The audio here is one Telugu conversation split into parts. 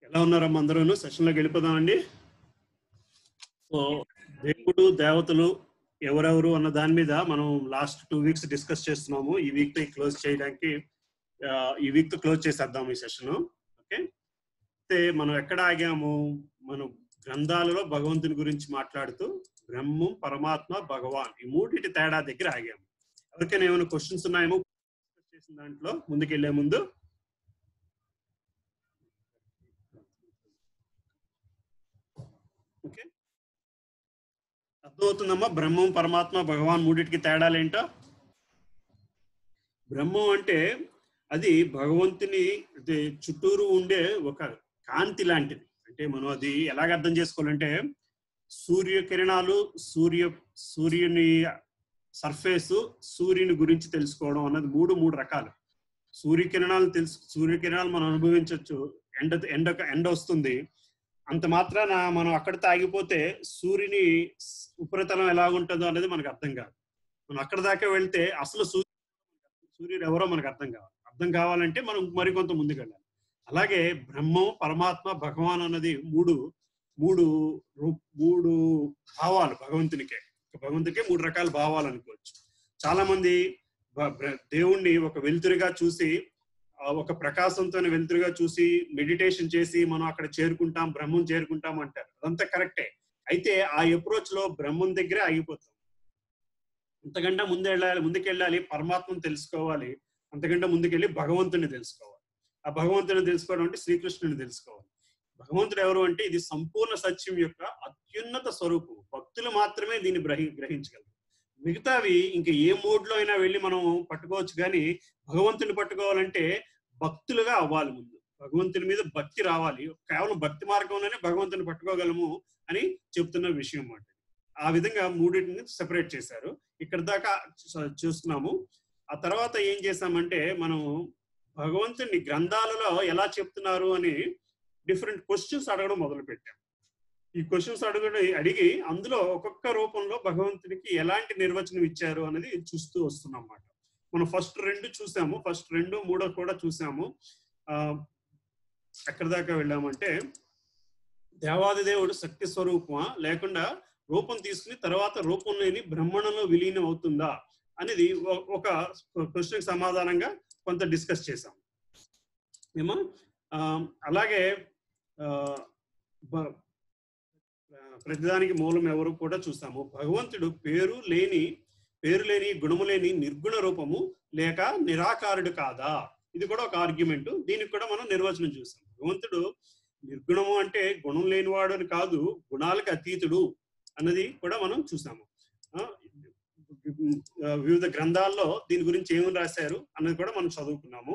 ఎలా ఉన్నారమ్మా అందరూ సెషన్లోకి వెళ్ళిపోదామండి సో దేవుడు దేవతలు ఎవరెవరు అన్న దాని మీద మనం లాస్ట్ టూ వీక్స్ డిస్కస్ చేస్తున్నాము ఈ వీక్ తో క్లోజ్ చేయడానికి ఆ, ఈ వీక్ తో క్లోజ్ చేసేద్దాం ఈ సెషన్ ఓకే అయితే మనం ఎక్కడ ఆగాము మనం గ్రంథాలలో భగవంతుని గురించి మాట్లాడుతూ బ్రహ్మం పరమాత్మ భగవాన్ ఈ మూడింటి తేడా దగ్గర ఆగాము ఎవరికైనా ఏమైనా క్వశ్చన్స్ ఉన్నాయేమో discuss చేసిన దాంట్లో ముందుకెళ్లే ముందు ఓకే అర్థమవుతుందమ్మా బ్రహ్మం పరమాత్మ భగవాన్ మూడింటికి తేడాలేంటో బ్రహ్మం అంటే అది భగవంతుని అది చుట్టూరు ఉండే ఒక కాంతి లాంటిది అంటే మనం అది ఎలాగ అర్థం చేసుకోవాలంటే సూర్యకిరణాలు సూర్య సూర్యుని సర్ఫేస్ సూర్యుని గురించి తెలుసుకోవడం అన్నది మూడు మూడు రకాలు సూర్యకిరణాలు తెలుసు సూర్యకిరణాలు మనం అనుభవించవచ్చు ఎండ ఎండ ఎండ వస్తుంది అంత మాత్రాన మనం అక్కడితో ఆగిపోతే సూర్యుని ఉపరితలం ఎలా ఉంటుందో అనేది మనకు అర్థం కాదు మనం అక్కడ దాకా వెళ్తే అసలు సూర్యుడు సూర్యుడు ఎవరో మనకు అర్థం కావాలి అర్థం కావాలంటే మనం మరికొంత ముందుకు వెళ్ళాలి అలాగే బ్రహ్మం పరమాత్మ భగవాన్ అన్నది మూడు మూడు రూ- మూడు భావాలు భగవంతునికే భగవంతునికే మూడు రకాల భావాలు అనుకోవచ్చు చాలా మంది బ- బ్ర- దేవుణ్ణి ఒక వెలుతురుగా చూసి ఆ ఒక ప్రకాశంతో వెలుతురుగా చూసి మెడిటేషన్ చేసి మనం అక్కడ చేరుకుంటాం బ్రహ్మం చేరుకుంటాం అంటారు అదంతా కరెక్టే అయితే ఆ అప్రోచ్ లో బ్రహ్మం దగ్గరే ఆగిపోతాం అంతకంటే ముందు వెళ్ళాలి ముందుకెళ్ళాలి పరమాత్మను తెలుసుకోవాలి అంతకంటే ముందుకెళ్ళి భగవంతుని తెలుసుకోవాలి ఆ భగవంతుని తెలుసుకోవడం అంటే శ్రీకృష్ణుని తెలుసుకోవాలి భగవంతుడు ఎవరు అంటే ఇది సంపూర్ణ సత్యం యొక్క అత్యున్నత స్వరూపం భక్తులు మాత్రమే దీన్ని గ్రహి గ్రహించగలరు మిగతావి ఇంకా ఏ మోడ్ లో అయినా వెళ్ళి మనం పట్టుకోవచ్చు కానీ భగవంతుని పట్టుకోవాలంటే భక్తులుగా అవ్వాలి ముందు భగవంతుని మీద భక్తి రావాలి కేవలం భక్తి మార్గంలోనే భగవంతుని పట్టుకోగలము అని చెప్తున్న విషయం అన్నమాట ఆ విధంగా మూడింటిని సెపరేట్ చేశారు ఇక్కడ దాకా చూ- చూస్తున్నాము ఆ తర్వాత ఏం చేశామంటే మనం భగవంతుని గ్రంథాలలో ఎలా చెప్తున్నారు అని డిఫరెంట్ క్వశ్చన్స్ అడగడం మొదలు పెట్టాం ఈ క్వశ్చన్స్ అడగడం అడిగి అందులో ఒక్కొక్క రూపంలో భగవంతునికి ఎలాంటి నిర్వచనం ఇచ్చారు అనేది చూస్తూ వస్తున్నాం అన్నమాట మనం ఫస్ట్ రెండు చూసాము ఫస్ట్ రెండు మూడో కూడా చూసాము ఆ ఎక్కడి దాకా వెళ్ళామంటే దేవాది దేవుడు శక్తి స్వరూపమా లేకుండా రూపం తీసుకుని తర్వాత రూపం లేని బ్రహ్మణంలో విలీనం అవుతుందా అనేది ఒ- ఒక క్వశ్చన్ సమాధానంగా కొంత డిస్కస్ చేసాం ఏమో ఆ, అలాగే ఆ, బ- ఆ, ప్రతిదానికి మూలం ఎవరు కూడా చూసాము భగవంతుడు పేరు లేని పేరు లేని గుణము లేని నిర్గుణ రూపము లేక నిరాకారుడు కాదా ఇది కూడా ఒక ఆర్గ్యుమెంట్ దీనికి కూడా మనం నిర్వచనం చూసాం భగవంతుడు నిర్గుణము అంటే గుణం లేనివాడు అని కాదు గుణాలకు అతీతుడు అన్నది కూడా మనం చూసాము ఆ, ఆ, వివిధ గ్రంథాల్లో దీని గురించి ఏమని రాశారు అన్నది కూడా మనం చదువుకున్నాము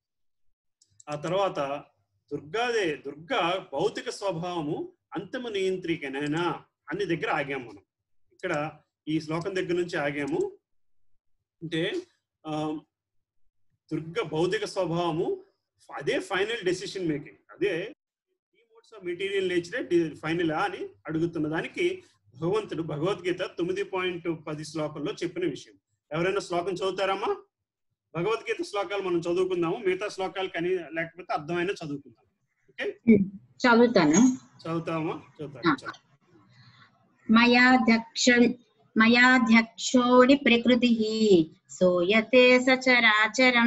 ఆ తర్వాత దుర్గాదే దుర్గా భౌతిక స్వభావము అంతమ నియంత్రికనైనా అన్ని దగ్గర ఆగాము మనం ఇక్కడ ఈ శ్లోకం దగ్గర నుంచి ఆగాము అంటే ఆ, దుర్గ భౌతిక స్వభావము అదే ఫైనల్ డెసిషన్ మేకింగ్ అదే ఈ మోడ్స్ ఆఫ్ మెటీరియల్ నేచరే ఫైనల్ అని అడుగుతున్న దానికి భగవంతుడు భగవద్గీత తొమ్మిది పాయింట్ పది శ్లోకంలో చెప్పిన విషయం ఎవరైనా శ్లోకం చదువుతారమ్మా భగవద్గీత శ్లోకాలు మనం చదువుకుందాము మిగతా శ్లోకాలు కానీ లేకపోతే అర్థమైన చదువుకుందాం ఓకే చదువుతాను చదువుతామా చదువుతాము చదువు. మయాధ్యక్ష మయాధ్యక్షోడి ప్రకృతి సూయతే సచరాచరం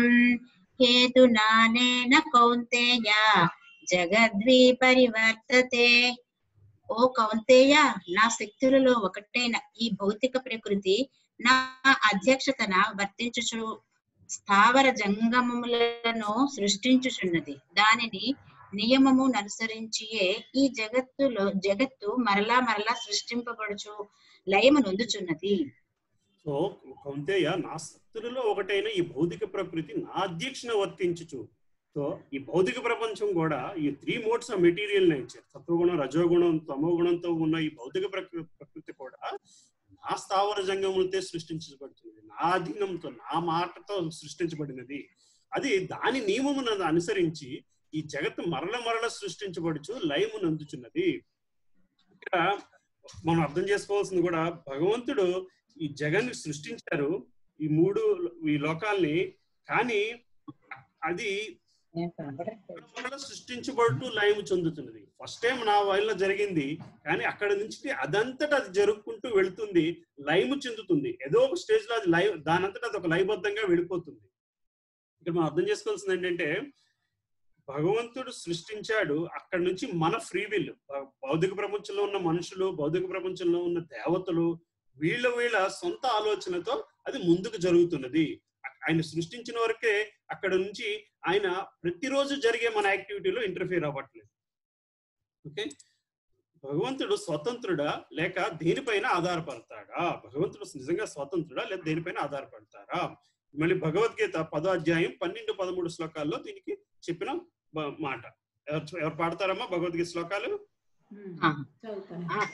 హేతునానేన కౌంతేయ జగద్వి పరివర్తతే ఓ కౌంతేయ నా శక్తులలో ఒకటైన ఈ భౌతిక ప్రకృతి నా అధ్యక్షతన వర్తించుచు స్థావర జంగమములను సృష్టించుచున్నది దానిని నియమము అనుసరించియే ఈ జగత్తులో జగత్తు మరలా మరలా సృష్టింపబడుచు లయము నొందుచున్నది సో కౌంతేయ నా శక్తులలో ఒకటైన ఈ భౌతిక ప్రకృతి నా అధ్యక్షణ వర్తించుచు సో ఈ భౌతిక ప్రపంచం కూడా ఈ three modes of material nature సత్వగుణం రజోగుణం తమోగుణంతో ఉన్న ఈ భౌతిక ప్రకృ- ప్రకృతి కూడా నా స్థావర జంగములతో సృష్టించబడుతుంది నా అధీనంతో నా మాటతో సృష్టించబడినది అది దాని నియమమును అనుసరించి ఈ జగత్తు మరల మరల సృష్టించబడుచు లయమును అందుచున్నది ఇక్కడ మనం అర్థం చేసుకోవాల్సింది కూడా భగవంతుడు ఈ జగన్ని సృష్టించారు ఈ మూడు ఈ లోకాల్ని కానీ అది ఏం కనబడట్లేదు. మరలా సృష్టించబడుతూ లయం చెందుతున్నది ఫస్ట్ టైం నా వల్ల జరిగింది కానీ అక్కడ నుంచి అదంతటా అది జరుపుకుంటూ వెళ్తుంది లైమ్ చెందుతుంది ఏదో ఒక స్టేజ్ లో అది లైవ్ దానంతటా అది ఒక లయబద్ధంగా వెళ్ళిపోతుంది ఇక్కడ మనం అర్థం చేసుకోవాల్సింది ఏంటంటే భగవంతుడు సృష్టించాడు అక్కడ నుంచి మన ఫ్రీ విల్ భౌతిక ప్రపంచంలో ఉన్న మనుషులు భౌతిక ప్రపంచంలో ఉన్న దేవతలు వీళ్ళ వీళ్ళ సొంత ఆలోచనతో అది ముందుకు జరుగుతున్నది ఆయన సృష్టించిన వరకే అక్కడ నుంచి ఆయన ప్రతిరోజు జరిగే మన యాక్టివిటీలో ఇంటర్ఫియర్ అవ్వట్లేదు ఓకే భగవంతుడు స్వతంత్రుడా లేక దేనిపైన ఆధారపడతాడా భగవంతుడు నిజంగా స్వతంత్రుడా లేదా దేనిపైన ఆధారపడతారా మళ్ళీ భగవద్గీత పదో అధ్యాయం పన్నెండు పదమూడు శ్లోకాల్లో దీనికి చెప్పిన బ- మాట ఎవరు ఎవరు పాడతారమ్మా భగవద్గీత శ్లోకాలు ఆ. చదువుతాను ఆ,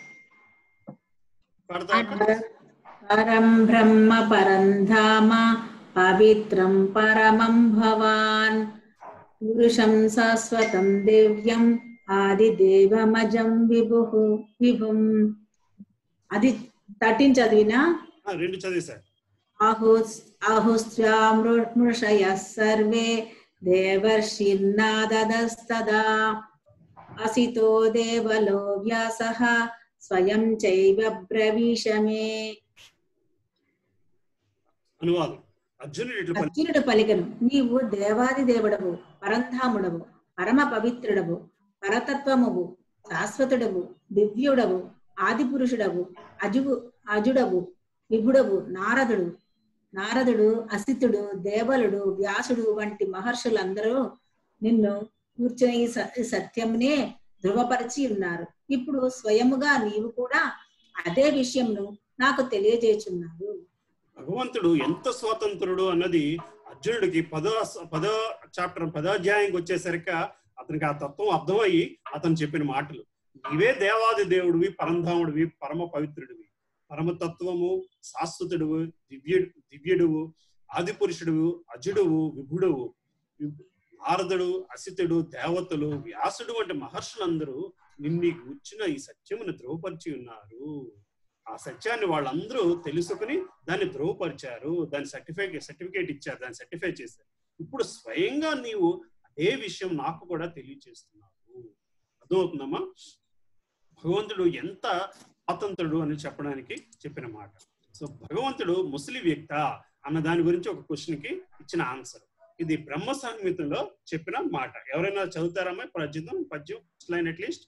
పాడతారా పరం బ్రహ్మ పరం ధామ పవిత్రం పరమం భవాన్ పురుషం శాశ్వతం దివ్యం ఆదిదేవమజం విభు విభుం అది థర్టీన్ చదివినా ఆ, రెండు చదివేశారు ఆహుస్ ఆహుస్యామృషయ సర్వే దేవర్షిర్నాదస్తదా అసితో దేవలో వ్యాసః స్వయం చైవ బ్రవీషమే అనువాదం అర్జునుడు ఇట్లా పలికి- అర్జునుడు పలికను నీవు దేవాది దేవుడవు పరంధాముడవు పరమ పవిత్రుడవు పరతత్వమువు శాశ్వతుడవు దివ్యుడవు ఆది పురుషుడవు అజువు అజుడవు విభుడవు నారదుడు నారదుడు అసితుడు దేవలుడు వ్యాసుడు వంటి మహర్షులందరూ నిన్ను కూర్చొని ఈ స- ఈ సత్యంనే ధృవపరిచి ఉన్నారు ఇప్పుడు స్వయముగా నీవు కూడా అదే విషయంను నాకు తెలియజేచున్నావు భగవంతుడు ఎంత స్వతంత్రుడు అన్నది అర్జునుడికి పదో పదో చాప్టర్ పదో అధ్యాయంకి వచ్చేసరికి అతనికి ఆ తత్వం అర్థమయ్యి అతను చెప్పిన మాటలు నీవే దేవాది దేవుడివి పరంధాముడివి పరమ పవిత్రుడివి పరమతత్వము శాశ్వతుడువు దివ్యుడు దివ్యుడువు ఆది పురుషుడువు అజుడువు విభుడువు విభు- నారదుడు అసితుడు దేవతలు వ్యాసుడు వంటి మహర్షులందరూ నిన్ను కూర్చున్న ఈ సత్యమును ధ్రువపరిచి ఉన్నారు ఆ సత్యాన్ని వాళ్ళందరూ తెలుసుకుని దాన్ని ధ్రువపరిచారు దాని సర్టిఫికేట్ సర్టిఫికేట్ ఇచ్చారు దాన్ని సర్టిఫై చేశారు ఇప్పుడు స్వయంగా నీవు అదే విషయం నాకు కూడా తెలియచేస్తున్నావు అర్థమవుతుందమ్మా భగవంతుడు ఎంత స్వాతంత్రుడు అని చెప్పడానికి చెప్పిన మాట సో భగవంతుడు ముసలి వ్యక్త అన్న దాని గురించి ఒక క్వశ్చన్ కి ఇచ్చిన ఆన్సర్ ఇది బ్రహ్మ సంహితంలో చెప్పిన మాట ఎవరైనా చదువుతారమ్మా ప్రజ్యుతం పద్యం లైన్ అట్లీస్ట్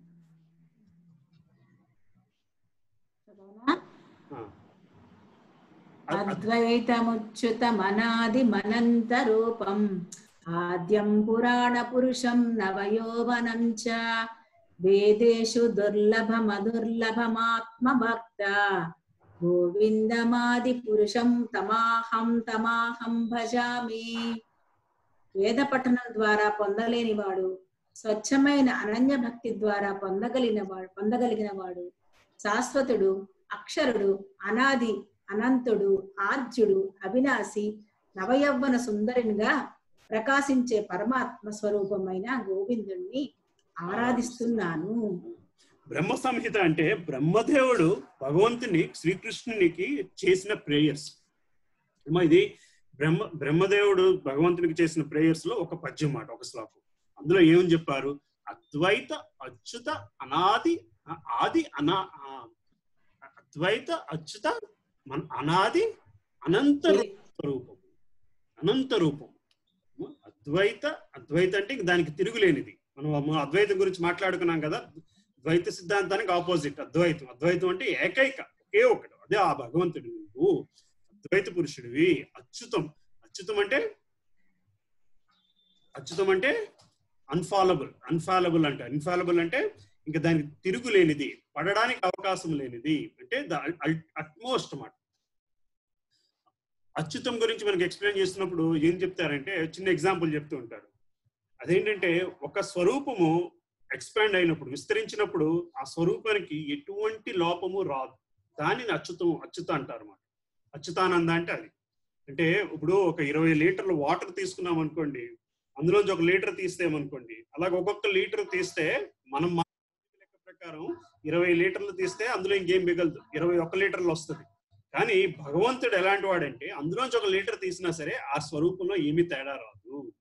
అద్వైతముచ్యుతమనాది మనంత రూపం ఆద్యం పురాణ పురుషం నవయోవనం చ వేదేషు దుర్లభమదుర్లభమాత్మ భక్త గోవిందమాది పురుషం తమాహం తమాహం భజామి వేద పఠనం ద్వారా పొందలేని వాడు స్వచ్ఛమైన అనన్య భక్తి ద్వారా పొందగలిగిన వాడు పొందగలిగిన వాడు శాశ్వతుడు అక్షరుడు అనాది అనంతుడు ఆద్యుడు అవినాశి నవయవ్వన సుందరునిగా ప్రకాశించే పరమాత్మ స్వరూపమైన గోవిందుణ్ణి ఆరాధిస్తున్నాను బ్రహ్మ సంహిత అంటే బ్రహ్మదేవుడు భగవంతుని శ్రీకృష్ణునికి చేసిన ప్రేయర్స్ అమ్మా ఇది బ్రహ్మ బ్రహ్మదేవుడు భగవంతునికి చేసిన ప్రేయర్స్ లో ఒక పద్యం మాట ఒక శ్లోకం అందులో ఏమని చెప్పారు అద్వైత అచ్యుత అనాది ఆ- ఆది అనా ఆ, అద్వైత అచ్యుత మన అనాది అనంత రూపం అనంత రూపం అద్వైత అద్వైత అంటే ఇంక దానికి తిరుగులేనిది మనం మనం అద్వైతం గురించి మాట్లాడుకున్నాం కదా ద్వైత సిద్ధాంతానికి ఆపోజిట్ అద్వైతం అద్వైతం అంటే ఏకైక ఒకే ఒకటి అదే ఆ భగవంతుడు నువ్వు అద్వైత పురుషుడివి అచ్యుతం అచ్యుతం అంటే అచ్యుతం అంటే అన్ఫాలబుల్ అన్ఫాలబుల్ అంటే అన్ఫాలబుల్ అంటే ఇంకా దానికి తిరుగులేనిది పడడానికి అవకాశం లేనిది అంటే అట్మోస్ట్ మాట అచ్యుతం గురించి మనకి ఎక్స్ప్లెయిన్ చేస్తున్నప్పుడు ఏం చెప్తారంటే చిన్న ఎగ్జాంపుల్ చెప్తూ ఉంటారు అదేంటంటే ఒక స్వరూపము ఎక్స్పాండ్ అయినప్పుడు విస్తరించినప్పుడు ఆ స్వరూపానికి ఎటువంటి లోపము రాదు దానిని అచ్యుతం అచ్యుత అంటారు అన్నమాట అచ్యుతానంద అంటే అది అంటే ఇప్పుడు ఒక ఇరవై లీటర్లు వాటర్ తీసుకున్నాం అనుకోండి అందులోంచి ఒక లీటర్ తీస్తేమనుకోండి అలాగ ఒక్కొక్క లీటర్ తీస్తే మనం మన లెక్క ప్రకారం ఇరవై లీటర్లు తీస్తే అందులో ఇంకేం మిగలదు ఇరవై ఒక్క లీటర్లు వస్తుంది కానీ భగవంతుడు ఎలాంటి వాడంటే అందులోంచి ఒక లీటర్ తీసినా సరే ఆ స్వరూపంలో ఏమీ తేడా రాదు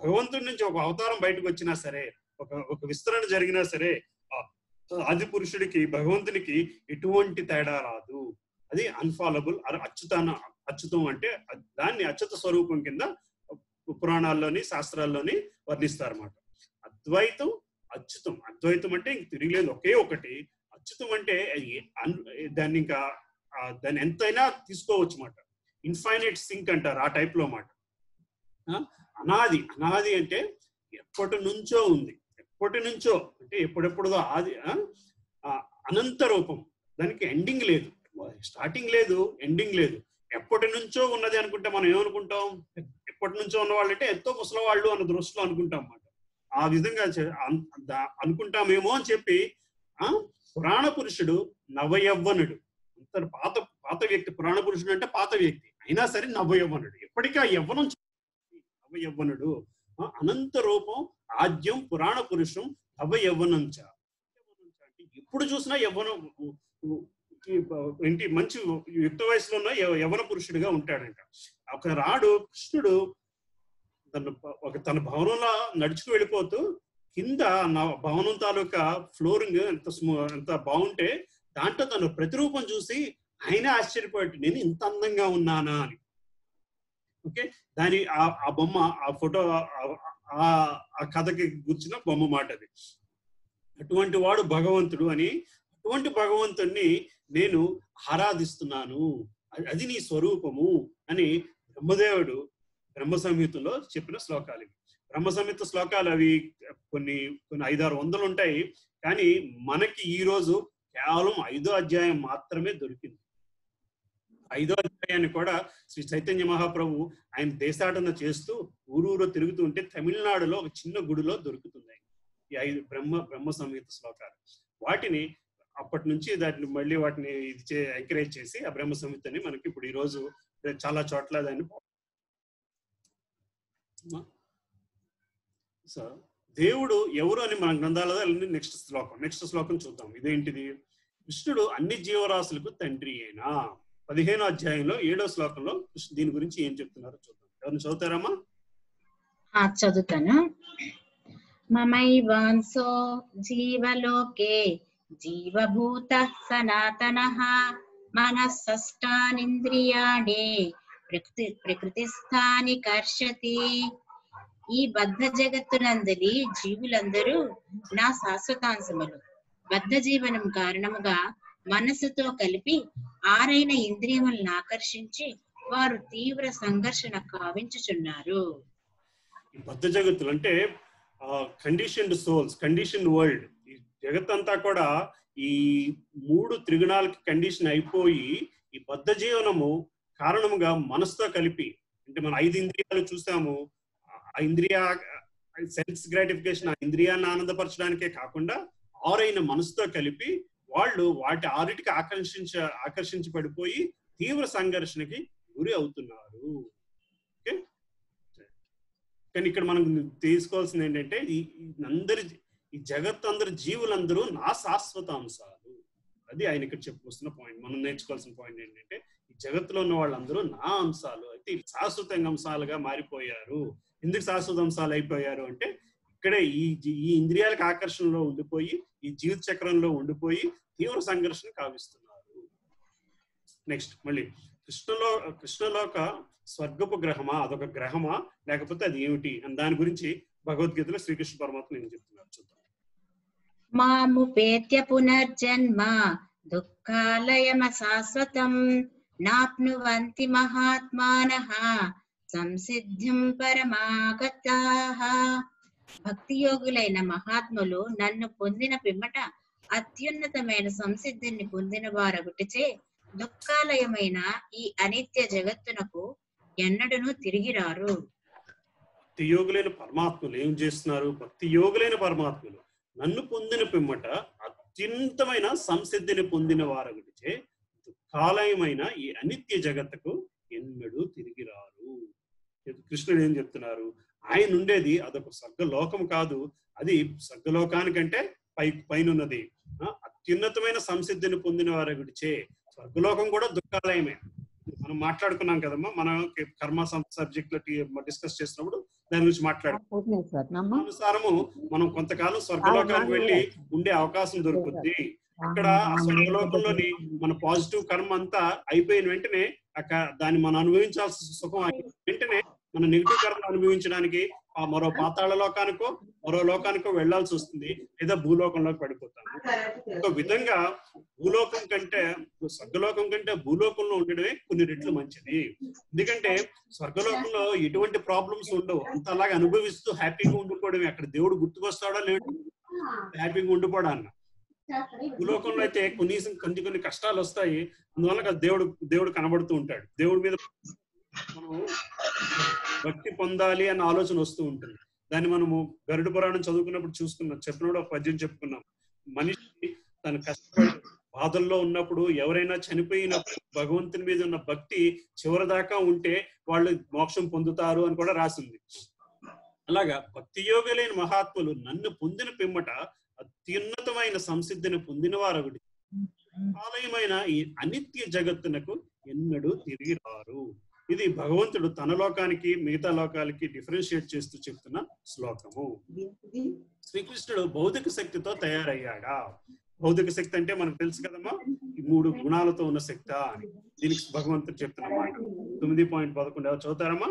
భగవంతుడి నుంచి ఒక అవతారం బయటకు వచ్చినా సరే ఒక ఒక విస్తరణ జరిగినా సరే ఆ ఆది పురుషుడికి భగవంతునికి ఎటువంటి తేడా రాదు అది అన్ఫాలబుల్ అచ్యుతాన అచ్యుతం అంటే దాన్ని అచ్యుత స్వరూపం కింద పురాణాల్లోని శాస్త్రాల్లోని వర్ణిస్తారన్నమాట అద్వైతం అచ్యుతం అద్వైతం అంటే ఇంక తిరిగిలేదు ఒకే ఒకటి అచ్యుతం అంటే అది అన్- దాన్ని ఇంకా ఆ, దాన్ని ఎంతైనా తీసుకోవచ్చు మాట ఇన్ఫైనైట్ సింక్ అంటారు ఆ టైప్ లో మాట ఆ, అనాది అనాది అంటే ఎప్పటి నుంచో ఉంది ఎప్పటి నుంచో అంటే ఎప్పుడెప్పుడుదో ఆది ఆ, ఆ, అనంత రూపం దానికి ఎండింగ్ లేదు స్టార్టింగ్ లేదు ఎండింగ్ లేదు ఎప్పటి నుంచో ఉన్నది అనుకుంటే మనం ఏమనుకుంటాం ఎప్పటి నుంచో ఉన్న వాళ్ళు అంటే ఎంతో ముసలవాళ్ళు అన్న దృష్టిలో అనుకుంటాం అన్నమాట ఆ విధంగా చే- అన్- దా- అనుకుంటామేమో అని చెప్పి ఆ పురాణ పురుషుడు నవయవ్వనుడు అంత పాత పాత వ్యక్తి పురాణ పురుషుడు అంటే పాత వ్యక్తి అయినా సరే నవయవ్వనుడు ఎప్పటికీ ఆ యవ్వనం నవయవ్వనుడు ఆ, అనంత రూపం ఆద్యం పురాణ పురుషం నవయవ్వనంచ అంటే ఎప్పుడు చూసినా యవ్వనం ఉ- ఉ- ఈ ప- ఏంటి మంచి యుక్త వయసులో ఉన్న యవ- యవన పురుషుడిగా ఉంటాడంట ఒక రాడు కృష్ణుడు తన ప- ఒక తన భవనంలో నడుచుకు వెళ్ళిపోతూ కింద నా భవనం తాలూకా ఫ్లోరింగ్ ఎంత స్మూ ఎంత బాగుంటే దాంట్లో తన ప్రతిరూపం చూసి ఆయన ఆశ్చర్యపోయాడు నేను ఇంత అందంగా ఉన్నానా అని ఓకే దాని ఆ ఆ బొమ్మ ఆ ఫోటో ఆ ఆ కథకి గుర్చిన బొమ్మ మాట అది అటువంటి వాడు భగవంతుడు అని అటువంటి భగవంతుణ్ణి నేను ఆరాధిస్తున్నాను అది- అది నీ స్వరూపము అని బ్రహ్మదేవుడు బ్రహ్మ సంహితలో చెప్పిన శ్లోకాలు ఇవి బ్రహ్మ సంహిత శ్లోకాలు అవి కొన్ని కొన్ని ఐదారు వందలు ఉంటాయి కానీ మనకి ఈ రోజు కేవలం ఐదో అధ్యాయం మాత్రమే దొరికింది ఐదో అధ్యాయాన్ని కూడా శ్రీ చైతన్య మహాప్రభు ఆయన దేశాటన చేస్తూ ఊరూరు తిరుగుతూ ఉంటే తమిళనాడులో ఒక చిన్న గుడిలో దొరుకుతుంది ఈ ఐదు బ్రహ్మ బ్రహ్మ సంహిత శ్లోకాలు వాటిని అప్పటి నుంచి దాన్ని మళ్ళీ వాటిని ఇది చే ఎంకరేజ్ చేసి ఆ బ్రహ్మ సంహితని మనకి ఇప్పుడు ఈ రోజు చాలా చోట్ల దాన్ని సో దేవుడు ఎవరు అని మన గ్రంథాలలో నెక్స్ట్ శ్లోకం నెక్స్ట్ శ్లోకం చూద్దాం ఇదేంటిది కృష్ణుడు అన్ని జీవరాశులకు తండ్రి అయినా పదిహేనో అధ్యాయంలో ఏడో శ్లోకంలో కృష్ణ దీని గురించి ఏం చెప్తున్నారో చూద్దాం ఎవరిని చదువుతారమ్మా ఆ, చదువుతాను మమైవాంసో జీవలోకే జీవభూత సనాతన మనస్సష్టానింద్రియాణి ప్రకృతి ప్రకృతిస్థాని కర్షతి ఈ బద్ధ జగత్తునందలి జీవులందరూ నా శాశ్వతాంశములు బద్ధ జీవనం కారణముగా మనస్సుతో కలిపి ఆరైన ఇంద్రియములను ఆకర్షించి వారు తీవ్ర సంఘర్షణ కావించుచున్నారు ఈ బద్ధ జగత్తులు అంటే కండిషన్డ్ సోల్స్ కండిషన్ వరల్డ్ ఈ జగత్తంతా కూడా ఈ మూడు త్రిగుణాలకి కండిషన్ అయిపోయి ఈ బద్ధ జీవనము కారణముగా మనసుతో కలిపి అంటే మనం ఐదు ఇంద్రియాలు చూసాము ఆ ఇంద్రియ సెన్స్ గ్రాటిఫికేషన్ ఆ ఇంద్రియాన్ని ఆనందపరచడానికే కాకుండా ఆరైన మనసుతో కలిపి వాళ్ళు వాటి ఆరిటికి ఆకర్షించ ఆకర్షించబడిపోయి తీవ్ర సంఘర్షణకి గురి అవుతున్నారు ఓకే కానీ ఇక్కడ మనం తీసుకోవాల్సింది ఏంటంటే ఈ ఈ అందరి ఈ జగత్ అందరి జీవులందరూ నా శాశ్వత అంశాలు అది ఆయన ఇక్కడ చెప్పుకొస్తున్న పాయింట్ మనం నేర్చుకోవాల్సిన పాయింట్ ఏంటంటే ఈ జగత్తులో ఉన్న వాళ్ళందరూ నా అంశాలు అయితే ఈ శాశ్వత అంశాలుగా మారిపోయారు ఎందుకు శాశ్వత అంశాలు అయిపోయారు అంటే ఇక్కడే ఈ జీ- ఈ ఇంద్రియాలకు ఆకర్షణలో ఉండిపోయి ఈ జీవిత చక్రంలో ఉండిపోయి తీవ్ర సంఘర్షణ కావిస్తున్నారు నెక్స్ట్ మళ్ళీ కృష్ణలో కృష్ణలోక స్వర్గపు గ్రహమా అదొక గ్రహమా లేకపోతే అది ఏమిటి అని దాని గురించి భగవద్గీతలో శ్రీకృష్ణ పరమాత్మ ఏం చెప్తున్నారు చూద్దాం మాముపేత్య పునర్జన్మ దుఃఖాలయమ శాశ్వతం నాప్నువంతి మహాత్మానః సంసిద్ధిం పరమాగతాః భక్తి యోగులైన మహాత్ములు నన్ను పొందిన పిమ్మట అత్యున్నతమైన సంసిద్ధిని పొందిన వారొకటిచే దుఃఖాలయమైన ఈ అనిత్య జగత్తునకు ఎన్నడను తిరిగి రారు భక్తి యోగులైన పరమాత్ములు ఏం చేస్తున్నారు భక్తి యోగులైన పరమాత్ములు నన్ను పొందిన పిమ్మట అత్యంతమైన సంసిద్ధిని పొందిన వారొకటిచే దుఃఖాలయమైన ఈ అనిత్య జగత్తుకు ఎన్నడూ తిరిగి రారు కృష్ణుడు ఏం చెప్తున్నారు ఆయన ఉండేది అదొక స్వర్గలోకం కాదు అది స్వర్గలోకానికంటే పై పైన ఉన్నది ఆ, అత్యున్నతమైన సంసిద్ధిని పొందిన వారొకటిచే స్వర్గలోకం కూడా దుఃఖాలయమే మనం మాట్లాడుకున్నాం కదమ్మా మనం కర్మ సబ్జెక్ట్ లో డిస్కస్ చేసినప్పుడు దాని గురించి మాట్లాడు అనుసారము మనం కొంతకాలం స్వర్గలోకానికి వెళ్ళి ఉండే అవకాశం దొరుకుతుంది అక్కడ ఆ స్వర్గలోకంలోని మన పాజిటివ్ కర్మ అంతా అయిపోయిన వెంటనే అక్కడ దాన్ని మనం అనుభవించాల్సిన సుఖం అయిన వెంటనే మన నెగిటివ్ కర్మ అనుభవించడానికి ఆ మరో పాతాళ లోకానికో మరో లోకానికో వెళ్లాల్సి వస్తుంది లేదా భూలోకంలోకి పడిపోతాం ఒక విధంగా భూలోకం కంటే స్వర్గలోకం కంటే భూలోకంలో ఉండడమే కొన్ని రెట్లు మంచిది ఎందుకంటే స్వర్గలోకంలో ఎటువంటి ప్రాబ్లమ్స్ ఉండవు అంత అలాగే అనుభవిస్తూ హ్యాపీగా ఉండిపోవడమే అక్కడ దేవుడు గుర్తుకొస్తాడో లేడు హ్యాపీగా ఉండిపోడా అన్న భూలోకంలో అయితే కనీసం కొన్ని కొన్ని కష్టాలు వస్తాయి అందువల్ల కదా దేవుడు దేవుడు కనబడుతూ ఉంటాడు దేవుడి మీద మనం భక్తి పొందాలి అన్న ఆలోచన వస్తూ ఉంటుంది దాన్ని మనము గరుడు పురాణం చదువుకున్నప్పుడు చూసుకున్నాం చెప్పినప్పుడు ఒక పద్యం చెప్పుకున్నాం మనిషి తను కష్టపడి బాధల్లో ఉన్నప్పుడు ఎవరైనా చనిపోయినప్పుడు భగవంతుని మీద ఉన్న భక్తి చివరి దాకా ఉంటే వాళ్ళు మోక్షం పొందుతారు అని కూడా రాసింది అలాగా భక్తి యోగలేని మహాత్ములు నన్ను పొందిన పిమ్మట అత్యున్నతమైన సంసిద్ధిని పొందిన వారొకటి ఆలయమైన ఈ అనిత్య జగత్తునకు ఎన్నడూ తిరిగి రారు ఇది భగవంతుడు తన లోకానికి మిగతా లోకాలకి డిఫరెన్షియేట్ చేస్తూ చెప్తున్న శ్లోకము శ్రీకృష్ణుడు భౌతిక శక్తితో తయారయ్యాడా భౌతిక శక్తి అంటే మనకు తెలుసు కదమ్మా ఈ మూడు గుణాలతో ఉన్న శక్తి అని దీనికి భగవంతుడు చెప్తున్న మాట తొమ్మిది పాయింట్ పదకొండు ఎవరు చదువుతారమ్మా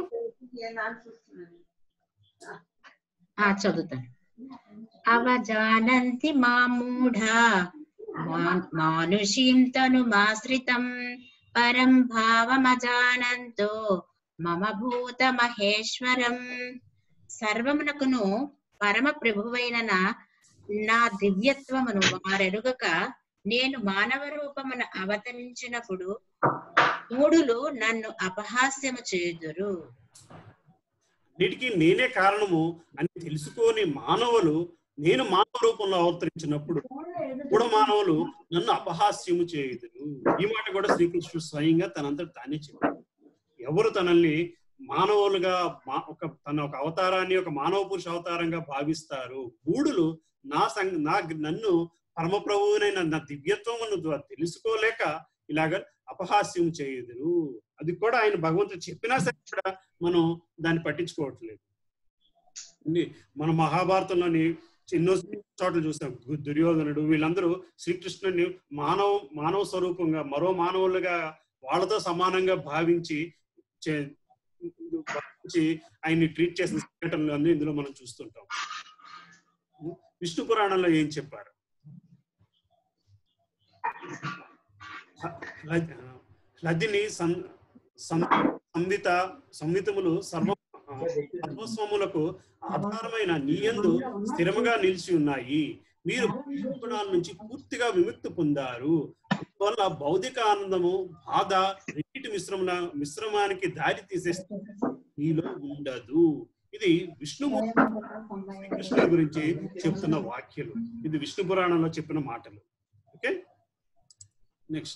ఆ చదువుతాను అవజానంతి మామూఢా మా- మానుషీం తనుమాశ్రితం పరం భావమజానంతో మమ భూత మహేశ్వరం సర్వమునకును పరమ ప్రభువైన నా- నా దివ్యత్వమును వారెరుగక నేను మానవ రూపమును అవతరించినప్పుడు మూడులు నన్ను అపహాస్యము చేయుదురు వీటికి నేనే కారణము అని తెలుసుకోని మానవులు నేను మానవ రూపంలో అవతరించినప్పుడు కూడా మానవులు నన్ను అపహాస్యము చేయుదురు ఈ మాట కూడా శ్రీకృష్ణుడు స్వయంగా తనంతట తానే చెప్పాడు ఎవరు తనల్ని మానవులుగా మా- ఒక తన ఒక అవతారాన్ని ఒక మానవ పురుష అవతారంగా భావిస్తారు మూడులు నా సంగ నా నన్ను పరమ ప్రభువునైన నా దివ్యత్వమును ద్వారా తెలుసుకోలేక ఇలాగ అపహాస్యం చేయుదురు అది కూడా ఆయన భగవంతుడు చెప్పినా సరే కూడా మనం దాన్ని పట్టించుకోవట్లేదు ఉంది. మన మహాభారతంలోని ఎన్నో చోట్ల చూసాం గు- దుర్యోధనుడు వీళ్ళందరూ శ్రీకృష్ణుని మానవ మానవ స్వరూపంగా మరో మానవులుగా వాళ్ళతో సమానంగా భావించి చే- భావించి ఆయన్ని ట్రీట్ చేసిన సంఘటనలు అన్ని ఇందులో మనం చూస్తుంటాం విష్ణు పురాణంలో ఏం చెప్పారు లద్- లదిని సం- సం- సంవిత సంవితములు సర్వ సర్వస్వములకు ఆధారమైన నీయందు స్థిరముగా నిలిచి ఉన్నాయి మీరు భౌతిక గుణాల నుంచి పూర్తిగా విముక్తి పొందారు అందువల్ల భౌతిక ఆనందము బాధ రెండింటి మిశ్రమ మిశ్రమానికి దారి తీసే మీలో ఉండదు ఇది విష్ణుమూర్తి కృష్ణుడి గురించి చెప్తున్న వాక్యలు ఇది విష్ణు పురాణంలో చెప్పిన మాటలు ఓకే నెక్స్ట్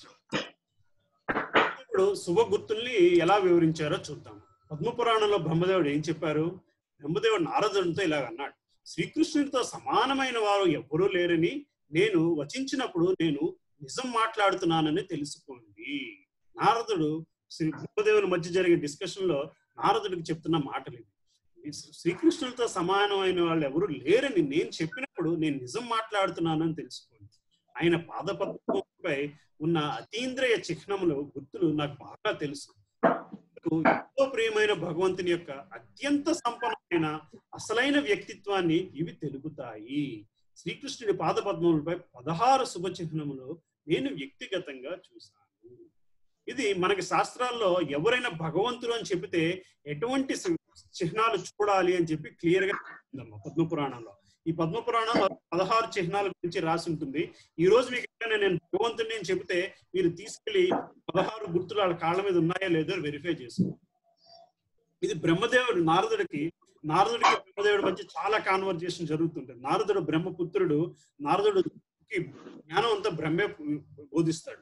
ఇప్పుడు శుభ గుర్తుల్ని ఎలా వివరించారో చూద్దాం పద్మ పురాణంలో బ్రహ్మదేవుడు ఏం చెప్పారు బ్రహ్మదేవుడు నారదుడితో ఇలాగ అన్నాడు శ్రీకృష్ణుడితో సమానమైన వారు ఎవ్వరూ లేరని నేను వచించినప్పుడు నేను నిజం మాట్లాడుతున్నానని తెలుసుకోండి నారదుడు శ్రీ బ్రహ్మదేవుని మధ్య జరిగే డిస్కషన్ లో నారదుడికి చెప్తున్న మాటలు ఇవి ఈ శ్రీకృష్ణుడితో సమానమైన వాళ్ళు ఎవరు లేరని నేను చెప్పినప్పుడు నేను నిజం మాట్లాడుతున్నానని తెలుసుకోండి ఆయన పాదపద్మపై ఉన్న అతీంద్రియ చిహ్నములు గుర్తులు నాకు బాగా తెలుసు నాకు ఎంతో ప్రియమైన భగవంతుని యొక్క అత్యంత సంపన్నమైన అసలైన వ్యక్తిత్వాన్ని ఇవి తెలుపుతాయి శ్రీకృష్ణుడి పాదపద్మములపై పదహారు శుభ చిహ్నములు నేను వ్యక్తిగతంగా చూశాను ఇది మనకి శాస్త్రాల్లో ఎవరైనా భగవంతుడు అని చెబితే ఎటువంటి సి- చిహ్నాలు చూడాలి అని చెప్పి క్లియర్ గా ఉందమ్మా పద్మ పురాణంలో ఈ పద్మ పురాణంలో పదహారు చిహ్నాల గురించి రాసి ఉంటుంది ఈ రోజు మీకు ఎక్కడైనా నేను భగవంతుడిని అని చెబితే మీరు తీసుకెళ్లి పదహారు గుర్తులు వాళ్ళ కాళ్ళ మీద ఉన్నాయో లేదో వెరిఫై చేసుకో ఇది బ్రహ్మదేవుడు నారదుడికి నారదుడికి బ్రహ్మదేవుడి మధ్య చాలా కాన్వర్జేషన్ జరుగుతుంటుంది నారదుడు బ్రహ్మపుత్రుడు నారదుడికి జ్ఞానం అంతా బ్రహ్మే బోధిస్తాడు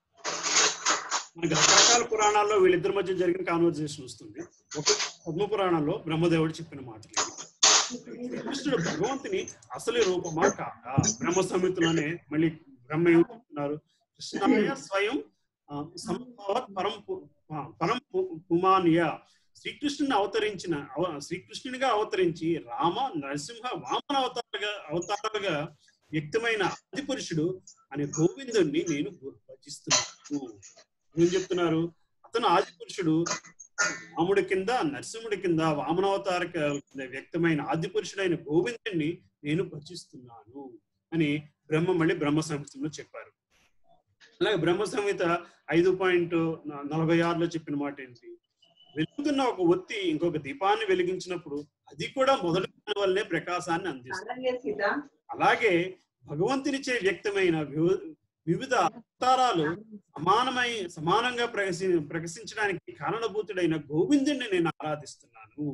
మనకి రకరకాల పురాణాల్లో వీళ్ళిద్దరి మధ్య జరిగిన కాన్వర్జేషన్ వస్తుంది ఒక పద్మ పురాణంలో బ్రహ్మదేవుడు చెప్పిన మాటలు ఇవి. కృష్ణుడు భగవంతుని అసలు రూపమా కాదా బ్రహ్మ సమితిలోనే మళ్ళీ బ్రహ్మ ఏం చెప్తున్నారు కృష్ణాయ స్వయం ఆ, సంభవత్ పరం పు- ఆ, పరం పు- పుమానియ శ్రీకృష్ణుని అవతరించిన అవ- శ్రీకృష్ణునిగా అవతరించి రామ నరసింహ వామన అవతారగా అవతారాలుగా వ్యక్తమైన ఆది పురుషుడు అనే గోవిందుణ్ణి నేను భజిస్తున్నాను ఏం చెప్తున్నారు అతను ఆది పురుషుడు రాముడి కింద నరసింహుడి కింద వామనావతార కింద వ్యక్తమైన ఆది పురుషుడైన గోవిందుణ్ణి నేను భజిస్తున్నాను అని బ్రహ్మ మళ్ళీ బ్రహ్మ సంహితంలో చెప్పారు అలాగే బ్రహ్మ సంహిత ఐదు పాయింట్ నలభై ఆరులో చెప్పిన మాట ఏంటి వెలుగుతున్న ఒక ఒత్తి ఇంకొక దీపాన్ని వెలిగించినప్పుడు అది కూడా మొదటి దాని వల్లనే ప్రకాశాన్ని అందిస్తుంది అలాగే భగవంతునిచే వ్యక్తమైన వివ- వివిధ అవతారాలు సమానమై సమానంగా ప్రకసి ప్రకాశించడానికి కారణభూతుడైన గోవిందుడిని నేను ఆరాధిస్తున్నాను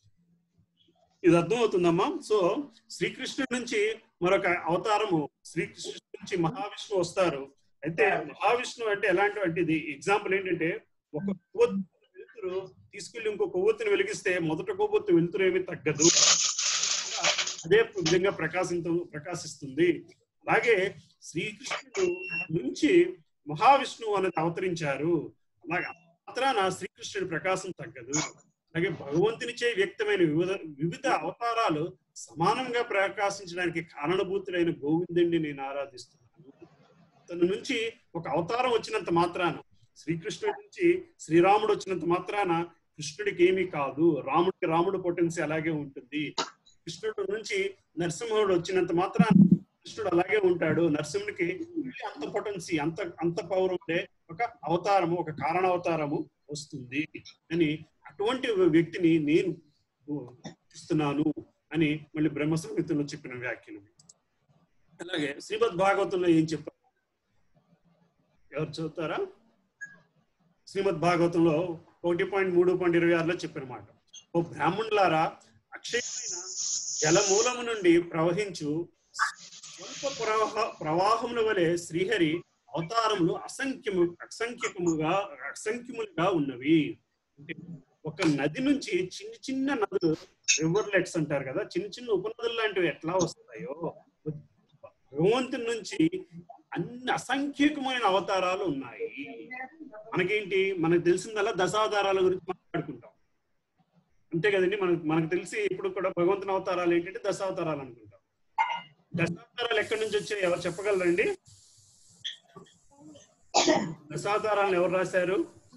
ఇది అర్థమవుతుందమ్మా సో శ్రీకృష్ణుడి నుంచి మరొక అవతారము శ్రీకృష్ణుడి నుంచి మహావిష్ణువు వస్తారు అయితే మహావిష్ణువు అంటే ఎలాంటిది ఎగ్జాంపుల్ ఏంటంటే ఒక కొవ్వొత్తు వెలుతురు తీసుకెళ్లి ఇంకో కొవ్వొత్తుని వెలిగిస్తే మొదట కొవ్వొత్తు వెలుతురు ఏమీ తగ్గదు అదే విధంగా ప్రకాశించ ప్రకాశిస్తుంది అలాగే శ్రీకృష్ణుడు నుంచి మహావిష్ణువు అనేది అవతరించారు అలాగే మాత్రాన శ్రీకృష్ణుడి ప్రకాశం తగ్గదు అలాగే భగవంతునిచే వ్యక్తమైన వివిధ వివిధ అవతారాలు సమానంగా ప్రకాశించడానికి కారణభూతుడైన గోవిందుడిని నేను ఆరాధిస్తున్నాను తన నుంచి ఒక అవతారం వచ్చినంత మాత్రాన శ్రీకృష్ణుడి నుంచి శ్రీరాముడు వచ్చినంత మాత్రాన కృష్ణుడికి ఏమీ కాదు రాముడికి రాముడు పొటెన్సీ అలాగే ఉంటుంది కృష్ణుడు నుంచి నరసింహుడు వచ్చినంత మాత్రాన కృష్ణుడు అలాగే ఉంటాడు నరసింహుడికి మళ్ళీ అంత పొటెన్సీ అంత అంత పౌరం ఉండే ఒక అవతారము ఒక కారణ అవతారము వస్తుంది అని అటువంటి వ్యక్తిని నేను ఇస్తున్నాను అని మళ్ళీ బ్రహ్మ సంహితంలో చెప్పిన వ్యాఖ్యలు అలాగే శ్రీమద్ భాగవతంలో ఏం చెప్పారు ఎవరు చదువుతారా శ్రీమద్ భాగవతంలో ఒకటి పాయింట్ మూడు పాయింట్ ఇరవై ఆరులో చెప్పిన మాట ఓ బ్రాహ్మణులారా అక్షయమైన జలమూలము నుండి ప్రవహించు స్వల్ప ప్రవాహ ప్రవాహముల వలె శ్రీహరి అవతారములు అసంఖ్యము అసంఖ్యకముగా అసంఖ్యములుగా ఉన్నవి అంటే ఒక నది నుంచి చిన్న చిన్న నదులు రివర్లెట్స్ అంటారు కదా చిన్న చిన్న ఉపనదులు లాంటివి ఎట్లా వస్తాయో భగవంతుని నుంచి అన్ని అసంఖ్యకమైన అవతారాలు ఉన్నాయి మనకేంటి మనకు తెలిసిందల్లా దశావతారాల గురించి మాట్లాడుకుంటాం అంతే కదండి మనకు మనకు తెలిసి ఇప్పుడు కూడా భగవంతుని అవతారాలు ఏంటంటే దశావతారాలు అనుకుంటాం దశావతారాలు ఎక్కడి నుంచి వచ్చాయి ఎవరు చెప్పగలరండి దశావతారాలను ఎవరు రాశారు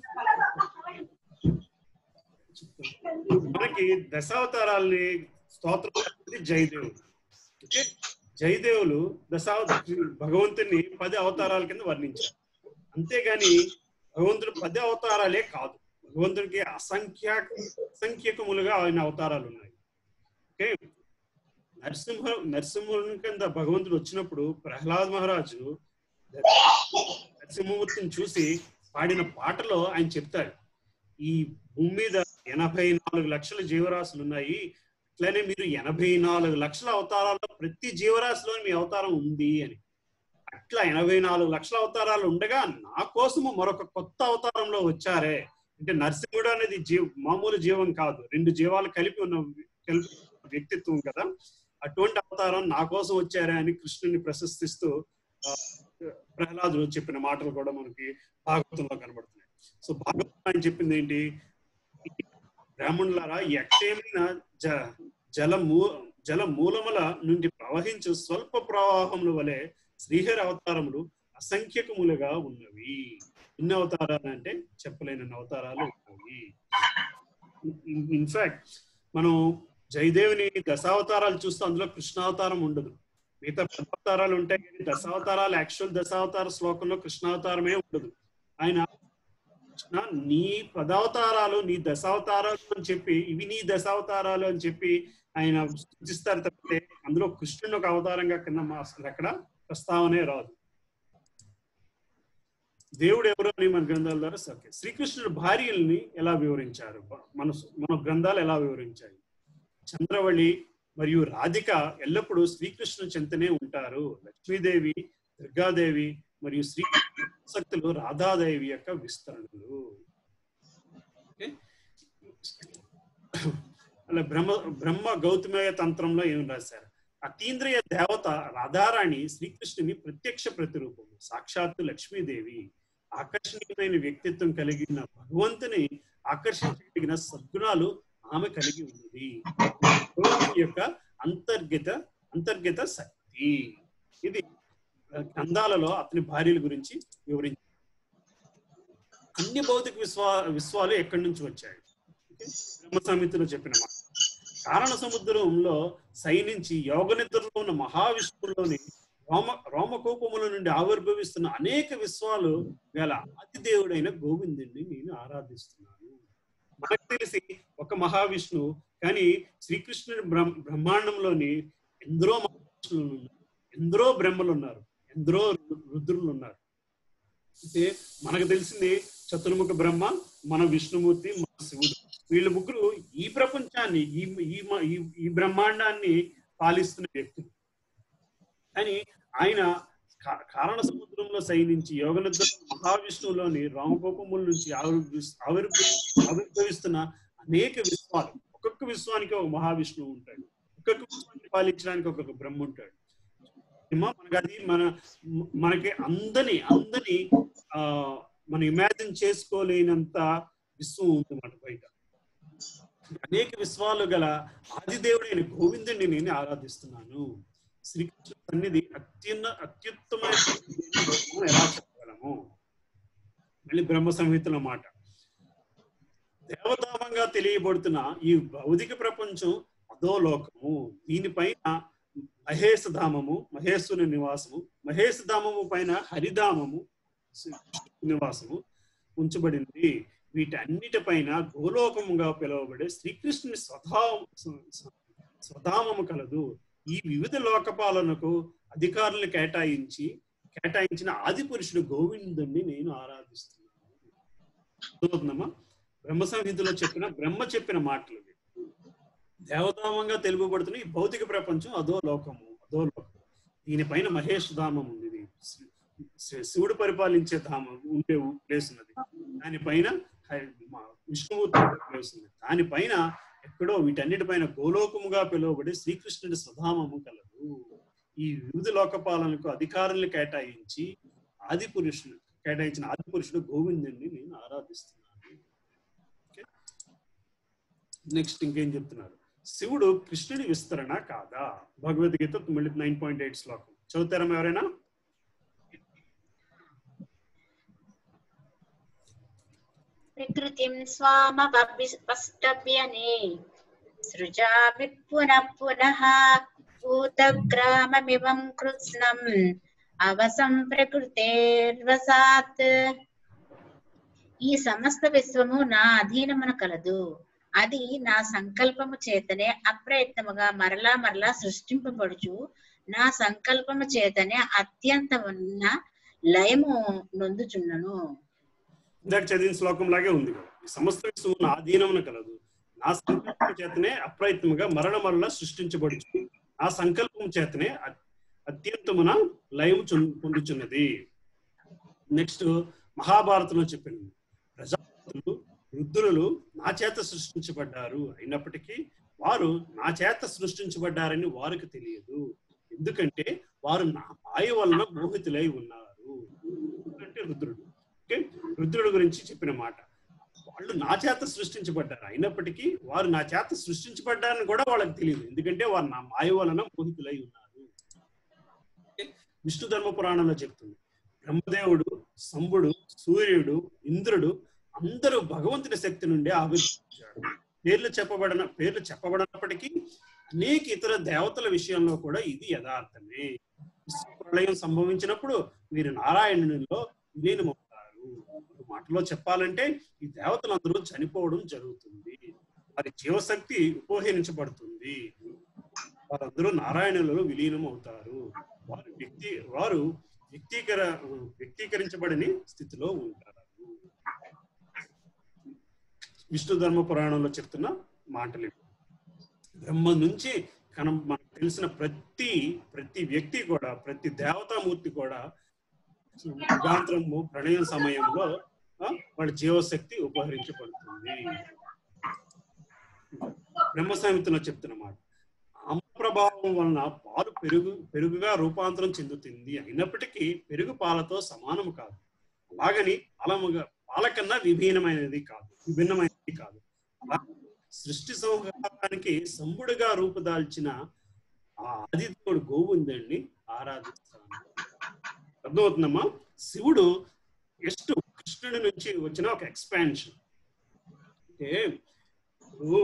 మనకి దశావతారాల్ని స్తోత్రం చేసింది జయదేవుడు ఓకే జయదేవులు దశావత భగవంతుని పది అవతారాల కింద వర్ణించారు అంతేగాని భగవంతుడు పది అవతారాలే కాదు భగవంతుడికి అసంఖ్య అసంఖ్యకములుగా ఆయన అవతారాలు ఉన్నాయి ఓకే నరసింహ నరసింహుని కింద భగవంతుడు వచ్చినప్పుడు ప్రహ్లాద్ మహారాజు నరసింహమూర్తిని చూసి పాడిన పాటలో ఆయన చెప్తాడు ఈ భూమి మీద ఎనభై నాలుగు లక్షల జీవరాశులు ఉన్నాయి అట్లనే మీరు ఎనభై నాలుగు లక్షల అవతారాల్లో ప్రతి జీవరాశిలో మీ అవతారం ఉంది అని అట్లా ఎనభై నాలుగు లక్షల అవతారాలు ఉండగా నా కోసము మరొక కొత్త అవతారంలో వచ్చారే అంటే నరసింహుడు అనేది జీవ మామూలు జీవం కాదు రెండు జీవాలు కలిపి ఉన్న కలిపి ఉన్న వ్యక్తిత్వం కదా అటువంటి అవతారం నా కోసం వచ్చారే అని కృష్ణుని ప్రశస్తిస్తూ ఆ, ప్రహ్లాదుడు చెప్పిన మాటలు కూడా మనకి భాగవతంలో కనబడుతున్నాయి సో భాగవతం ఆయన చెప్పింది ఏంటి బ్రాహ్మణులారా ఈ అక్షయమైన జ జల మూ జల మూలముల నుండి ప్రవహించు స్వల్ప ప్రవాహముల వలె శ్రీహరి అవతారములు అసంఖ్యకములుగా ఉన్నవి ఎన్ని అవతారాలు అంటే చెప్పలేని అవతారాలు ఉన్నవి ఇన్ఫాక్ట్ మనం జయదేవుని దశావతారాలు చూస్తే అందులో కృష్ణావతారం ఉండదు మిగతా పదావతారాలు ఉంటాయి కానీ దశావతారాలు యాక్చువల్ దశావతార శ్లోకంలో కృష్ణావతారమే ఉండదు ఆయన కృష్ణ నీ పదావతారాలు నీ దశావతారాలు అని చెప్పి ఇవి నీ దశావతారాలు అని చెప్పి ఆయన సూచిస్తారు తప్పితే అందులో కృష్ణుని ఒక అవతారంగా కింద మా- అసలు ఎక్కడ ప్రస్తావనే రాదు దేవుడు ఎవరు అని మన గ్రంథాల ద్వారా సరే శ్రీకృష్ణుడు భార్యల్ని ఎలా వివరించారు మన మన గ్రంథాలు ఎలా వివరించాయి చంద్రవళి మరియు రాధిక ఎల్లప్పుడూ శ్రీకృష్ణుని చెంతనే ఉంటారు లక్ష్మీదేవి దుర్గాదేవి మరియు శ్రీ శక్తులు రాధాదేవి యొక్క విస్తరణలు ఓకే? అలా బ్రహ్మ బ్రహ్మ గౌతమయ తంత్రంలో ఏం రాశారు అతీంద్రియ దేవత రాధారాణి శ్రీకృష్ణుని ప్రత్యక్ష ప్రతిరూపము సాక్షాత్తు లక్ష్మీదేవి ఆకర్షణీయమైన వ్యక్తిత్వం కలిగిన భగవంతుని ఆకర్షించగలిగిన సద్గుణాలు ఆమె కలిగి ఉన్నది భగవంతుని యొక్క అంతర్గత అంతర్గత శక్తి ఇది గ్రంథాలలో అతని భార్యల గురించి వివరించి అన్ని భౌతిక విశ్వా విశ్వాలు ఎక్కడి నుంచి వచ్చాయి బ్రహ్మ సమితిలో చెప్పిన మాట కారణ సముద్రంలో సైనించి యోగ నిద్రలో ఉన్న మహావిష్ణువులోని రోమ రోమకోపముల నుండి ఆవిర్భవిస్తున్న అనేక విశ్వాలు గల అతి దేవుడైన గోవిందుడిని నేను ఆరాధిస్తున్నాను మనకు తెలిసి ఒక మహావిష్ణువు కానీ శ్రీకృష్ణుడి బ్రహ్మ బ్రహ్మాండంలోని ఎందరో మహావిష్ణువులు ఉన్నారు ఎందరో బ్రహ్మలు ఉన్నారు ఎందరో రు- రుద్రులు ఉన్నారు అయితే మనకు తెలిసింది చతుర్ముఖ బ్రహ్మ మన విష్ణుమూర్తి మన శివుడు వీళ్ళ ముగ్గురు ఈ ప్రపంచాన్ని ఈ ఈ మ- ఈ- ఈ బ్రహ్మాండాన్ని పాలిస్తున్న వ్యక్తులు కానీ ఆయన కా- కారణ సముద్రంలో సైనించి యోగ నిద్ర మహావిష్ణువులోని రామకోపముల నుంచి ఆవిర్భవి ఆవిర్భవి ఆవిర్భవిస్తున్న అనేక విశ్వాలు ఒక్కొక్క విశ్వానికి ఒక మహావిష్ణువు ఉంటాడు ఒక్కొక్క విశ్వాన్ని పాలించడానికి ఒక్కొక్క బ్రహ్మ ఉంటాడు ఏమో మనకి అది మన మనకి అందని అందని ఆ మనం ఇమాజిన్ చేసుకోలేనంత విశ్వం ఉందన్నమాట బయట అనేక విశ్వాలు గల ఆదిదేవుడైన గోవిందుడిని నేను ఆరాధిస్తున్నాను శ్రీకృష్ణ సన్నిధి అత్యున్న అత్యుత్తమైన మనం ఎలా చెప్పగలము మళ్ళీ బ్రహ్మ సంహితలో మాట దేవతామంగా తెలియబడుతున్న ఈ భౌతిక ప్రపంచం అధోలోకము దీనిపైన మహేశధామము మహేశ్వరుని నివాసము మహేశధామము పైన హరిధామము నివాసము ఉంచబడింది వీటన్నిటిపైన గోలోకముగా పిలువబడే శ్రీకృష్ణుని స్వధామ స్వధామము కలదు ఈ వివిధ లోకపాలనకు అధికారులు కేటాయించి కేటాయించిన ఆది పురుషుడు గోవిందుణ్ణి నేను ఆరాధిస్తున్నాను అర్థమవుతుందమ్మా బ్రహ్మ సంహితలో చెప్పిన బ్రహ్మ చెప్పిన మాటలు ఇవి. దేవధామంగా తెలుపబడుతున్న ఈ భౌతిక ప్రపంచం అదో లోకము అదో లోకము దీనిపైన మహేష్ ధామం ఉంది ఇది శి- శి- శివుడు పరిపాలించే ధామం ఉండే ప్లేస్ ఉన్నది దానిపైన హై- మా- విష్ణుమూర్తి ప్లేస్ ఉంది దానిపైన ఎక్కడో వీటన్నిటిపైన గోలోకముగా పిలువబడి శ్రీకృష్ణుడి స్వధామము కలదు ఈ వివిధ లోకపాలనకు అధికారులను కేటాయించి ఆది పురుషుడు కేటాయించిన ఆది పురుషుడు గోవిందుని నేను ఆరాధిస్తున్నాను నెక్స్ట్ ఇంకేం చెప్తున్నారు శివుడు కృష్ణుడి విస్తరణ కాదా భగవద్గీత మళ్ళీ నైన్ పాయింట్ ఎయిట్ శ్లోకం చదువుతారా ఎవరైనా ప్రకృతిం స్వామవష్టవ్యనే సృజామి పునః పునః భూతగ్రామమివం కృత్స్నం అవసం ప్రకృతేర్వసాత్ ఈ సమస్త విశ్వము నా అధీనమున కలదు అది నా సంకల్పము చేతనే అప్రయత్నముగా మరలా మరలా సృష్టింపబడుచు నా సంకల్పము చేతనే అత్యంతమున్న లయము నొందుచున్నను ఇందాక చదివిన శ్లోకం లాగే ఉంది కదా. ఈ సమస్త విశ్వం నా ఆధీనమున కలదు నా సంకల్పం చేతనే అప్రయత్నముగా మరణ మరల సృష్టించబడుచు నా సంకల్పం చేతనే అ- అత్యంతమున లయము చొం- పొందుచున్నది నెక్స్ట్ మహాభారతంలో చెప్పింది ప్రజాపతులు రుద్రులు నా చేత సృష్టించబడ్డారు అయినప్పటికీ వారు నా చేత సృష్టించబడ్డారని వారికి తెలియదు ఎందుకంటే వారు నా మాయ వలన మోహితులై ఉన్నారు అంటే రుద్రుడు ఓకే రుద్రుడు గురించి చెప్పిన మాట వాళ్ళు నా చేత సృష్టించబడ్డారు అయినప్పటికీ వారు నా చేత సృష్టించబడ్డారని కూడా వాళ్ళకి తెలియదు ఎందుకంటే వారు నా మాయ వలన మోహితులై ఉన్నారు ఓకే? విష్ణు ధర్మ పురాణంలో చెప్తుంది బ్రహ్మదేవుడు సంబుడు సూర్యుడు ఇంద్రుడు అందరూ భగవంతుడి శక్తి నుండి ఆవిర్భవించాడు పేర్లు చెప్పబడిన పేర్లు చెప్పబడినప్పటికీ అనేక ఇతర దేవతల విషయంలో కూడా ఇది యథార్థమే విశ్వ ప్రళయం సంభవించినప్పుడు వీరు నారాయణునిలో విలీనమవుతారు ఒక మాటలో చెప్పాలంటే ఈ దేవతలందరూ చనిపోవడం జరుగుతుంది వారి జీవశక్తి ఉపహరించబడుతుంది వారందరూ నారాయణులలో విలీనం అవుతారు వారు వ్యక్తి వారు వ్యక్తీకర వ్యక్తీకరించబడని స్థితిలో ఉంటారు విష్ణు ధర్మ పురాణంలో చెప్తున్న మాటలు ఇవి. బ్రహ్మ నుంచి కనం మనకు తెలిసిన ప్రతి ప్రతి వ్యక్తి కూడా ప్రతి దేవతామూర్తి కూడా యుగాంతరము ప్రణయం సమయంలో ఆ, వాళ్ళ జీవశక్తి ఉపహరించబడుతుంది బ్రహ్మ సంహితలో చెప్తున్నమాట అమ్మ ప్రభావం వలన పాలు పెరుగు పెరుగుగా రూపాంతరం చెందుతుంది అయినప్పటికీ పెరుగు పాలతో సమానం కాదు అలాగని పాలముగా పాలకన్నా విభిన్నమైనది కాదు విభిన్నమైనది కాదు అలా సృష్టి సంహారానికి సంబుడుగా రూపుదాల్చిన ఆ ఆదిత్యుడు గోవిందుడిని ఆరాధిస్తాను అర్థమవుతుందమ్మా శివుడు ఎస్ట్ కృష్ణుడి నుంచి వచ్చిన ఒక ఎక్స్పాన్షన్ అంటే ఇప్పుడు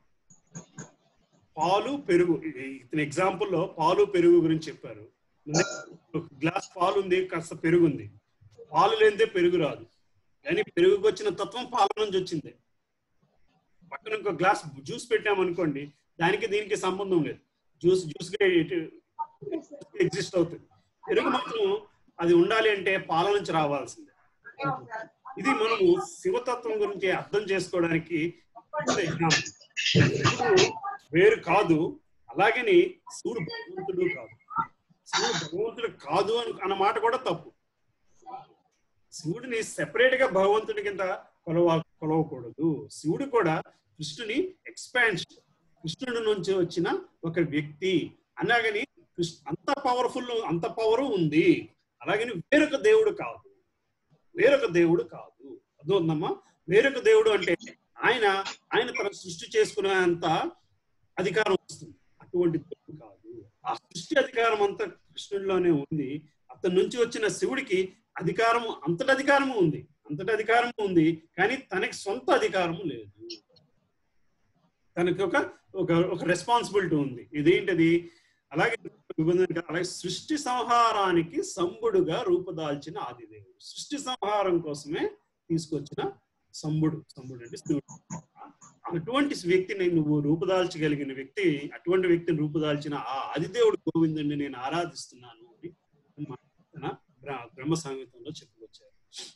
పాలు పెరుగు ఇది- ఇతని ఎగ్జాంపుల్ లో పాలు పెరుగు గురించి చెప్పారు ఒక గ్లాస్ పాలు ఉంది కాస్త పెరుగు ఉంది పాలు లేనిదే పెరుగు రాదు కానీ పెరుగుకి వచ్చిన తత్వం పాల నుంచి వచ్చింది పక్కన ఇంకో గ్లాస్ జ్యూస్ పెట్టామనుకోండి దానికి దీనికి సంబంధం లేదు జ్యూస్ జ్యూస్ ఎగ్జిస్ట్ అవుతుంది పెరుగు మాత్రం అది ఉండాలి అంటే పాల నుంచి రావాల్సిందే ఇది మనము శివతత్వం గురించి అర్థం చేసుకోవడానికి example. శివుడు వేరు కాదు అలాగని శివుడు భగవంతుడు కాదు శివుడు భగవంతుడు కాదు అని అన్న మాట కూడా తప్పు శివుడిని సెపరేట్ గా భగవంతుడి కింద కొలవ కొలవకూడదు శివుడు కూడా కృష్ణుని ఎక్స్పాన్షన్ కృష్ణుడి నుంచి వచ్చిన ఒక వ్యక్తి అలాగని కృష్ణ అంత పవర్ఫుల్ అంత పవర్ ఉంది అలాగని వేరొక దేవుడు కాదు వేరొక దేవుడు కాదు అర్థమవుతుందమ్మా వేరొక దేవుడు అంటే ఆయన ఆయన తన సృష్టి చేసుకునేంత అధికారం వస్తుంది అటువంటి దేవుడు కాదు ఆ సృష్టి అధికారం అంతా కృష్ణుడిలోనే ఉంది అతని నుంచి వచ్చిన శివుడికి అధికారం అంతటి అధికారము ఉంది అంతటి అధికారము ఉంది కానీ తనకి సొంత అధికారము లేదు తనకి ఒక ఒక ఒక రెస్పాన్సిబిలిటీ ఉంది ఇదేంటది అలాగే విభజన అలాగే సృష్టి సంహారానికి సంబుడుగా రూపుదాల్చిన ఆదిదేవుడు సృష్టి సంహారం కోసమే తీసుకొచ్చిన సంబుడు సంబుడు అంటే శివుడు అటువంటి వ్యక్తిని నువ్వు రూపుదాల్చగలిగిన వ్యక్తి అటువంటి వ్యక్తిని రూపుదాల్చిన ఆ ఆదిదేవుడు గోవిందుడిని నేను ఆరాధిస్తున్నాను అని తన బ్ర- బ్రహ్మ సంగీతంలో చెప్పుకొచ్చారు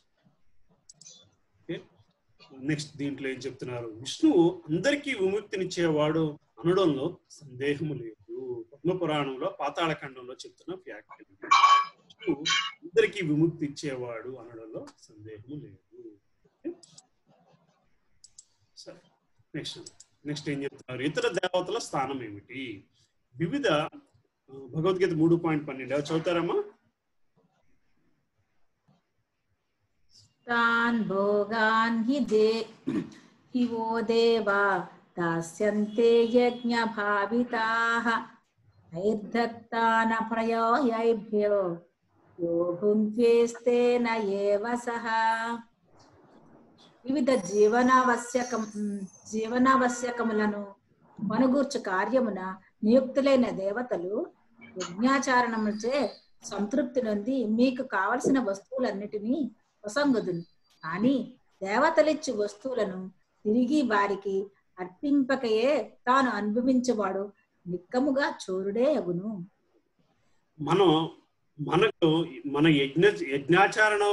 నెక్స్ట్ దీంట్లో ఏం చెప్తున్నారు విష్ణువు అందరికీ విముక్తినిచ్చేవాడు అనడంలో సందేహము లేదు పద్మ పురాణంలో పాతాళ ఖండంలో చెప్తున్న వ్యాఖ్య విష్ణువు అందరికీ విముక్తి ఇచ్చేవాడు అనడంలో సందేహము లేదు సరే నెక్స్ట్ నెక్స్ట్ ఏం చెప్తున్నారు ఇతర దేవతల స్థానం ఏమిటి వివిధ ఆ, భగవద్గీత మూడు పాయింట్ పన్నెండు ఎవరు చదువుతారమ్మా तान् भोगान् हि दे हि वो देवा दास्यन्ते यज्ञभाविताः नैर्दत्तानप्रयोयैभ्यो यो भुङ्क्तेस्तेन एव सः వివిధ జీవనావశ్యకం జీవనావశ్యకములను మనుగూర్చు కార్యమున నియుక్తులైన దేవతలు యజ్ఞాచారణముచే సంతృప్తి నొంది మీకు కావలసిన వస్తువులన్నిటినీ ప్రసంగుదును కానీ దేవతలిచ్చు వస్తువులను తిరిగి వారికి అర్పింపకయే తాను అనుభవించేవాడు నిక్కముగా చోరుడే అగును మనం మనకు మన యజ్ఞ యజ్ఞాచారణ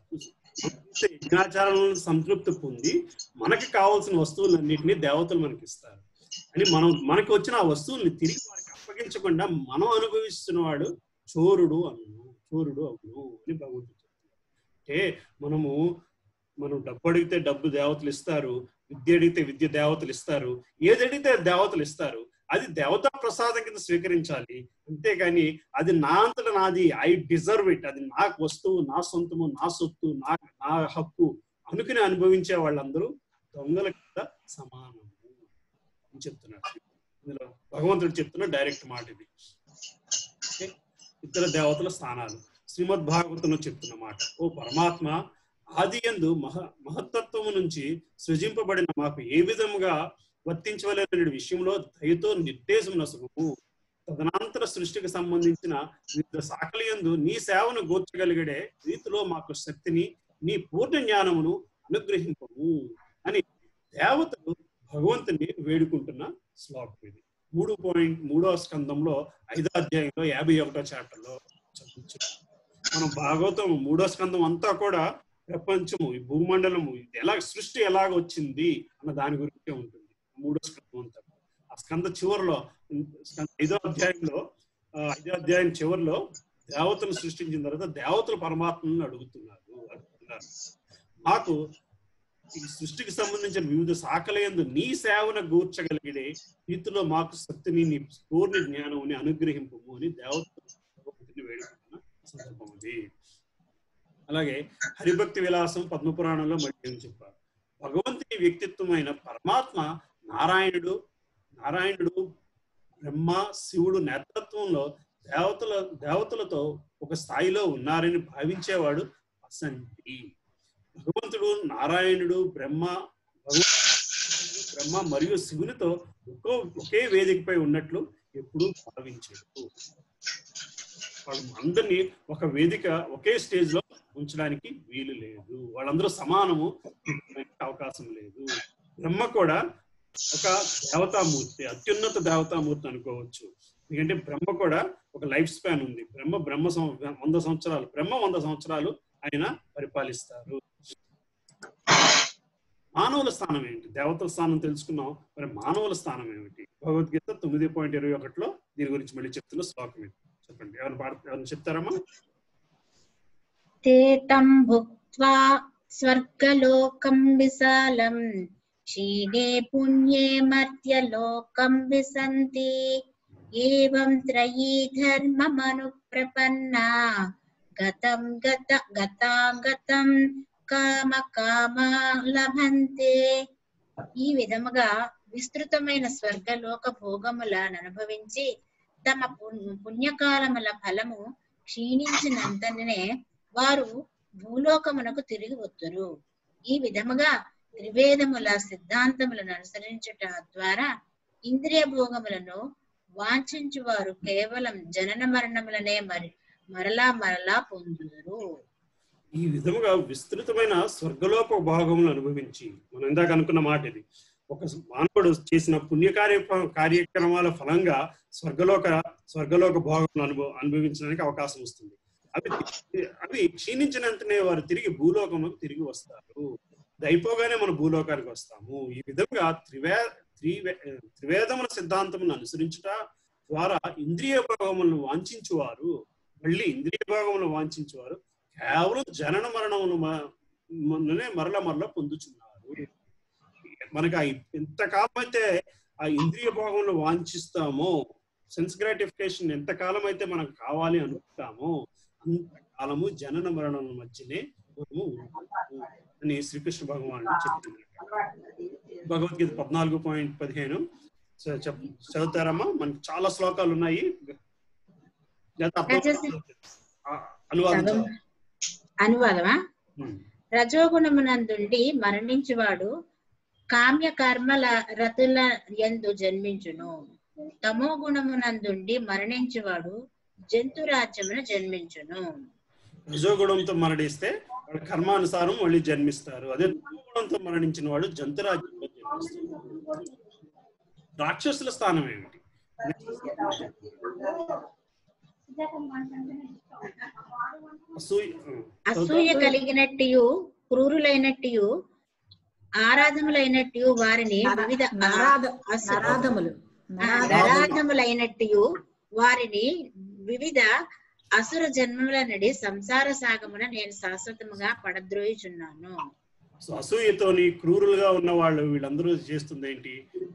యజ్ఞాచారణలో సంతృప్తి పొంది మనకి కావాల్సిన వస్తువులన్నింటినీ దేవతలు మనకి ఇస్తారు అని మనం మనకి వచ్చిన ఆ వస్తువుల్ని తిరిగి వారికి అప్పగించకుండా మనం అనుభవిస్తున్నవాడు చోరుడు అను చోరుడు అవును అని భగవంతుడు చెప్తున్నారు అంటే మనము మనం డబ్బు అడిగితే డబ్బు దేవతలు ఇస్తారు విద్య అడిగితే విద్య దేవతలు ఇస్తారు ఏది అడిగితే అది దేవతలు ఇస్తారు అది దేవతా ప్రసాదం కింద స్వీకరించాలి అంతేగాని అది నా అంతట నాది ఐ డిజర్వ్ ఇట్ అది నాకు వస్తువు నా సొంతము నా సొత్తు నా నా హక్కు అనుకుని అనుభవించే వాళ్ళందరూ దొంగల కింద సమానము అని చెప్తున్నారు ఇందులో భగవంతుడు చెప్తున్న డైరెక్ట్ మాట ఇది ఓకే? ఇతర దేవతల స్థానాలు శ్రీమద్ భాగవతంలో చెప్తున్న మాట ఓ పరమాత్మ ఆది ఎందు మహ మహత్తత్వము నుంచి సృజింపబడిన మాకు ఏ విధముగా వర్తించవలనే విషయంలో దయతో నిర్దేశం నసుగు తదనంతర సృష్టికి సంబంధించిన వివిధ శాఖల యందు నీ సేవను గోర్చగలిగడే రీతిలో మాకు శక్తిని నీ పూర్ణ జ్ఞానమును అనుగ్రహింపము అని దేవతలు భగవంతుని వేడుకుంటున్న శ్లోకం ఇది మూడు పాయింట్ మూడో స్కందంలో ఐదో అధ్యాయంలో యాభై ఒకటో చాప్టర్ లో చదువుతాం మనం భాగవతం మూడో స్కందం అంతా కూడా ప్రపంచము ఈ భూమండలము ఇది ఎలా సృష్టి ఎలాగ వచ్చింది అన్న దాని గురించే ఉంటుంది మూడో స్కందం అంతా ఆ స్కంద చివరిలో స్కంద ఐదో అధ్యాయంలో ఆ, ఐదో అధ్యాయం చివరిలో దేవతను సృష్టించిన తర్వాత దేవతలు పరమాత్మను అడుగుతున్నారు అడుగుతున్నారు మాకు ఈ సృష్టికి సంబంధించిన వివిధ శాఖల యందు నీ సేవను గూర్చగలిగే రీతిలో మాకు శక్తిని నీ పూర్ణ జ్ఞానం అనుగ్రహింపము అని దేవతలు భగవంతుని వేడుకుంటున్న సందర్భం అది అలాగే హరిభక్తి విలాసం పద్మపురాణంలో మళ్ళీ ఏం చెప్పారు భగవంతుని వ్యక్తిత్వమైన పరమాత్మ నారాయణుడు నారాయణుడు బ్రహ్మ శివుడు నేతృత్వంలో దేవతల దేవతలతో ఒక స్థాయిలో ఉన్నారని భావించేవాడు అసంటి భగవంతుడు నారాయణుడు బ్రహ్మ భగవంతుడు బ్రహ్మ మరియు శివునితో ఒక్కో ఒకే వేదికపై ఉన్నట్లు ఎప్పుడూ భావించాడు వాళ్ళు అందరినీ ఒక వేదిక ఒకే స్టేజ్ లో ఉంచడానికి వీలు లేదు వాళ్ళందరూ సమానము అవకాశం లేదు బ్రహ్మ కూడా ఒక దేవతామూర్తి అత్యున్నత దేవతామూర్తి అనుకోవచ్చు ఎందుకంటే బ్రహ్మ కూడా ఒక లైఫ్ స్పాన్ ఉంది బ్రహ్మ బ్రహ్మ సం- వంద సంవత్సరాలు బ్రహ్మ వంద సంవత్సరాలు ఆయన పరిపాలిస్తారు మానవుల స్థానం ఏంటి దేవతల స్థానం తెలుసుకున్నాం మరి మానవుల స్థానం ఏమిటి భగవద్గీత తొమ్మిది పాయింట్ ఇరవై ఒకటిలో దీని గురించి మళ్ళీ చెప్తున్న శ్లోకం ఏంటి చెప్పండి ఎవరు పాడ ఎవరైనా చెప్తారమ్మా ते तं भुक्त्वा स्वर्गलोकं विशालं क्षीणे पुण्ये मर्त्यलोकं विसन्ति एवं त्रयी धर्ममनुप्रपन्ना गतं गत गतां गतं కామకామా లభంతే ఈ విధముగా విస్తృతమైన స్వర్గలోక భోగములను అనుభవించి తమ పుణ్య- పుణ్యకాలముల ఫలము క్షీణించినంతనే వారు భూలోకమునకు తిరిగి వత్తురు ఈ విధముగా త్రివేదముల సిద్ధాంతములను అనుసరించుట ద్వారా ఇంద్రియ భోగములను వాంఛించు వారు కేవలం జనన మరణములనే మరి మరలా మరలా పొందుదురు ఈ విధముగా విస్తృతమైన స్వర్గలోక భాగములు అనుభవించి మనం ఇందాక అనుకున్న మాట ఇది ఒక మానవుడు చేసిన పుణ్య కార్య కార్యక్రమాల ఫలంగా స్వర్గలోక స్వర్గలోక భోగములు అనుభవ అనుభవించడానికి అవకాశం వస్తుంది అవి అవి క్షీణించినంతనే వారు తిరిగి భూలోకంలోకి తిరిగి వస్తారు ఇది అయిపోగానే మనం భూలోకానికి వస్తాము ఈ విధంగా త్రివే త్రివే త్రివేదముల సిద్ధాంతమును అనుసరించుట ద్వారా ఇంద్రియ భాగములను వాంఛించువారు మళ్ళీ ఇంద్రియ భాగములను వాంఛించువారు కేవలం జనన మరణమును మ- మననే మరల మరల పొందుచున్నారు మనకి ఆ ఎంతకాలం అయితే ఆ ఇంద్రియ భాగంలో వాంఛిస్తామో సెన్స్ గ్రాటిఫికేషన్ ఎంతకాలం అయితే మనకు కావాలి అనుకుంటామో అంతకాలము జనన మరణముల మధ్యనే మనము ఉంటాము అని శ్రీకృష్ణ భగవానుడు చెప్తున్నారు భగవద్గీత పద్నాలుగు పాయింట్ పదిహేను చ- చెప్ చదువుతారమ్మా మనకి చాలా శ్లోకాలు ఉన్నాయి లేదా అర్థం దయచేసి. ఆ, అనువాదం సగం చదువు. అనువాదమా ఉమ్. రజోగుణమునందుండి మరణించువాడు కామ్య కర్మల రతుల యందు జన్మించును తమో గుణమునందుండి మరణించువాడు జంతు రాజ్యమున జన్మించును రజోగుణంతో మరణిస్తే వాళ్ళ కర్మానుసారం మళ్ళీ జన్మిస్తారు అదే తమోగుణంతో మరణించిన వాడు జంతురాజ్యంలో జన్మిస్తారు రాక్షసుల స్థానం ఏమిటి అసూయ అసూయ కలిగినట్టు క్రూరులైనట్టు ఆరాధములైనట్టు వారిని వివిధ నరాధ అసు- నరాధములు నరాధ- నరాధములైనట్టు వారిని వివిధ అసుర జన్మముల నడి సంసార సాగమున నేను శాశ్వతముగా పడద్రోయుచున్నాను సో అసూయతోని క్రూరులుగా ఉన్న వాళ్ళు వీళ్ళందరూ చేస్తుంది ఏంటి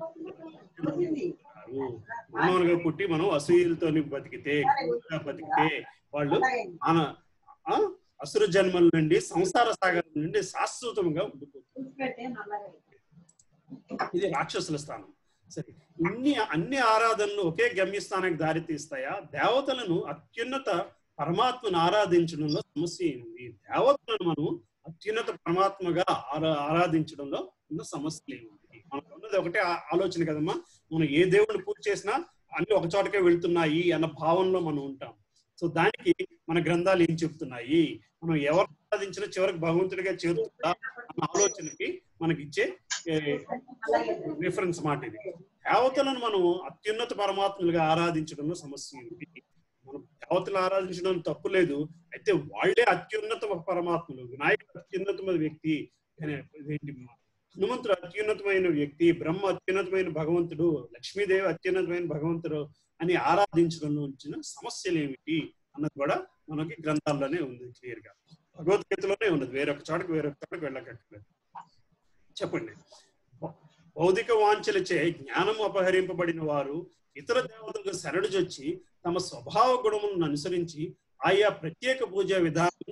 మానవులుగా పుట్టి మనం అసూయలతోని బతికితే క్రూరులుగా బతికితే వాళ్ళు మన ఆ, అసుర జన్మల నుండి సంసార సాగరం నుండి శాశ్వతంగా ఉండిపోతుంది ఇది రాక్షసుల స్థానం సరే ఇన్ని అన్ని ఆరాధనలు ఒకే గమ్యస్థానానికి దారి తీస్తాయా దేవతలను అత్యున్నత పరమాత్మను ఆరాధించడంలో సమస్య ఏముంది దేవతలను మనం అత్యున్నత పరమాత్మగా ఆరా ఆరాధించడంలో ఉన్న సమస్య ఏముంది మనకు ఉన్నది ఒకటే ఆ- ఆలోచన కదమ్మా మనం ఏ దేవుడిని పూజ చేసినా అన్ని ఒక చోటకే వెళ్తున్నాయి అన్న భావనలో మనం ఉంటాం సో దానికి మన గ్రంథాలు ఏం చెప్తున్నాయి మనం ఎవరు ఆరాధించినా చివరికి భగవంతుడిగా చేరుతుందా అన్న ఆలోచనకి మనకి ఇచ్చే రిఫరెన్స్ మాట ఇది దేవతలను మనం అత్యున్నత పరమాత్మలుగా ఆరాధించడంలో సమస్య ఏంటి మనం దేవతలు ఆరాధించడం తప్పు లేదు అయితే వాళ్ళే అత్యున్నత పరమాత్మలు వినాయకుడు అత్యున్నతమైన వ్యక్తి కానీ ఇదేంటి హనుమంతుడు అత్యున్నతమైన వ్యక్తి బ్రహ్మ అత్యున్నతమైన భగవంతుడు లక్ష్మీదేవి అత్యున్నతమైన భగవంతుడు అని ఆరాధించడంలో ఉంచిన సమస్యలు ఏమిటి అన్నది కూడా మనకి గ్రంథాల్లోనే ఉంది క్లియర్ గా భగవద్గీతలోనే ఉన్నది వేరొక చోటకి వేరొక చోటకి వెళ్ళకట్లేదు చెప్పండి భౌ- భౌతిక వాంఛలచే జ్ఞానం అపహరింపబడిన వారు ఇతర దేవతలకు శరణుజొచ్చి తమ స్వభావ గుణములను అనుసరించి ఆయా ప్రత్యేక పూజా విధానం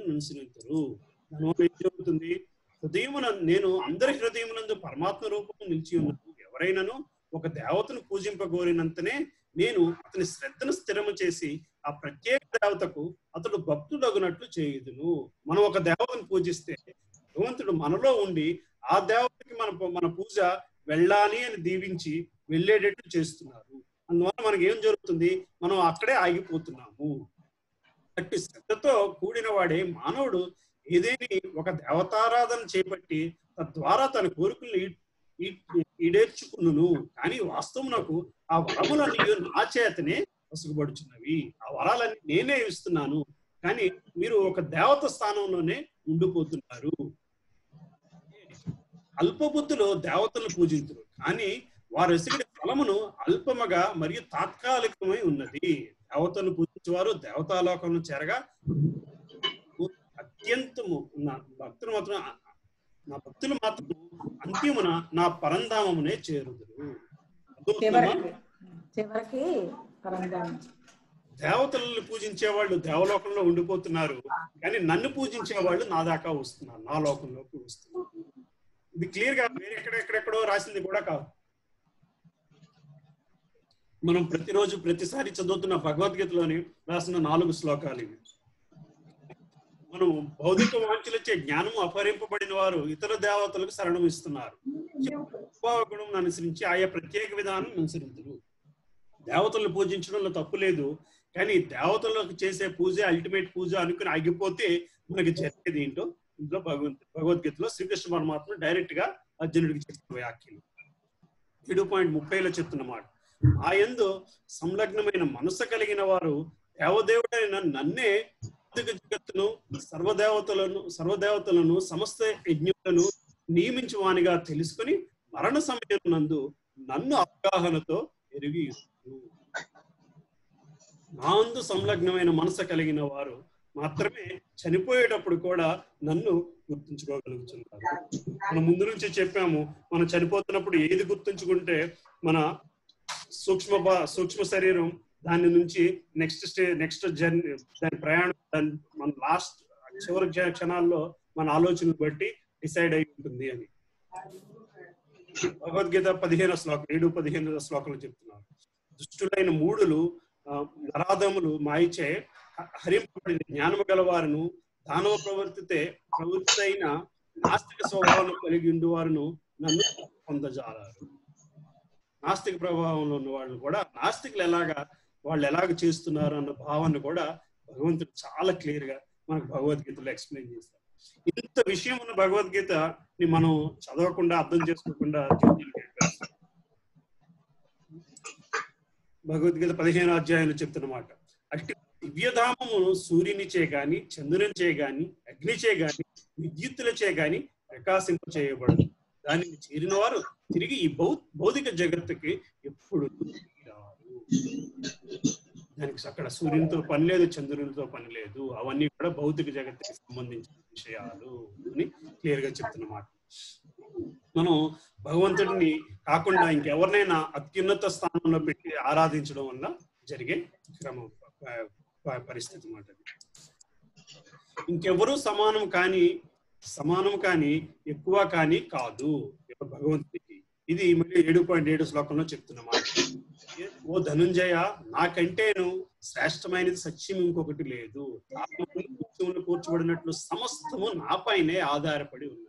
అనుసరించరు దానివల్ల ఏం జరుగుతుంది హృదయమున నేను అందరి హృదయమునందు పరమాత్మ రూపము నిలిచి ఉన్నాను ఎవరైనాను ఒక దేవతను పూజింపగోరినంతనే నేను అతని శ్రద్ధను స్థిరము చేసి ఆ ప్రత్యేక దేవతకు అతడు భక్తుడగునట్లు చేయుదును మనం ఒక దేవతను పూజిస్తే భగవంతుడు మనలో ఉండి ఆ దేవతకి మన మన పూజ వెళ్ళాలి అని దీవించి వెళ్ళేటట్టు చేస్తున్నారు అందువల్ల మనకి ఏం జరుగుతుంది మనం అక్కడే ఆగిపోతున్నాము అట్టి శ్రద్ధతో కూడిన వాడే మానవుడు ఏదేని ఒక దేవతారాధన చేపట్టి తద్వారా తన కోరికలను ఈ- ఈ- ఈడేర్చుకును కానీ వాస్తవమునకు ఆ వరములన్నీ నా చేతనే వసుగుబడుచున్నవి ఆ వరాలన్నీ నేనే ఇస్తున్నాను కానీ మీరు ఒక దేవత స్థానంలోనే ఉండిపోతున్నారు అల్పబుద్ధులు దేవతలను పూజించరు కానీ వారు ఎసిగిన ఫలమును అల్పముగా మరియు తాత్కాలికమై ఉన్నది దేవతలను పూజించేవారు దేవతాలోకంలో చేరగా అత్యంతము నా భక్తులు మాత్రం నా భక్తులు మాత్రం అంత్యమున నా పరంధామమునే చేరుదురు అర్థమవుతుందమ్మా? చివరికి చివరికి పరంధామం దేవతలను పూజించే వాళ్ళు దేవలోకంలో ఉండిపోతున్నారు కానీ నన్ను పూజించే వాళ్ళు నా దాకా వస్తున్నారు నా లోకంలోకి వస్తున్నారు ఇది క్లియర్ గా వేరే ఎక్కడెక్కడెక్కడో రాసింది కూడా కాదు మనం ప్రతిరోజు ప్రతిసారి చదువుతున్న భగవద్గీతలోని రాసిన నాలుగు శ్లోకాలు ఇవి మనం భౌతిక వాంఛలచే జ్ఞానము అపహరింపబడిన వారు ఇతర దేవతలకు శరణం ఇస్తున్నారు స్వభావ గుణం అనుసరించి ఆయా ప్రత్యేక విధానం అనుసరించరు దేవతలను పూజించడంలో తప్పు లేదు కానీ దేవతలకు చేసే పూజ అల్టిమేట్ పూజ అనుకుని ఆగిపోతే మనకి జరిగేది ఏంటో ఇంట్లో భగవంతు భగవద్గీతలో శ్రీకృష్ణ పరమాత్మ డైరెక్ట్ గా అర్జునుడికి చెప్పిన వ్యాఖ్యలు ఏడు పాయింట్ ముప్పైలో చెప్తున్నమాట ఆ యందు సంలగ్నమైన మనసు కలిగిన వారు దేవదేవుడైన నన్నే భౌతిక జగత్తును సర్వదేవతలను సర్వదేవతలను సమస్త యజ్ఞులను నియమించు వానిగా తెలుసుకుని మరణ సమయం నందు నన్ను అవగాహనతో ఎరిగి ఉందురు. నా అందు సంలగ్నమైన మనసు కలిగిన వారు మాత్రమే చనిపోయేటప్పుడు కూడా నన్ను గుర్తుంచుకోగలుగుతున్నారు మనం ముందు నుంచి చెప్పాము మనం చనిపోతున్నప్పుడు ఏది గుర్తుంచుకుంటే మన సూక్ష్మ భా- సూక్ష్మ శరీరం దాని నుంచి నెక్స్ట్ స్టే నెక్స్ట్ జర్నీ దాని ప్రయాణం దాని మన లాస్ట్ చివరి క్ష- క్షణాల్లో మన ఆలోచనలు బట్టి డిసైడ్ అయి ఉంటుంది అని భగవద్గీత పదిహేను శ్లోకం ఏడు పదిహేను శ్లోకంలో చెప్తున్నారు దుష్టులైన మూడులు ఆ, నరాధములు మాయిచే హ- హరింపబడిన జ్ఞానము గలవారును దానవ ప్రవర్తితే ప్రవృత్తి అయిన నాస్తిక స్వభావం కలిగి ఉండి వారును నన్ను పొందజాలారు నాస్తిక ప్రభావంలో ఉన్న వాళ్ళు కూడా నాస్తికులు ఎలాగా వాళ్ళు ఎలాగ చేస్తున్నారు అన్న భావాన్ని కూడా భగవంతుడు చాలా క్లియర్ గా మనకు భగవద్గీతలో ఎక్స్ప్లెయిన్ చేస్తారు ఇంత విషయం ఉన్న భగవద్గీతని మనం చదవకుండా అర్థం చేసుకోకుండా జీవితానికి వెళ్ళిపోయాం. భగవద్గీత పదిహేను అధ్యాయంలో చెప్తున్నమాట అట్టి దివ్యధామమును సూర్యునిచే గాని చంద్రునిచే గాని అగ్నిచే గాని విద్యుత్తులచే గాని ప్రకాశింప చేయబడదు దానిని చేరిన వారు తిరిగి ఈ భౌ భౌతిక జగత్తుకి ఎప్పుడు రారు దానికి అక్కడ సూర్యునితో పని లేదు చంద్రునితో పని లేదు అవన్నీ కూడా భౌతిక జగత్తుకి సంబంధించిన విషయాలు అని క్లియర్ గా చెప్తున్నమాట మనం భగవంతుడిని కాకుండా ఇంకెవరినైనా అత్యున్నత స్థానంలో పెట్టి ఆరాధించడం వల్ల జరిగే క్రమం ప- ప- పరిస్థితి మాట ఇంకెవరూ సమానం కానీ సమానం కానీ ఎక్కువ కానీ కాదు ఎవరు భగవంతుడికి ఇది మళ్ళీ ఏడు పాయింట్ ఏడు శ్లోకంలో చెప్తున్నమాట ఓ ధనుంజయ నాకంటేను శ్రేష్టమైనది సత్యం ఇంకొకటి లేదు కూర్చుని కూర్చోబడినట్లు సమస్తము నాపైనే ఆధారపడి ఉన్నది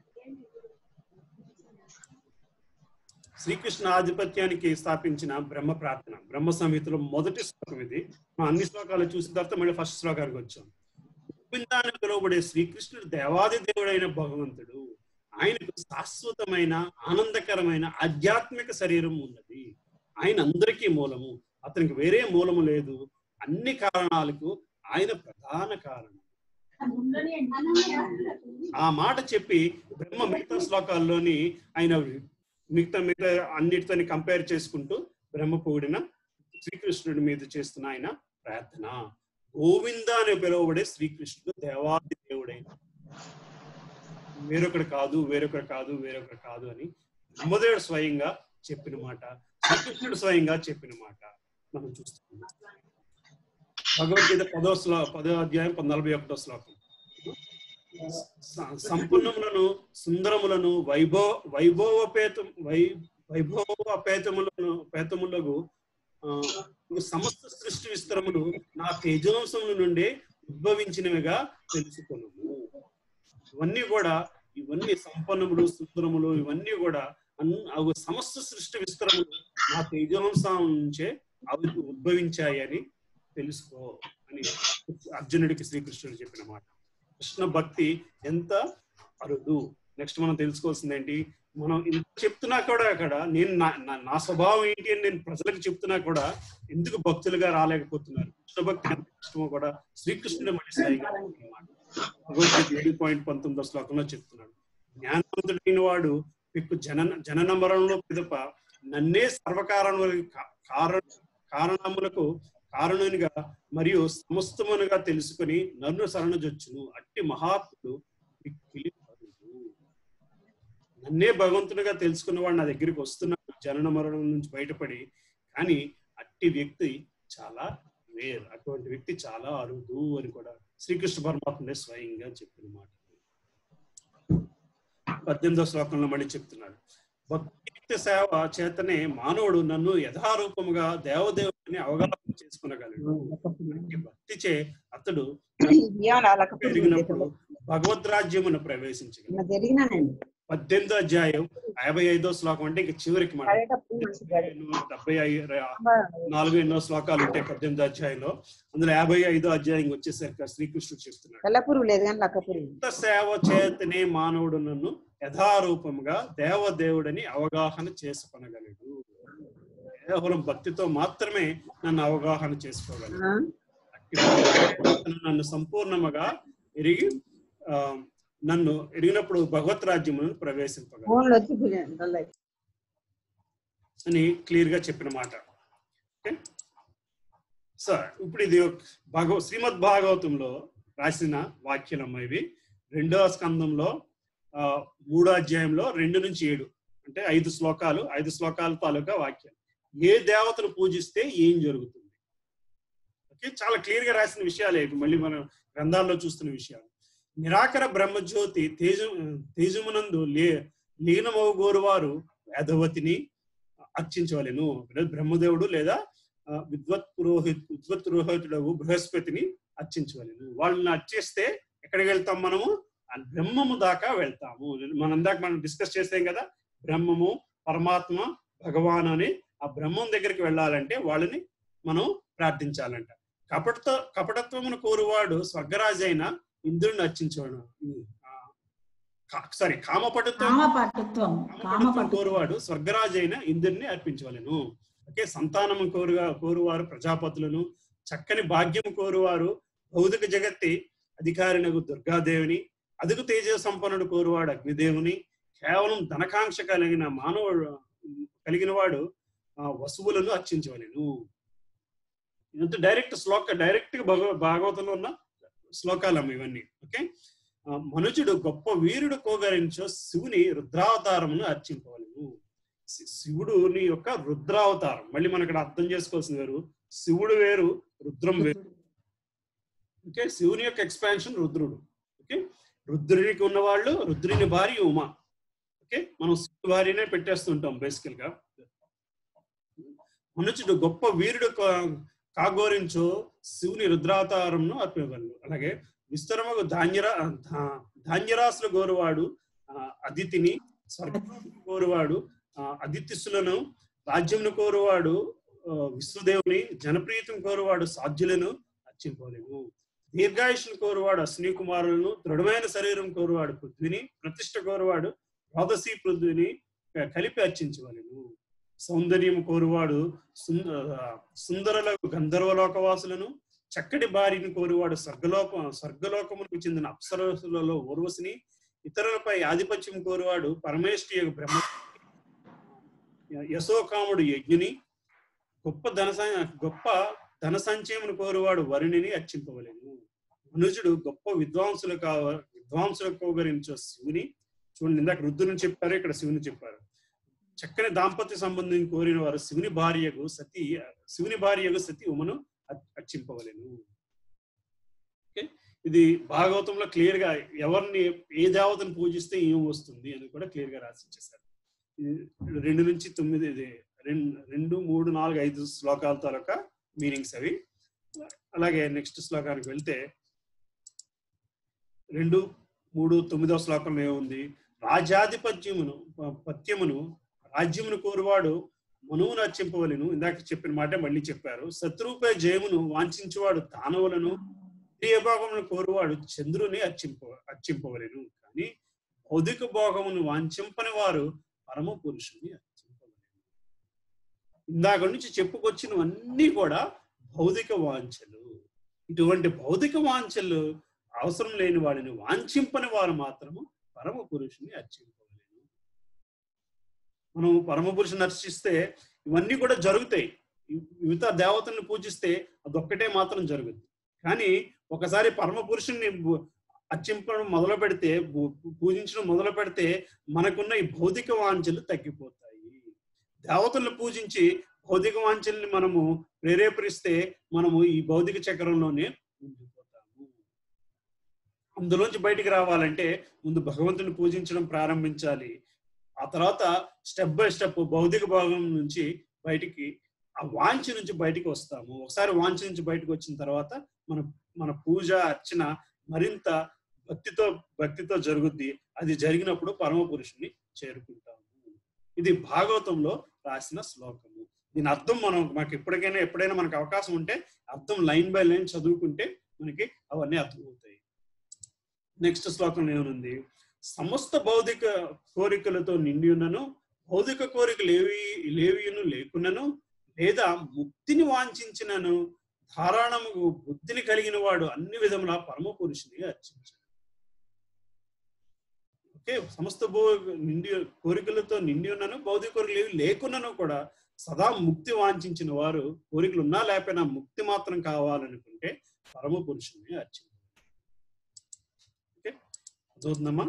శ్రీకృష్ణ ఆధిపత్యానికి స్థాపించిన బ్రహ్మ ప్రార్థన బ్రహ్మ సంహితలో మొదటి శ్లోకం ఇది మనం అన్ని శ్లోకాలు చూసిన తర్వాత మళ్ళీ ఫస్ట్ శ్లోకానికి వచ్చాం గోవిందాన్ని పిలువబడే శ్రీకృష్ణుడు దేవాది దేవుడైన భగవంతుడు ఆయనకు శాశ్వతమైన ఆనందకరమైన ఆధ్యాత్మిక శరీరం ఉన్నది ఆయన అందరికీ మూలము అతనికి వేరే మూలము లేదు అన్ని కారణాలకు ఆయన ప్రధాన కారణం ఆ మాట చెప్పి బ్రహ్మ మిగతా శ్లోకాల్లోని ఆయన మిగతా మిగతా అన్నిటితోని కంపేర్ చేసుకుంటూ బ్రహ్మ పొగిడిన శ్రీకృష్ణుడి మీద చేస్తున్న ఆయన ప్రార్థన గోవింద అని పిలువబడే శ్రీకృష్ణుడు దేవాది దేవుడైన వేరొకడు కాదు వేరొకడు కాదు వేరొకడు కాదు అని బ్రహ్మదేవుడు స్వయంగా చెప్పిన మాట శ్రీకృష్ణుడు స్వయంగా చెప్పిన మాట మనం చూస్తున్నాం భగవద్గీత పదో శ్లో పదో అధ్యాయం నలభై ఒకటో శ్లోకం స- సంపన్నములను సుందరములను వైభవ వైభవపేతం వై వైభవపేతములను పేతములకు ఆ, సమస్త సృష్టి విస్తరములు నా తేజవంశముల నుండి ఉద్భవించినవిగా తెలుసుకున్నాము ఇవన్నీ కూడా ఇవన్నీ సంపన్నములు సుందరములు ఇవన్నీ కూడా అన్- అవి సమస్త సృష్టి విస్తరములు నా తేజవంశం నుంచే అవి ఉద్భవించాయి అని తెలుసుకో అని అర్జునుడికి శ్రీకృష్ణుడు చెప్పిన మాట కృష్ణ భక్తి ఎంత అరుదు నెక్స్ట్ మనం తెలుసుకోవాల్సింది ఏంటి మనం ఇంత చెప్తున్నా కూడా అక్కడ నేను నా నా- నా స్వభావం ఏంటి అని నేను ప్రజలకు చెప్తున్నా కూడా ఎందుకు భక్తులుగా రాలేకపోతున్నారు కృష్ణ భక్తి ఎంత కష్టమో కూడా శ్రీకృష్ణుడు మళ్ళీ సాయిగా అన్నమాట. భగవద్గీత ఏడు పాయింట్ పంతొమ్మిదో శ్లోకంలో చెప్తున్నాడు జ్ఞానవంతుడైన వాడు మీకు జనన జనన మరణంలో పిదప నన్నే సర్వకారణములకు కా- కారణ కారణములకు కారణునిగా మరియు సమస్తమునుగా తెలుసుకుని నన్ను శరణజొచ్చును అట్టి మహాత్ముడు మిక్కిలి అరుదు. నన్నే భగవంతుడిగా తెలుసుకున్నవాడు నా దగ్గరికి వస్తున్నాడు జనన మరణం నుంచి బయటపడి కానీ అట్టి వ్యక్తి చాలా వేర్ అటువంటి వ్యక్తి చాలా అరుదు అని కూడా శ్రీకృష్ణ పరమాత్ముడే స్వయంగా చెప్పిన మాట పద్దెనిమిదో శ్లోకంలో మళ్ళీ చెప్తున్నాడు భక్తి సేవ చేతనే మానవుడు నన్ను యథారూపముగా దేవదేవుడిని అవగాహన చేసుకునగలడు అంటే భక్తిచే అతడు పెరిగినప్పుడు భగవద్ రాజ్యమును ప్రవేశించగలడు జరిగినానండి పద్దెనిమిదో అధ్యాయం యాభై ఐదో శ్లోకం అంటే ఇక చివరికి మనం డెబ్బై ఐ- నాలుగు ఎన్నో శ్లోకాలు ఉంటాయి పద్దెనిమిదో అధ్యాయంలో అందులో యాభై ఐదో అధ్యాయం వచ్చేసరికి శ్రీకృష్ణుడు చెప్తున్నాడు తెల్లపురుగు లేదు కానీ లక్కపురుగు భక్త సేవ చేతనే మానవుడు నన్ను యథారూపముగా దేవదేవుడని అవగాహన చేసుకొనగలడు కేవలం భక్తితో మాత్రమే నన్ను అవగాహన చేసుకోగలడు ఆ? అట్టి భక్తుడు నన్ను సంపూర్ణముగా ఎరిగి ఆ, నన్ను ఎరిగినప్పుడు భగవత్ రాజ్యమును ప్రవేశింపగలడు ఫోన్లు వచ్చి డొల్లై. అని క్లియర్ గా చెప్పిన మాట ఓకే సార్ ఇప్పుడు ఇది ఒక భాగవ శ్రీమద్ భాగవతంలో రాసిన వాక్యాలమ్మ ఇవి రెండవ స్కందంలో ఆ, మూడో అధ్యాయంలో రెండు నుంచి ఏడు అంటే ఐదు శ్లోకాలు ఐదు శ్లోకాల తాలూకా వాక్యాలు ఏ దేవతను పూజిస్తే ఏం జరుగుతుంది ఓకే చాలా క్లియర్ గా రాసిన విషయాలే ఇవి మళ్ళీ మనం గ్రంథాల్లో చూస్తున్న విషయాలు నిరాకర బ్రహ్మజ్యోతి తేజ తేజమునందు లే లీనమవుగోరు వారు వేదవతిని అర్చించవలెను లేదా బ్రహ్మదేవుడు లేదా ఆ, విద్వత్ పురోహిత్ విద్వత్ పురోహితుడు బృహస్పతిని అర్చించవలెను వాళ్ళని అర్చిస్తే ఎక్కడికి వెళ్తాం మనము ఆ బ్రహ్మము దాకా వెళ్తాము మనం ఇందాక మనం డిస్కస్ చేసాం కదా బ్రహ్మము పరమాత్మ భగవాన్ అని ఆ బ్రహ్మం దగ్గరికి వెళ్ళాలంటే వాళ్ళని మనం ప్రార్థించాలంట కపటత కపటత్వమును కోరువాడు స్వర్గరాజు అయిన ఇంద్రుడిని అర్చించవాడు సారీ కామపటుత్వం కామపటుత్వం కామపటుత్వం కామపటు కోరువాడు స్వర్గరాజు అయిన ఇంద్రుడిని అర్పించవలెను ఓకే సంతానము కోరుగా కోరువారు ప్రజాపతులను చక్కని భాగ్యం కోరువారు భౌతిక జగత్తి అధికారినకు దుర్గాదేవిని అదుగు తేజ సంపన్నుడు కోరువాడు అగ్నిదేవుని కేవలం ధనకాంక్ష కలిగిన మానవుడు కలిగిన వాడు ఆ, వసువులను అర్చించవలెను ఇదంతా డైరెక్ట్ శ్లోక డైరెక్ట్ గా భగవ భాగవతంలో ఉన్న శ్లోకాలమ్మ ఇవన్నీ ఓకే ఆ, మనుజుడు గొప్ప వీరుడు కోగరించో శివుని రుద్రావతారమును అర్చింపవలను శి- శివుడుని యొక్క రుద్రావతారం మళ్ళీ మనం ఇక్కడ అర్థం చేసుకోవాల్సింది వేరు శివుడు వేరు రుద్రం వేరు ఓకే శివుని యొక్క ఎక్స్పాన్షన్ రుద్రుడు ఓకే రుద్రునికి ఉన్న వాళ్ళు రుద్రుని భార్య ఉమా ఓకే మనం శివుని భార్యనే పెట్టేస్తుంటాం బేసికల్ గా మనుషుడు గొప్ప వీరుడు కా- కాగోరించో శివుని రుద్రావతారంను అర్పగలరు అలాగే విస్తరముకు ధాన్యరా ధా- ధాన్యరాశుల గోరువాడు ఆ, అదితిని స్వర్గం కోరువాడు ఆ, అదితిస్సులను రాజ్యమును కోరువాడు ఆ, విశ్వదేవుని జనప్రీతం కోరువాడు సాధ్యులను అర్చింపలేము దీర్ఘాయుషును కోరువాడు అశ్విని కుమారులను దృఢమైన శరీరం కోరువాడు పృథ్విని ప్రతిష్ట కోరువాడు రోదసీ పృథ్విని క- కలిపి అర్చించవలెను సౌందర్యం కోరువాడు సుంద సుందరులకు గంధర్వలోకవాసులను చక్కటి భార్యను కోరువాడు స్వర్గలోక స్వర్గలోకములకు చెందిన అప్సరసులలో ఊర్వశిని ఇతరులపై ఆధిపత్యం కోరువాడు పరమేశ్వరి యొక్క బ్రహ్మ యశోకాముడు యజ్ఞుని గొప్ప ధన స- గొప్ప ధన సంచయమును కోరువాడు వరుణిని అర్చింపవలేను మనుజుడు గొప్ప విద్వాంసులు కావ విద్వాంసులకు కోగరించే శివుని చూడండి ఇందాక రుద్రుని చెప్పారు ఇక్కడ శివుని చెప్పారు చక్కని దాంపత్య సంబంధం కోరిన వారు శివుని భార్యకు సతి శివుని భార్యకు సతి ఉమను అర్- అర్చింపవలెను ఓకే ఇది భాగవతంలో క్లియర్ గా ఎవరిని ఏ దేవతను పూజిస్తే ఏం వస్తుంది అని కూడా క్లియర్ గా రాసి ఇచ్చేసారు ఇది రెండు నుంచి తొమ్మిది ఇది రెండు రెండు మూడు నాలుగు ఐదు శ్లోకాల తాలూకా మీనింగ్స్ అవి అలాగే నెక్స్ట్ శ్లోకానికి వెళ్తే రెండు మూడు తొమ్మిదవ శ్లోకంలో ఏముంది రాజాధిపత్యమును ప- పత్యమును రాజ్యమును కోరువాడు మనువును అర్చింపవలను ఇందాక చెప్పిన మాట మళ్ళీ చెప్పారు శత్రువుపై జయమును వాంఛించువాడు దానవులను ప్రియభోగమును కోరువాడు చంద్రుని అర్చింప అర్చింపవలను కానీ భౌతిక భోగమును వాంఛింపని వారు పరమ పురుషుని అర్చింపవలను ఇందాక నుంచి చెప్పుకొచ్చినవన్నీ కూడా భౌతిక వాంఛలు ఇటువంటి భౌతిక వాంఛలు అవసరం లేని వాడిని వాంఛింపని వారు మాత్రము పరమ పురుషుని అర్చింపవలేను మనం పరమ పురుషుని అర్చిస్తే ఇవన్నీ కూడా జరుగుతాయి ఇ- మిగతా దేవతల్ని పూజిస్తే అదొక్కటే మాత్రం జరుగుతుంది కానీ ఒకసారి పరమ పురుషుణ్ణి బు- అర్చింపడం మొదలు పెడితే బు- పూజించడం మొదలు పెడితే మనకున్న ఈ భౌతిక వాంఛలు తగ్గిపోతాయి దేవతలను పూజించి భౌతిక వాంఛల్ని మనము ప్రేరేపరిస్తే మనము ఈ భౌతిక చక్రంలోనే ఉండిపోతాము అందులోంచి బయటికి రావాలంటే ముందు భగవంతుని పూజించడం ప్రారంభించాలి ఆ తర్వాత స్టెప్ బై స్టెప్ భౌతిక భాగం నుంచి బయటికి ఆ వాంఛ నుంచి బయటికి వస్తాము ఒకసారి వాంఛ నుంచి బయటకు వచ్చిన తర్వాత మన మన పూజ అర్చన మరింత భక్తితో భక్తితో జరుగుద్ది అది జరిగినప్పుడు పరమ పురుషుని చేరుకుంటాము ఇది భాగవతంలో రాసిన శ్లోకము దీని అర్థం మనం మాకు ఎప్పటికైనా ఎప్పుడైనా మనకు అవకాశం ఉంటే అర్థం లైన్ బై లైన్ చదువుకుంటే మనకి అవన్నీ అర్థమవుతాయి నెక్స్ట్ శ్లోకం ఏమనుంది సమస్త భౌతిక కోరికలతో నిండి ఉన్నను భౌతిక కోరికలు ఏవి లేవియును లేకున్నను లేదా ముక్తిని వాంఛించినను ధారాళము బుద్ధిని కలిగిన వాడు అన్ని విధముల పరమ పురుషుని అర్చించాడు ఓకే సమస్త భూ నిండి కోరికలతో నిండి ఉన్నను భౌతిక కోరికలు ఏవి లేకున్నను కూడా సదా ముక్తి వాంఛించిన వారు కోరికలు ఉన్నా లేకపోయినా ముక్తి మాత్రం కావాలనుకుంటే పరమ పురుషుని అర్చించారు ఓకే అర్థమవుతుందమ్మా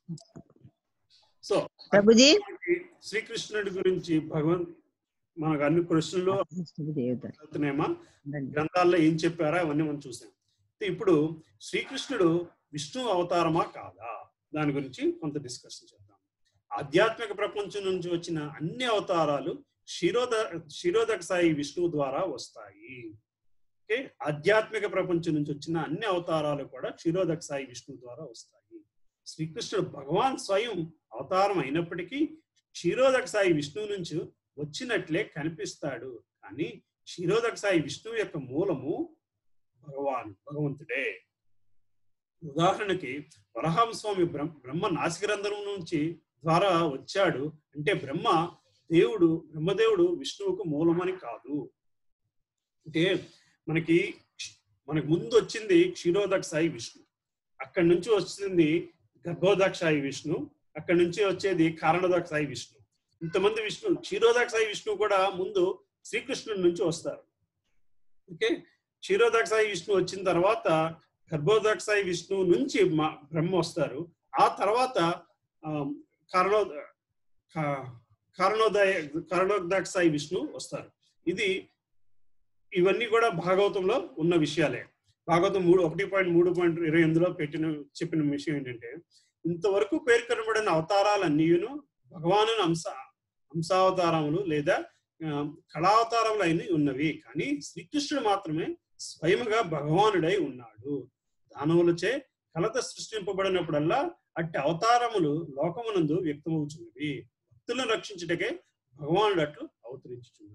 సో ప్రభుజీ శ్రీకృష్ణుడి గురించి భగవన్ మనకు అన్ని ప్రశ్నలు దేవత అవుతున్నాయమ్మా గ్రంథాల్లో ఏం చెప్పారో అవన్నీ మనం చూసాం అయితే ఇప్పుడు శ్రీకృష్ణుడు విష్ణు అవతారమా కాదా దాని గురించి కొంత డిస్కషన్ చేద్దాం ఆధ్యాత్మిక ప్రపంచం నుంచి వచ్చిన అన్ని అవతారాలు క్షీరోద క్షీరోదక సాయి విష్ణువు ద్వారా వస్తాయి ఓకే ఆధ్యాత్మిక ప్రపంచం నుంచి వచ్చిన అన్ని అవతారాలు కూడా క్షీరోదక సాయి విష్ణువు ద్వారా వస్తాయి శ్రీకృష్ణుడు భగవాన్ స్వయం అవతారం అయినప్పటికీ క్షీరోదక సాయి విష్ణువు నుంచి వచ్చినట్లే కనిపిస్తాడు కానీ క్షీరోదక సాయి విష్ణువు యొక్క మూలము భగవాన్ భగవంతుడే ఉదాహరణకి వరహాం స్వామి బ్రహ్మ బ్రహ్మ నాసికరంధ్రం నుంచి ద్వారా వచ్చాడు అంటే బ్రహ్మ దేవుడు బ్రహ్మదేవుడు విష్ణువుకు మూలమని కాదు అంటే మనకి మనకు ముందు వచ్చింది క్షీరోదక సాయి విష్ణు అక్కడి నుంచి వచ్చింది గర్భోదక సాయి విష్ణు అక్కడి నుంచి వచ్చేది కారణోదక సాయి విష్ణు ఇంతమంది విష్ణు క్షీరోదక సాయి విష్ణు కూడా ముందు శ్రీకృష్ణుడి నుంచి వస్తారు ఓకే క్షీరోదక సాయి విష్ణు వచ్చిన తర్వాత గర్భోదక సాయి విష్ణు నుంచి మా- బ్రహ్మ వస్తారు ఆ తర్వాత ఆ, కారణో కా- కారణోదయ కారణోదక సాయి విష్ణు వస్తారు ఇది ఇవన్నీ కూడా భాగవతంలో ఉన్న విషయాలే భాగవతం మూడు ఒకటి పాయింట్ మూడు పాయింట్ ఇరవై ఎనిమిదిలో పెట్టిన చెప్పిన విషయం ఏంటంటే ఇంతవరకు పేర్కొనబడిన అవతారాలన్నీను భగవాను అంశ అంశావతారములు లేదా ఆ, కళావతారములు అయిన ఉన్నవి కానీ శ్రీకృష్ణుడు మాత్రమే స్వయముగా భగవానుడై ఉన్నాడు దానవులచే కలత సృష్టింపబడినప్పుడల్లా అట్టి అవతారములు లోకమునందు వ్యక్తమవుతున్నవి భక్తులను రక్షించుటకే భగవానుడు అట్లు అవతరించుచున్నాడు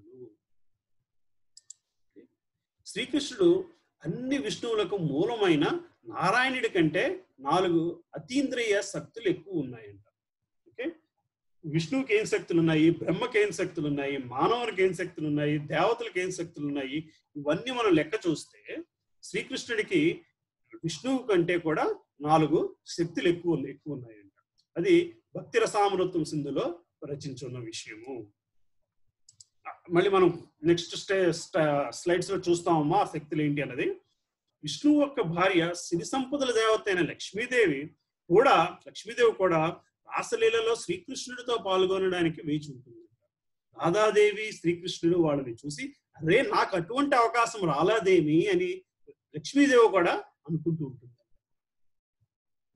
శ్రీకృష్ణుడు అన్ని విష్ణువులకు మూలమైన నారాయణుడి కంటే నాలుగు అతీంద్రియ శక్తులు ఎక్కువ ఉన్నాయంట ఓకే విష్ణువుకి ఏం శక్తులు ఉన్నాయి బ్రహ్మకి ఏం శక్తులు ఉన్నాయి మానవునికి ఏం శక్తులు ఉన్నాయి దేవతలకు ఏం శక్తులు ఉన్నాయి ఇవన్నీ మనం లెక్క చూస్తే శ్రీకృష్ణుడికి విష్ణువు కంటే కూడా నాలుగు శక్తులు ఎక్కువ ఎక్కువ ఉన్నాయంట అది భక్తి రసామృతం సింధులో రచించున్న విషయము మళ్ళీ మనం నెక్స్ట్ స్టే స్లైడ్స్ లో చూస్తామమ్మా ఆ శక్తులు ఏంటి అన్నది విష్ణువు యొక్క భార్య సిరి సంపదల దేవత అయిన లక్ష్మీదేవి కూడా లక్ష్మీదేవి కూడా రాసలీలలో శ్రీకృష్ణుడితో పాల్గొనడానికి వేచి ఉంటుంది రాధాదేవి శ్రీకృష్ణుడు వాళ్ళని చూసి అరే నాకు అటువంటి అవకాశం రాలాదేమి అని లక్ష్మీదేవి కూడా అనుకుంటూ ఉంటుంది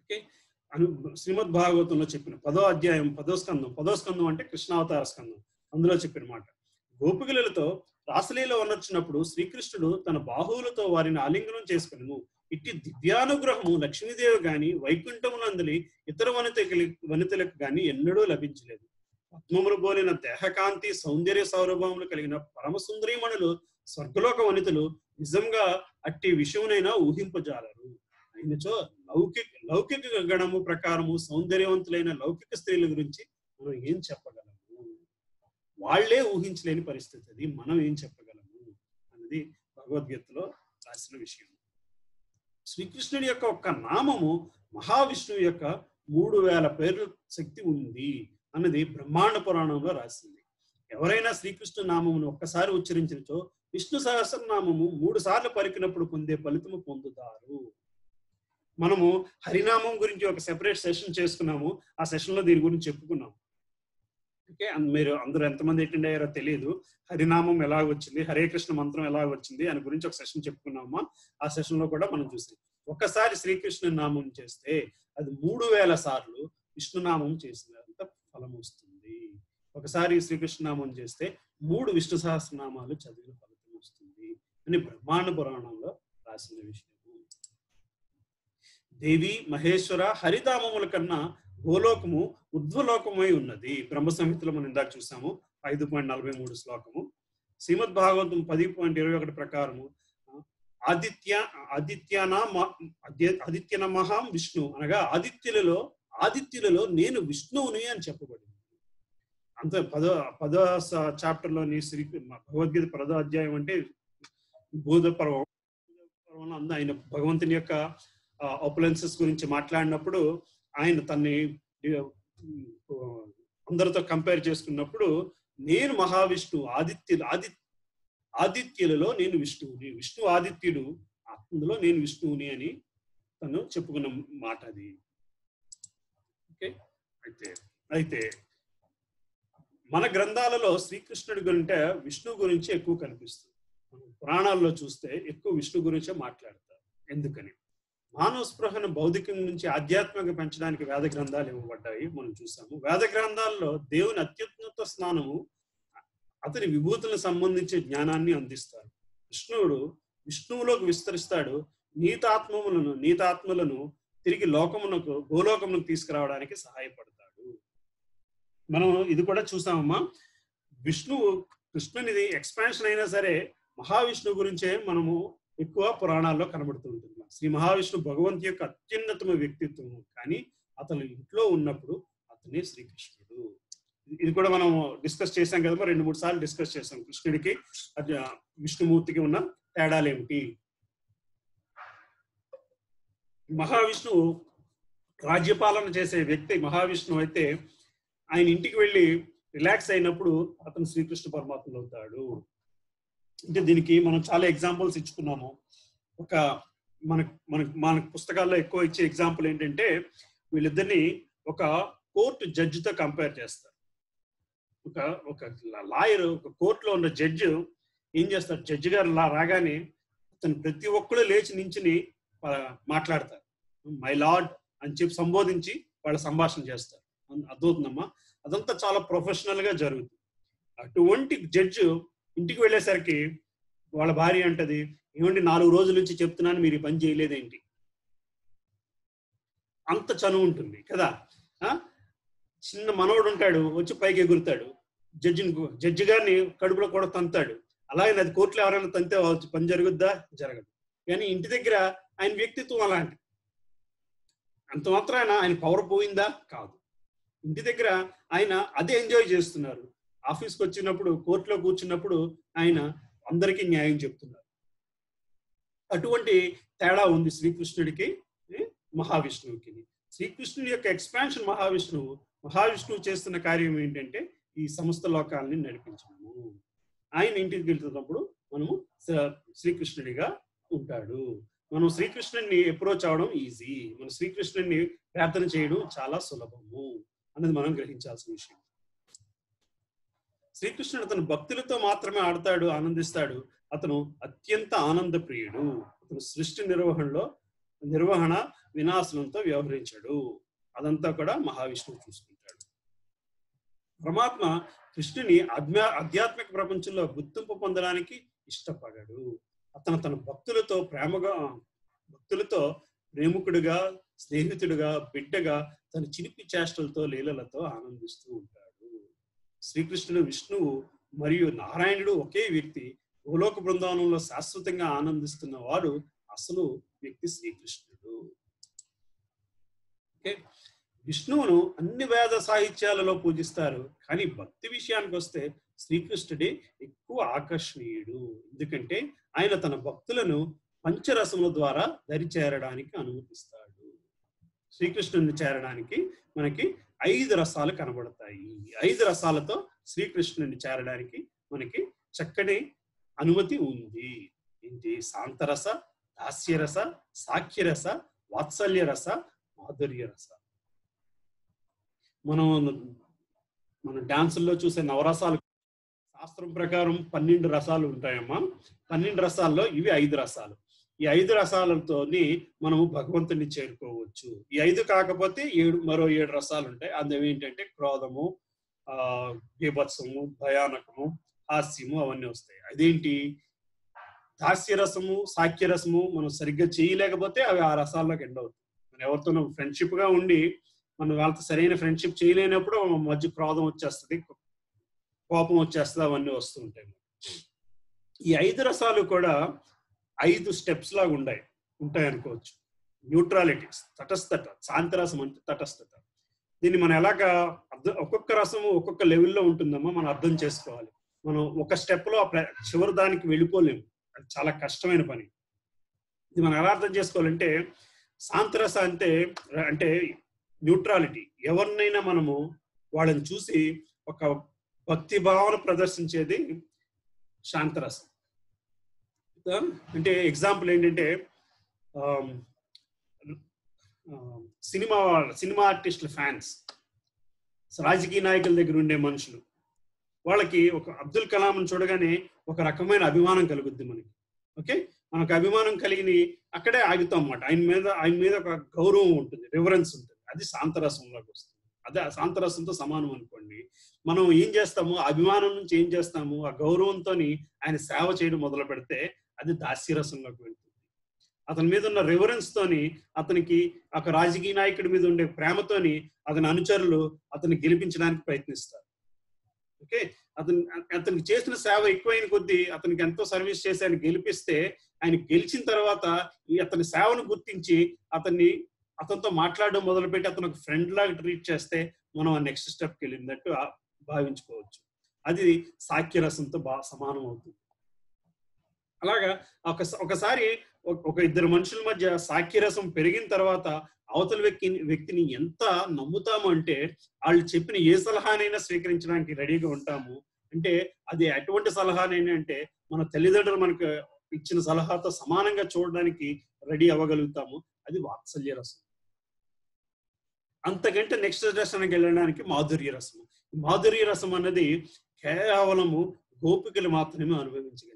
ఓకే అను శ్రీమద్ భాగవతంలో చెప్పిన పదో అధ్యాయం పదో స్కందం పదో స్కందం అంటే కృష్ణావతార స్కందం అందులో చెప్పిన మాట గోపికలతో రాసలీల ఉన్నచ్చినప్పుడు శ్రీకృష్ణుడు తన బాహువులతో వారిని ఆలింగనం చేసుకును ఇట్టి దివ్యానుగ్రహము లక్ష్మీదేవి గాని వైకుంఠమునందలి ఇతర వనితకి వనితలకు గాని ఎన్నడూ లభించలేదు పద్మములు పోలిన దేహకాంతి సౌందర్య సౌరభములు కలిగిన పరమ సుందరీమణులు స్వర్గలోక వనితలు నిజంగా అట్టి విషయమునైనా ఊహింపజాలరు అయినచో లౌకిక లౌకిక గణము ప్రకారము సౌందర్యవంతులైన లౌకిక స్త్రీల గురించి మనం ఏం చెప్పగలము వాళ్లే ఊహించలేని పరిస్థితి అది మనం ఏం చెప్పగలము అన్నది భగవద్గీతలో రాసిన విషయం శ్రీకృష్ణుడి యొక్క ఒక్క నామము మహావిష్ణువు యొక్క మూడు వేల పేర్ల శక్తి ఉంది అన్నది బ్రహ్మాండ పురాణంలో రాసింది ఎవరైనా శ్రీకృష్ణ నామమును ఒక్కసారి ఉచ్చరించినచో విష్ణు సహస్రనామము మూడు సార్లు పలికినప్పుడు పొందే ఫలితము పొందుతారు మనము హరినామం గురించి ఒక సెపరేట్ సెషన్ చేసుకున్నాము ఆ సెషన్ లో దీని గురించి చెప్పుకున్నాం ఓకే అన్- మీరు అందరూ ఎంతమంది అటెండ్ అయ్యారో తెలియదు హరినామం ఎలా వచ్చింది హరే కృష్ణ మంత్రం ఎలా వచ్చింది అని గురించి ఒక సెషన్ చెప్పుకున్నామా ఆ సెషన్ లో కూడా మనం చూసాం ఒకసారి శ్రీకృష్ణ నామం చేస్తే అది మూడు వేల సార్లు విష్ణునామం చేసినంత ఫలం వస్తుంది ఒకసారి శ్రీకృష్ణ నామం చేస్తే మూడు విష్ణు సహస్రనామాలు చదివిన ఫలితం వస్తుంది అని బ్రహ్మాండ పురాణంలో రాసిన విషయం దేవి మహేశ్వర హరిధామముల కన్నా గోలోకము ఉద్వలోకమై ఉన్నది బ్రహ్మ సంహితలో మనం ఇందాక చూసాము ఐదు పాయింట్ నలభై మూడు శ్లోకము శ్రీమద్ భాగవతం పది పాయింట్ ఇరవై ఒకటి ప్రకారము ఆ, ఆదిత్య ఆదిత్యన ఆదిత్యన మహాం విష్ణు అనగా ఆదిత్యులలో ఆదిత్యులలో నేను విష్ణువుని అని చెప్పబడింది అంత పదో పదో చాప్టర్ లోని శ్రీ భగవద్గీత పదో అధ్యాయం అంటే బోధ పర్వం పర్వంలో అంద ఆయన భగవంతుని యొక్క ఆపులెన్సెస్ గురించి మాట్లాడినప్పుడు ఆయన తన్ని ఆ, అందరితో కంపేర్ చేసుకున్నప్పుడు నేను మహావిష్ణు ఆదిత్యులు ఆది ఆదిత్యులలో నేను విష్ణువుని విష్ణు ఆదిత్యుడు అందులో నేను విష్ణువుని అని తను చెప్పుకున్న మాట అది ఓకే అయితే అయితే మన గ్రంథాలలో శ్రీకృష్ణుడి గురింటే విష్ణు గురించి ఎక్కువ కనిపిస్తుంది మనం పురాణాల్లో చూస్తే ఎక్కువ విష్ణు గురించే మాట్లాడతారు ఎందుకని మానవ స్పృహను భౌతికం నుంచి ఆధ్యాత్మిక పెంచడానికి వేద గ్రంథాలు ఇవ్వబడ్డాయి మనం చూసాము వేద గ్రంథాల్లో దేవుని అత్యున్నత స్నానము అతని విభూతులకు సంబంధించే జ్ఞానాన్ని అందిస్తారు విష్ణువుడు విష్ణువులోకి విస్తరిస్తాడు నీతాత్మములను నీతాత్మలను తిరిగి లోకమునకు భూలోకమునకు తీసుకురావడానికి సహాయపడతాడు మనం ఇది కూడా చూసామమ్మా విష్ణువు కృష్ణునిది ఎక్స్పాన్షన్ అయినా సరే మహావిష్ణువు గురించే మనము ఎక్కువ పురాణాల్లో కనబడుతూ ఉంటుంది శ్రీ మహావిష్ణు భగవంతు యొక్క అత్యున్నతమ వ్యక్తిత్వము కానీ అతను ఇంట్లో ఉన్నప్పుడు అతనే శ్రీకృష్ణుడు ఇది కూడా మనం డిస్కస్ చేశాం కదా రెండు మూడు సార్లు డిస్కస్ చేశాం కృష్ణుడికి అది ఆ విష్ణుమూర్తికి ఉన్న తేడాలు ఏమిటి మహావిష్ణువు రాజ్యపాలన చేసే వ్యక్తి మహావిష్ణువు అయితే ఆయన ఇంటికి వెళ్ళి రిలాక్స్ అయినప్పుడు అతను శ్రీకృష్ణ పరమాత్ముడు అవుతాడు అంటే దీనికి మనం చాలా ఎగ్జాంపుల్స్ ఇచ్చుకున్నాము ఒక మన మన మన పుస్తకాల్లో ఎక్కువ ఇచ్చే ఎగ్జాంపుల్ ఏంటంటే వీళ్ళిద్దరిని ఒక కోర్టు జడ్జితో కంపేర్ చేస్తారు ఒక ఒక లాయర్ ఒక కోర్టులో ఉన్న జడ్జి ఏం చేస్తారు జడ్జి గారు లా రాగానే అతను ప్రతి ఒక్కరు లేచి నించుని ఆ, మాట్లాడతారు మై లార్డ్ అని చెప్పి సంబోధించి వాళ్ళ సంభాషణ చేస్తారు అర్థమవుతుందమ్మా అదంతా చాలా ప్రొఫెషనల్ గా జరుగుతుంది అటువంటి జడ్జి ఇంటికి వెళ్ళేసరికి వాళ్ళ భార్య అంటది ఏమండి నాలుగు రోజుల నుంచి చెప్తున్నాను మీరు ఈ పని చేయలేదేంటి అంత చనువు ఉంటుంది కదా ఆ? చిన్న మనవడు ఉంటాడు వచ్చి పైకి ఎగురుతాడు జడ్జిని జడ్జి గారిని కడుపులో కూడా తంతాడు అలాగే అది కోర్టులో ఎవరైనా తంతే అవ్వచ్చు. పని జరుగుద్దా జరగదు కానీ ఇంటి దగ్గర ఆయన వ్యక్తిత్వం అలాంటి అంత మాత్రాన ఆయన పవర్ పోయిందా కాదు ఇంటి దగ్గర ఆయన అదే ఎంజాయ్ చేస్తున్నారు ఆఫీస్కి వచ్చినప్పుడు కోర్టులో కూర్చున్నప్పుడు ఆయన అందరికీ న్యాయం చెప్తున్నారు అటువంటి తేడా ఉంది శ్రీకృష్ణుడికి ఏ, మహావిష్ణువుకి శ్రీకృష్ణుడి యొక్క ఎక్స్పాన్షన్ మహావిష్ణువు మహావిష్ణువు చేస్తున్న కార్యం ఏంటంటే ఈ సమస్త లోకాలని నడిపించడము ఆయన ఇంటికి వెళ్తున్నప్పుడు మనము స- శ్రీకృష్ణుడిగా ఉంటాడు మనం శ్రీకృష్ణుడిని అప్రోచ్ అవడం ఈజీ మన శ్రీకృష్ణుడిని ప్రార్థన చేయడం చాలా సులభము అన్నది మనం గ్రహించాల్సిన విషయం శ్రీకృష్ణుడు అతను భక్తులతో మాత్రమే ఆడతాడు ఆనందిస్తాడు అతను అత్యంత ఆనంద ప్రియుడు అతను సృష్టి నిర్వహణలో నిర్వహణ వినాశనంతో వ్యవహరించాడు అదంతా కూడా మహావిష్ణువు చూసుకుంటాడు పరమాత్మ కృష్ణుని ఆధ్యా ఆధ్యాత్మిక ప్రపంచంలో గుర్తింపు పొందడానికి ఇష్టపడాడు అతను తన భక్తులతో ప్రేమగా భక్తులతో ప్రేమికుడిగా స్నేహితుడిగా బిడ్డగా తన చిలిపి చేష్టలతో లీలలతో ఆనందిస్తూ ఉంటాడు శ్రీకృష్ణుడు విష్ణువు మరియు నారాయణుడు ఒకే వ్యక్తి భూలోక బృందావనంలో శాశ్వతంగా ఆనందిస్తున్న వాడు అసలు వ్యక్తి శ్రీకృష్ణుడు ఓకే విష్ణువును అన్ని వేద సాహిత్యాలలో పూజిస్తారు కానీ భక్తి విషయానికి వస్తే శ్రీకృష్ణుడే ఎక్కువ ఆకర్షణీయుడు ఎందుకంటే ఆయన తన భక్తులను పంచరసముల ద్వారా దరి చేరడానికి అనుమతిస్తాడు శ్రీకృష్ణుని చేరడానికి మనకి ఐదు రసాలు కనబడతాయి ఈ ఐదు రసాలతో శ్రీకృష్ణుని చేరడానికి మనకి చక్కని అనుమతి ఉంది ఏంటి శాంతరస దాస్యరస సాఖ్యరస వాత్సల్య రస మాధుర్య రస మనం మన డాన్సుల్లో చూసే నవరసాలు శాస్త్రం ప్రకారం పన్నెండు రసాలు ఉంటాయమ్మా పన్నెండు రసాల్లో ఇవి ఐదు రసాలు ఈ ఐదు రసాలతోని మనము భగవంతుని చేరుకోవచ్చు ఈ ఐదు కాకపోతే ఏడు మరో ఏడు రసాలు ఉంటాయి అందులో ఏంటంటే క్రోధము ఆ బీభత్సము భయానకము హాస్యము అవన్నీ వస్తాయి అదేంటి దాస్యరసము సాఖ్యరసము మనం సరిగ్గా చేయలేకపోతే అవి ఆ రసాల్లోకి ఎండ్ అవుతాయి మనం ఎవరితోనూ ఫ్రెండ్షిప్ గా ఉండి మనం వాళ్ళతో సరైన ఫ్రెండ్షిప్ చేయలేనప్పుడు మన మధ్య క్రోధం వచ్చేస్తుంది కోపం వచ్చేస్తుంది అవన్నీ వస్తూ ఉంటాయి ఈ ఐదు రసాలు కూడా ఐదు స్టెప్స్ లాగా ఉంటాయి ఉంటాయి అనుకోవచ్చు న్యూట్రాలిటీ తటస్థత శాంతిరసం అంటే తటస్థత దీన్ని మనం ఎలాగా అర్థం ఒక్కొక్క రసము ఒక్కొక్క లెవెల్లో ఉంటుందమ్మా మనం అర్థం చేసుకోవాలి మనం ఒక స్టెప్ లో ఆ ప్ర- చివరి దానికి వెళ్ళిపోలేము అది చాలా కష్టమైన పని ఇది మనం ఎలా అర్థం చేసుకోవాలంటే శాంతరస అంటే అంటే న్యూట్రాలిటీ ఎవరినైనా మనము వాళ్ళని చూసి ఒక భక్తి భావన ప్రదర్శించేది శాంతరసం ఆ, అంటే ఎగ్జాంపుల్ ఏంటంటే ఆమ్, ఆ, సినిమా వాళ్ళ- సినిమా ఆర్టిస్టుల ఫ్యాన్స్ రాజకీయ నాయకుల దగ్గర ఉండే మనుషులు వాళ్ళకి ఒక అబ్దుల్ కలాంని చూడగానే ఒక రకమైన అభిమానం కలుగుద్ది మనకి ఓకే మనకు అభిమానం కలిగిన అక్కడే ఆగుతాం అన్నమాట ఆయన మీద ఆయన మీద ఒక గౌరవం ఉంటుంది రివరెన్స్ ఉంటుంది అది శాంతరసంలోకి వస్తుంది అదే ఆ శాంతరసంతో సమానం అనుకోండి మనం ఏం చేస్తాము ఆ అభిమానం నుంచి ఏం చేస్తాము ఆ గౌరవంతో ఆయన సేవ చేయడం మొదలు పెడితే అది దాస్యరసంలోకి వెళ్తుంది అతని మీద ఉన్న రెవరెన్స్ తోని అతనికి ఒక రాజకీయ నాయకుడి మీద ఉండే ప్రేమతోని అతని అనుచరులు అతన్ని గెలిపించడానికి ప్రయత్నిస్తారు ఓకే అతను అతనికి చేసిన సేవ ఎక్కువైన కొద్దీ అతనికి ఎంతో సర్వీస్ చేసి ఆయన గెలిపిస్తే ఆయన గెలిచిన తర్వాత ఈ అతని సేవను గుర్తించి అతన్ని అతనితో మాట్లాడడం మొదలుపెట్టి అతను ఒక ఫ్రెండ్ లాగా ట్రీట్ చేస్తే మనం ఆ నెక్స్ట్ స్టెప్కి వెళ్ళినట్టు ఆ- భావించుకోవచ్చు అది సాఖ్యరసంతో బా సమానం అవుతుంది అలాగా ఒక ఒకసారి ఒక- ఒక ఇద్దరు మనుషుల మధ్య సాఖ్యరసం పెరిగిన తర్వాత అవతల వ్యక్తి వ్యక్తిని ఎంత నమ్ముతాము అంటే వాళ్ళు చెప్పిన ఏ సలహానైనా స్వీకరించడానికి రెడీగా ఉంటాము అంటే అది ఎటువంటి సలహానైనా అంటే మన తల్లిదండ్రులు మనకు ఇచ్చిన సలహాతో సమానంగా చూడడానికి రెడీ అవ్వగలుగుతాము అది వాత్సల్య రసం అంతకంటే నెక్స్ట్ దర్శనానికి వెళ్ళడానికి మాధుర్య రసం ఈ మాధుర్య రసం అన్నది కేవలము గోపికలు మాత్రమే అనుభవించగలిగారు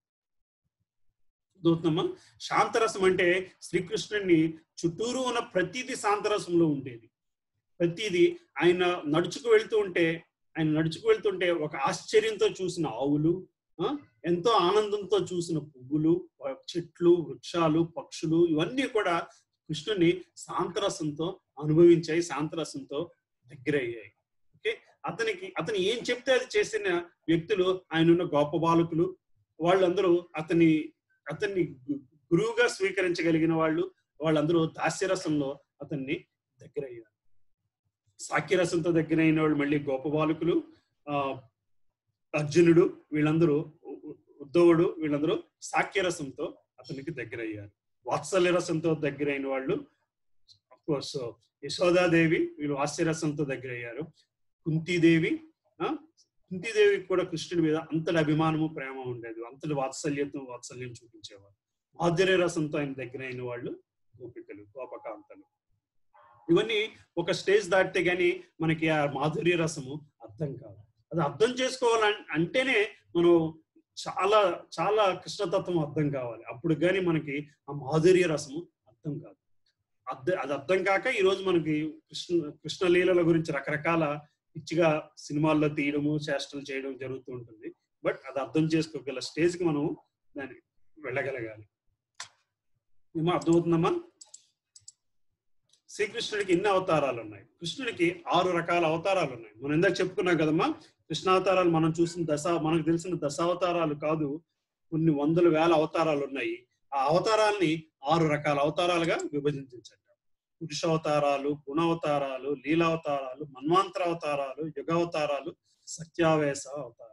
దూతమ్మా శాంతరసం అంటే శ్రీకృష్ణుని చుట్టూరు ఉన్న ప్రతిదీ శాంతరసంలో ఉండేది ప్రతిదీ ఆయన నడుచుకు వెళ్తూ ఉంటే ఆయన నడుచుకు వెళ్తుంటే ఒక ఆశ్చర్యంతో చూసిన ఆవులు ఆ, ఎంతో ఆనందంతో చూసిన పువ్వులు ఆ, చెట్లు వృక్షాలు పక్షులు ఇవన్నీ కూడా కృష్ణుని శాంతరసంతో అనుభవించాయి శాంతరసంతో దగ్గరయ్యాయి ఓకే అతనికి అతను ఏం చెప్తే అది చేసిన వ్యక్తులు ఆయన ఉన్న గొప్ప బాలకులు వాళ్ళందరూ అతని అతన్ని గు- గురువుగా స్వీకరించగలిగిన వాళ్ళు వాళ్ళందరూ దాస్యరసంలో అతన్ని దగ్గరయ్యారు సాఖ్యరసంతో దగ్గరైన వాళ్ళు మళ్ళీ గోప బాలకులు ఆ అర్జునుడు వీళ్ళందరూ ఉ- ఉ- ఉద్ధవుడు వీళ్ళందరూ సాఖ్యరసంతో అతనికి దగ్గరయ్యారు వాత్సల్య రసంతో దగ్గరైన వాళ్ళు కోర్స్ యశోదాదేవి వీళ్ళు వాత్స్యరసంతో దగ్గరయ్యారు కుంతీదేవి ఆ కుంతీదేవికి కూడా కృష్ణుడి మీద అంతటి అభిమానము ప్రేమ ఉండేది అంతటి వాత్సల్యతం వాత్సల్యం చూపించేవారు మాధుర్య రసంతో ఆయన దగ్గరైన వాళ్ళు గోపికలు గోపకాంతలు ఇవన్నీ ఒక స్టేజ్ దాటితే గానీ మనకి ఆ మాధుర్య రసము అర్థం కాదు అది అర్థం చేసుకోవాలని అంటేనే మనం చాలా చాలా కృష్ణతత్వం అర్థం కావాలి అప్పుడు కానీ మనకి ఆ మాధుర్య రసము అర్థం అర్థం కాదు అర్థ అది అర్థం కాక ఈ రోజు మనకి కృష్ణ కృష్ణ లీలల గురించి రకరకాల పిచ్చిగా సినిమాల్లో తీయడము చేష్టలు చేయడం జరుగుతూ ఉంటుంది బట్ అది అర్థం చేసుకోగల స్టేజ్కి మనం దాన్ని వెళ్ళగలగాలి ఏమో అర్థమవుతుందమ్మా శ్రీకృష్ణుడికి ఎన్ని అవతారాలు ఉన్నాయి కృష్ణుడికి ఆరు రకాల అవతారాలు ఉన్నాయి మనం ఇందాక చెప్పుకున్నాం కదమ్మా కృష్ణావతారాలు మనం చూసిన దశ మనకు తెలిసిన దశావతారాలు కాదు కొన్ని వందల వేల అవతారాలు ఉన్నాయి ఆ అవతారాల్ని ఆరు రకాల అవతారాలుగా విభజించారు పురుషావతారాలు గుణావతారాలు లీలావతారాలు మన్వాంతర అవతారాలు యుగావతారాలు సత్యావేశ అవతారాలు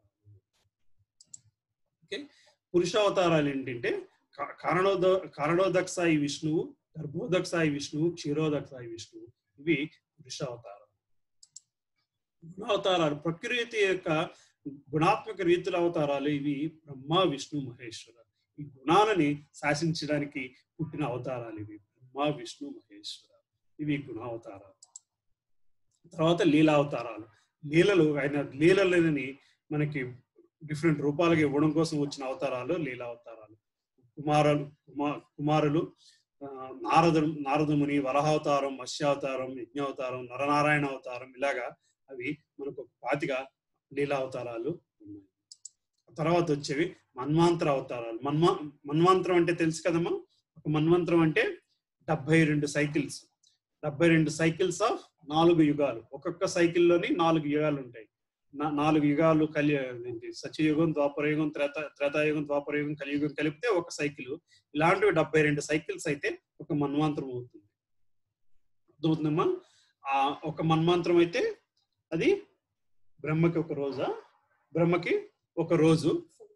ఓకే పురుషావతారాలు ఏంటంటే కా- కారణోద కారణోదక్షాయి విష్ణువు గర్భోదక్షాయి విష్ణువు క్షీరోదక్షాయి విష్ణువు ఇవి పురుషావతారాలు గుణావతారాలు ప్రకృతి యొక్క గుణాత్మక రీతుల అవతారాలు ఇవి బ్రహ్మ విష్ణు మహేశ్వర ఈ గుణాలని శాసించడానికి పుట్టిన అవతారాలు ఇవి బ్రహ్మ విష్ణు మహేశ్వర ఇవి గుణావతారాలు తర్వాత లీలావతారాలు లీలలు ఆయన లీలలని మనకి డిఫరెంట్ రూపాలుగా ఇవ్వడం కోసం వచ్చిన అవతారాలు లీలావతారాలు కుమారులు కుమార్ కుమారులు ఆ, నారదు నారదముని వరహావతారం మత్స్యావతారం యజ్ఞావతారం నరనారాయణ అవతారం ఇలాగా అవి మనకు ఒక పాతిక లీలావతారాలు ఉన్నాయి తర్వాత వచ్చేవి మన్వాంతర అవతారాలు మన్వా మన్వాంతరం అంటే తెలుసు కదమ్మా ఒక మన్వంతరం అంటే డెబ్బై రెండు సైకిల్స్ డెబ్బై రెండు సైకిల్స్ ఆఫ్ నాలుగు యుగాలు ఒక్కొక్క సైకిల్లోని నాలుగు యుగాలు ఉంటాయి నా- నాలుగు యుగాలు కలి ఏంటి సత్యయుగం ద్వాపరయుగం త్రేత త్రేతాయుగం ద్వాపరయుగం కలియుగం కలిపితే ఒక సైకిల్ ఇలాంటివి డెబ్బై రెండు సైకిల్స్ అయితే ఒక మన్వాంతరం అవుతుంది అర్థమవుతుందమ్మా ఆ ఒక మన్వాంతరం అయితే అది బ్రహ్మకి ఒక రోజా బ్రహ్మకి ఒక రోజు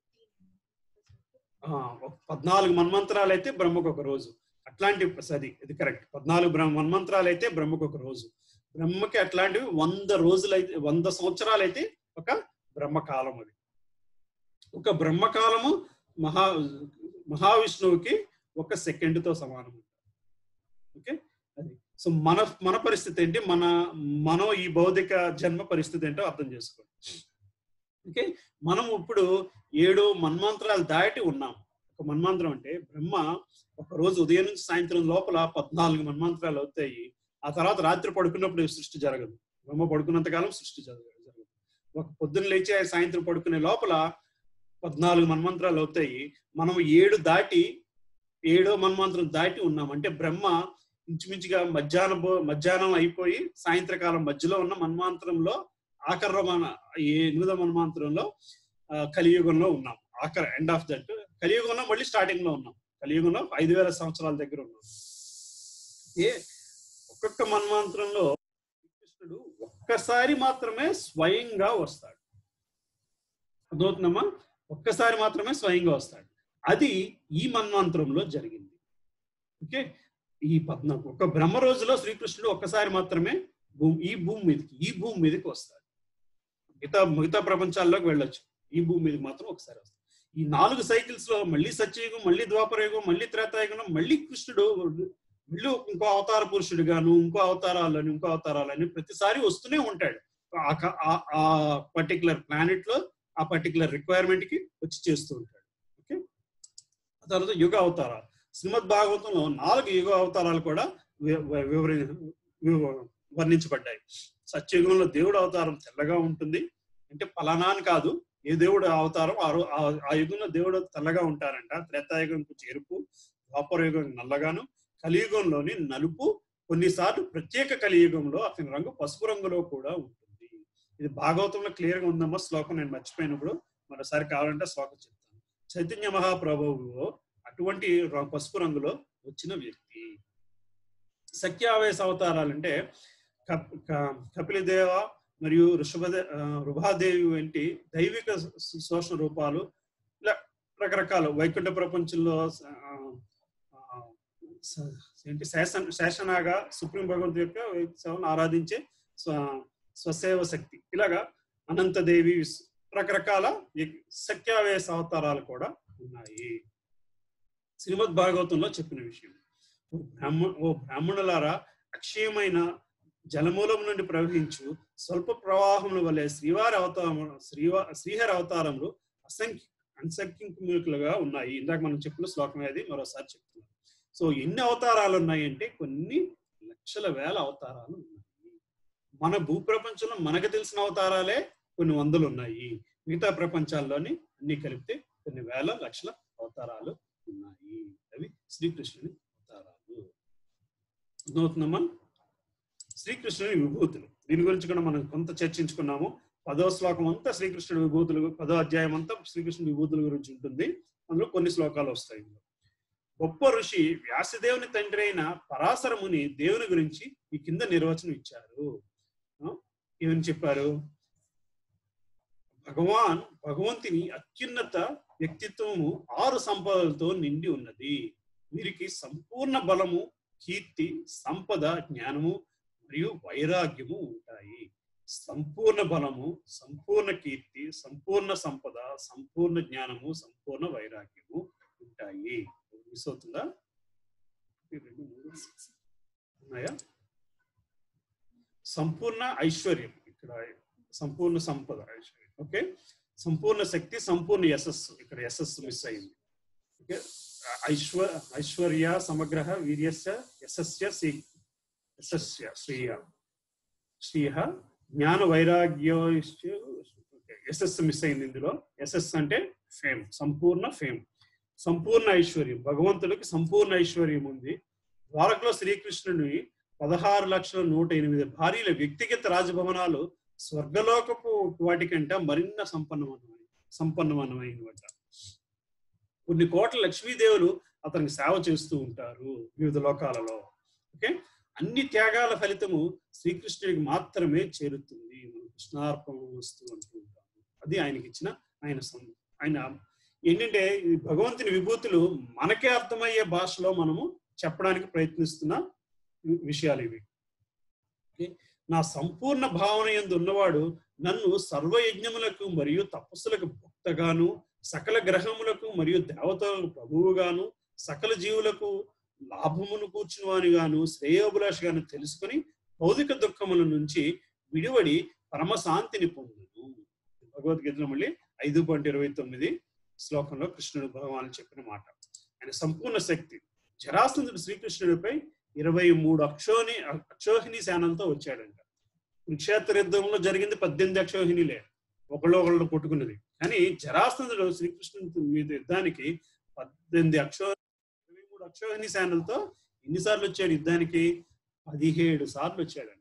ఆ, ఒక పద్నాలుగు మన్మంత్రాలు అయితే బ్రహ్మకు ఒక రోజు అట్లాంటి అది ఇది కరెక్ట్ పద్నాలుగు బ్రహ్మ మన్మంత్రాలు అయితే బ్రహ్మకు ఒక రోజు బ్రహ్మకి అట్లాంటివి వంద రోజులు అయితే వంద సంవత్సరాలు అయితే ఒక బ్రహ్మకాలం అది ఒక బ్రహ్మకాలము మహా మహావిష్ణువుకి ఒక సెకండ్ తో సమానం ఓకే అది సో మన మన పరిస్థితి ఏంటి మన మనం ఈ భౌతిక జన్మ పరిస్థితి ఏంటో అర్థం చేసుకోండి ఓకే మనం ఇప్పుడు ఏడు మన్మంత్రాలు దాటి ఉన్నాం ఒక మన్మంత్రం అంటే బ్రహ్మ ఒక రోజు ఉదయం నుంచి సాయంత్రం లోపల పద్నాలుగు మన్మంత్రాలు అవుతాయి ఆ తర్వాత రాత్రి పడుకున్నప్పుడు ఈ సృష్టి జరగదు బ్రహ్మ పడుకున్నంత కాలం సృష్టి జరగదు జరగదు. ఒక పొద్దున్న లేచి ఆ సాయంత్రం పడుకునే లోపల పద్నాలుగు మన్మంత్రాలు అవుతాయి మనం ఏడు దాటి ఏడో మన్మంత్రం దాటి ఉన్నాం అంటే బ్రహ్మ ఇంచుమించుగా మధ్యాహ్నం భో- మధ్యాహ్నం అయిపోయి సాయంత్రకాలం మధ్యలో ఉన్న మన్మాంతరంలో ఆఖరి మన ఈ ఎనిమిదో మన్మాంతరంలో ఆ, కలియుగంలో ఉన్నాం ఆఖరి ఎండ్ ఆఫ్ దట్ కలియుగంలో మళ్ళీ స్టార్టింగ్ లో ఉన్నాం కలియుగంలో ఐదు వేల సంవత్సరాల దగ్గర ఉన్నాం ఏ ఒక్కొక్క మన్మాంతరంలో కృష్ణుడు ఒక్కసారి మాత్రమే స్వయంగా వస్తాడు అర్థమవుతుందమ్మా ఒక్కసారి మాత్రమే స్వయంగా వస్తాడు అది ఈ మన్వాంతరంలో జరిగింది ఓకే ఈ పద్నాలుగు ఒక బ్రహ్మ రోజులో శ్రీకృష్ణుడు ఒక్కసారి మాత్రమే భూమి ఈ భూమి మీదకి ఈ భూమి మీదకి వస్తాడు మిగతా మిగతా ప్రపంచాల్లోకి వెళ్ళొచ్చు ఈ భూమి మీదకి మాత్రం ఒకసారి వస్తాడు ఈ నాలుగు సైకిల్స్ లో మళ్ళీ సత్యయుగం మళ్ళీ ద్వాపరయుగం మళ్ళీ త్రేతాయుగం మళ్ళీ కృష్ణుడు మళ్ళీ ఇంకో అవతార పురుషుడుగాను ఇంకో అవతారాలని ఇంకో అవతారాలని ప్రతిసారి వస్తూనే ఉంటాడు ఆ క- ఆ- ఆ పర్టికులర్ ప్లానెట్ లో ఆ పర్టికులర్ రిక్వైర్మెంట్ కి వచ్చి చేస్తూ ఉంటాడు ఓకే ఆ తర్వాత యుగ అవతారాలు శ్రీమద్ భాగవతంలో నాలుగు యుగ అవతారాలు కూడా వి- వి- వివరి వివ- వర్ణించబడ్డాయి సత్యయుగంలో దేవుడు అవతారం తెల్లగా ఉంటుంది అంటే ఫలానా అని కాదు ఏ దేవుడు అవతారం ఆ రో- ఆ- ఆ యుగంలో దేవుడు తెల్లగా ఉంటారంట త్రేతాయుగం కొంచెం ఎరుపు ద్వాపర యుగం నల్లగాను కలియుగంలోని నలుపు కొన్నిసార్లు ప్రత్యేక కలియుగంలో అతని రంగు పసుపు రంగులో కూడా ఉంటుంది ఇది భాగవతంలో క్లియర్ గా ఉందమ్మా శ్లోకం నేను మర్చిపోయినప్పుడు మరోసారి కావాలంటే శ్లోకం చెప్తాను చైతన్య మహాప్రభువు అటువంటి ర- పసుపు రంగులో వచ్చిన వ్యక్తి సత్యావేశ అవతారాలు అంటే కప్- క- కపిలదేవ మరియు ఋషభదే ఆ, రుభాదేవి వంటి దైవిక స- శోషణ రూపాలు ఇలా రకరకాల వైకుంఠ ప్రపంచంలో ఆ, ఆ, స- ఏంటి శేష శేషనాగా సుప్రీం భగవంతు యొక్క సేవను ఆరాధించే స్వ- స్వసేవ శక్తి ఇలాగా అనంతదేవి విస్- రకరకాల ఈ సత్యావేశ అవతారాలు కూడా ఉన్నాయి శ్రీమద్ భాగవతంలో చెప్పిన విషయం ఓ బ్రాహ్మ ఓ బ్రాహ్మణులారా అక్షయమైన జలమూలం నుండి ప్రవహించు స్వల్ప ప్రవాహముల వలె శ్రీవారి అవతారం శ్రీవా శ్రీహరి అవతారములు అసంఖ్య అసంఖ్యకులుగా ఉన్నాయి ఇందాక మనం చెప్పిన శ్లోకం అది మరోసారి చెప్తున్నాం సో ఎన్ని అవతారాలు ఉన్నాయంటే కొన్ని లక్షల వేల అవతారాలు ఉన్నాయి మన భూప్రపంచంలో మనకు తెలిసిన అవతారాలే కొన్ని వందలు ఉన్నాయి మిగతా ప్రపంచాల్లోని అన్ని కలిపితే కొన్ని వేల లక్షల అవతారాలు ఉన్నాయి అవి శ్రీకృష్ణుని అవతారాలు అర్థమవుతుందమ్మా శ్రీకృష్ణుని విభూతులు దీని గురించి కూడా మనం కొంత చర్చించుకున్నాము పదో శ్లోకం అంతా శ్రీకృష్ణుడి విభూతులు పదో అధ్యాయం అంతా శ్రీకృష్ణుడి విభూతుల గురించి ఉంటుంది అందులో కొన్ని శ్లోకాలు వస్తాయి ఇందులో. గొప్ప ఋషి వ్యాసదేవుని తండ్రి అయిన పరాశర ముని దేవుని గురించి ఈ కింద నిర్వచనం ఇచ్చారు ఆ? ఏమని చెప్పారు భగవాన్ భగవంతుని అత్యున్నత వ్యక్తిత్వము ఆరు సంపదలతో నిండి ఉన్నది వీరికి సంపూర్ణ బలము కీర్తి సంపద జ్ఞానము మరియు వైరాగ్యము ఉంటాయి సంపూర్ణ బలము సంపూర్ణ కీర్తి సంపూర్ణ సంపద సంపూర్ణ జ్ఞానము సంపూర్ణ వైరాగ్యము ఉంటాయి మిస్ అవుతుందా ఈ రెండు మూడు ఉన్నాయా సంపూర్ణ ఐశ్వర్యం ఇక్కడ సంపూర్ణ సంపద ఐశ్వర్యం ఓకే సంపూర్ణ శక్తి సంపూర్ణ యశస్సు ఇక్కడ యశస్సు మిస్ అయింది ఓకే ఐశ్వ ఐశ్వర్య సమగ్ర వీర్యస్య యశస్య శ్రీ యశస్య శ్రీయ శ్రీయ జ్ఞాన వైరాగ్య యశస్సు మిస్ అయింది ఇందులో యశస్సు అంటే ఫేమ్ సంపూర్ణ ఫేమ్ సంపూర్ణ ఐశ్వర్యం భగవంతుడికి సంపూర్ణ ఐశ్వర్యం ఉంది ద్వారకలో శ్రీకృష్ణుని పదహారు లక్షల నూట ఎనిమిది భార్యల వ్యక్తిగత రాజభవనాలు స్వర్గలోకపు వాటికంటే మరిన్న సంపన్నమైన సంపన్నమైనవట కొన్ని కోట్ల లక్ష్మీదేవులు అతనికి సేవ చేస్తూ ఉంటారు వివిధ లోకాలలో ఓకే అన్ని త్యాగాల ఫలితము శ్రీకృష్ణుడికి మాత్రమే చేరుతుంది మనం కృష్ణార్పణ వస్తూ అంటూ ఉంటాము అది ఆయనకి ఇచ్చిన ఆయన సం- ఆయన ఏంటంటే ఈ భగవంతుని విభూతులు మనకే అర్థమయ్యే భాషలో మనము చెప్పడానికి ప్రయత్నిస్తున్న వి- విషయాలు ఇవి ఓకే? నా సంపూర్ణ భావన ఎందు ఉన్నవాడు నన్ను సర్వయజ్ఞములకు మరియు తపస్సులకు భక్తగాను సకల గ్రహములకు మరియు దేవతలకు ప్రభువుగాను సకల జీవులకు లాభమును కూర్చునివానిగాను శ్రేయోభిలాషగాను తెలుసుకొని భౌతిక దుఃఖముల నుంచి విడివడి పరమశాంతిని పొందును భగవద్గీతలో మళ్ళీ ఐదు పాయింట్ ఇరవై తొమ్మిది శ్లోకంలో కృష్ణుడు భగవాన్ చెప్పిన మాట ఆయన సంపూర్ణ శక్తి జరాసంధుడు శ్రీకృష్ణుడిపై ఇరవై మూడు అక్షోని అక్షోహిణి సేనలతో వచ్చాడంట కురుక్షేత్ర యుద్ధంలో జరిగింది పద్దెనిమిది అక్షోహిణిలే ఒకళ్ళు ఒకళ్ళు కొట్టుకున్నది కానీ జరాసంధుడు శ్రీకృష్ణుడి మీద యుద్ధానికి పద్దెనిమిది అక్షో ఇరవై మూడు అక్షోహిణి సేనలతో ఎన్నిసార్లు వచ్చాడు యుద్ధానికి పదిహేడు సార్లు వచ్చాడంట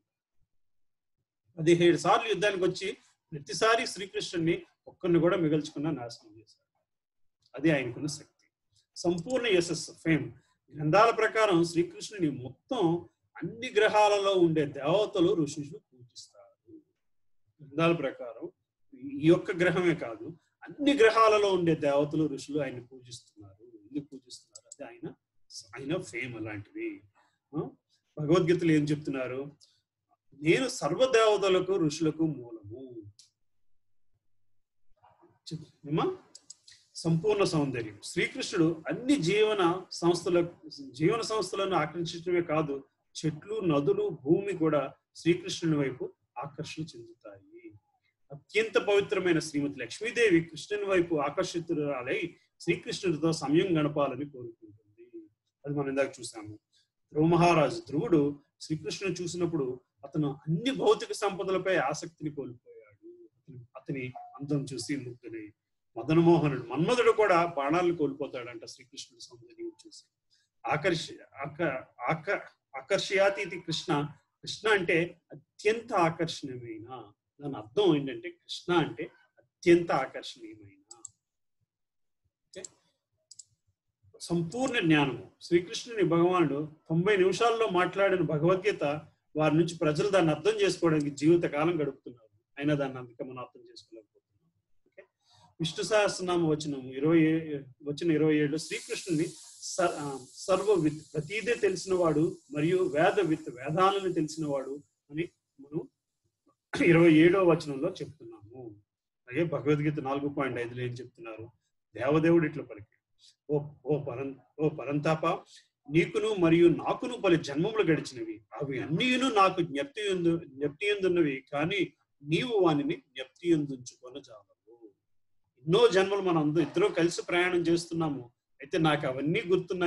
పదిహేడు సార్లు యుద్ధానికి వచ్చి ప్రతిసారి శ్రీకృష్ణుడిని ఒక్కరిని కూడా మిగల్చుకున్న నాశనం చేశాడు అది ఆయనకున్న శక్తి సంపూర్ణ యశస్సు ఫేమ్ గ్రంథాల ప్రకారం శ్రీకృష్ణుని మొత్తం అన్ని గ్రహాలలో ఉండే దేవతలు ఋషులు పూజిస్తారు గ్రంథాల ప్రకారం ఈ యొక్క గ్రహమే కాదు అన్ని గ్రహాలలో ఉండే దేవతలు ఋషులు ఆయన పూజిస్తున్నారు ఎందుకు పూజిస్తున్నారు అది ఆయన ఆయన ఫేమ్ అలాంటివి ఆ? భగవద్గీతలు ఏం చెప్తున్నారు నేను సర్వదేవతలకు ఋషులకు మూలము చెప్- ఏమ్మా? సంపూర్ణ సౌందర్యం శ్రీకృష్ణుడు అన్ని జీవన సంస్థల జీవన సంస్థలను ఆకర్షించడమే కాదు చెట్లు నదులు భూమి కూడా శ్రీకృష్ణుని వైపు ఆకర్షణ చెందుతాయి అత్యంత పవిత్రమైన శ్రీమతి లక్ష్మీదేవి కృష్ణుని వైపు ఆకర్షితురాలై శ్రీకృష్ణుడితో సమయం గడపాలని కోరుకుంటుంది అది మనం ఇందాక చూసాము ధ్రువ మహారాజు ధ్రువుడు శ్రీకృష్ణుని చూసినప్పుడు అతను అన్ని భౌతిక సంపదలపై ఆసక్తిని కోల్పోయాడు అతని- అతని అందం చూసి ముగ్ధుడై మదనమోహనుడు మన్మధుడు కూడా బాణాలను కోల్పోతాడంట శ్రీకృష్ణుడి సౌందర్యం చూసి ఆకర్ష ఆక ఆక ఆకర్షయాతి ఇది కృష్ణ కృష్ణ అంటే అత్యంత ఆకర్షణీయమైన దాని అర్థం ఏంటంటే కృష్ణ అంటే అత్యంత ఆకర్షణీయమైన ఓకే? సంపూర్ణ జ్ఞానము శ్రీకృష్ణుని భగవానుడు తొంభై నిమిషాల్లో మాట్లాడిన భగవద్గీత వారి నుంచి ప్రజలు దాన్ని అర్థం చేసుకోవడానికి జీవిత కాలం గడుపుతున్నారు అయినా దాన్ని అందుకే మనం అర్థం చేసుకోలేకపోతున్నాం ఓకే విష్ణు సహస్రనామ వచనము ఇరవై ఏ- వచ్చిన ఇరవై ఏడు శ్రీకృష్ణుని స- ఆ, సర్వ విత్ ప్రతీదే తెలిసిన వాడు మరియు వేద విత్ వేదాలను తెలిసిన వాడు అని మనం ఇరవై ఏడో వచనంలో చెప్తున్నాము అలాగే భగవద్గీత నాలుగు పాయింట్ ఐదులో ఏం చెప్తున్నారు దేవదేవుడు ఇట్లా పలికి ఓ ఓ పరం ఓ పరంతాప నీకును మరియు నాకును పలు జన్మములు గడిచినవి అవి అన్నీను నాకు జ్ఞప్తి ఎందు జ్ఞప్తి ఎందున్నవి కానీ నీవు వానిని జ్ఞప్తి ఎందుంచుకొని చాలవు ఎన్నో జన్మలు మనం అందరం ఇద్దరం కలిసి ప్రయాణం చేస్తున్నాము అయితే నాకు అవన్నీ గుర్తున్నాయి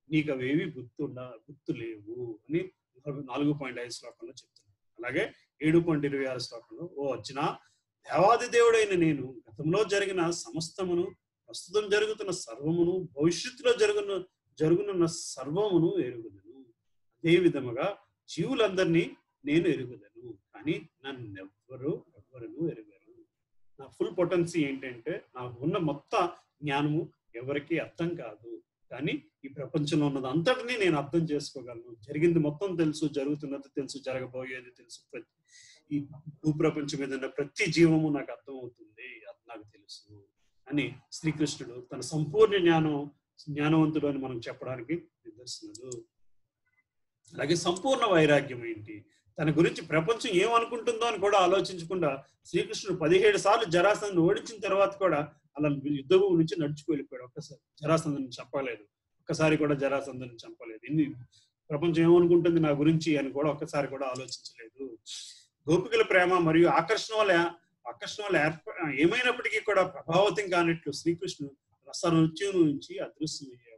నీకు అవేవి గుర్తుండ గుర్తు లేవు అని నాలుగు పాయింట్ ఐదు శ్లోకంలో చెప్తున్నాను అలాగే ఏడు పాయింట్ ఇరవై ఆరు శ్లోకంలో ఓ వచ్చిన దేవాది దేవుడైన నేను గతంలో జరిగిన సమస్తమును ప్రస్తుతం జరుగుతున్న సర్వమును భవిష్యత్తులో జరుగున జరుగునున్న సర్వమును ఎరుగుదను అదే విధముగా జీవులందరినీ నేను ఎరుగుదను కానీ నన్ను ఎవ్వరు ఎవ్వరును ఎరుగరు నా ఫుల్ పొటెన్సీ ఏంటంటే నాకు ఉన్న మొత్తం జ్ఞానము ఎవరికి అర్థం కాదు కానీ ఈ ప్రపంచంలో ఉన్నది అంతటినీ నేను అర్థం చేసుకోగలను జరిగింది మొత్తం తెలుసు జరుగుతున్నది తెలుసు జరగబోయేది తెలుసు ప్రతి ఈ భూప్రపంచం మీద ఉన్న ప్రతి జీవము నాకు అర్థమవుతుంది అది నాకు తెలుసు అని శ్రీకృష్ణుడు తన సంపూర్ణ జ్ఞానం జ్ఞానవంతుడు అని మనం చెప్పడానికి నిదర్శనలు అలాగే సంపూర్ణ వైరాగ్యం ఏంటి తన గురించి ప్రపంచం ఏమనుకుంటుందో అని కూడా ఆలోచించకుండా శ్రీకృష్ణుడు పదిహేడు సార్లు జరాసంధను ఓడించిన తర్వాత కూడా అలా యుద్ధభూమి నుంచి నడుచుకు వెళ్ళిపోయాడు ఒక్కసారి జరాసంధని చంపలేదు ఒక్కసారి కూడా జరాసంధని చంపలేదు ఇన్ని ప్రపంచం ఏమనుకుంటుంది నా గురించి అని కూడా ఒక్కసారి కూడా ఆలోచించలేదు గోపికల ప్రేమ మరియు ఆకర్షణ వల్ల ఆకర్షణ వల్ల ఏర్ప ఏమైనప్పటికీ కూడా ప్రభావితం కానట్లు శ్రీకృష్ణుడు రసరుచి నుంచి అదృశ్యమయ్యేవాడు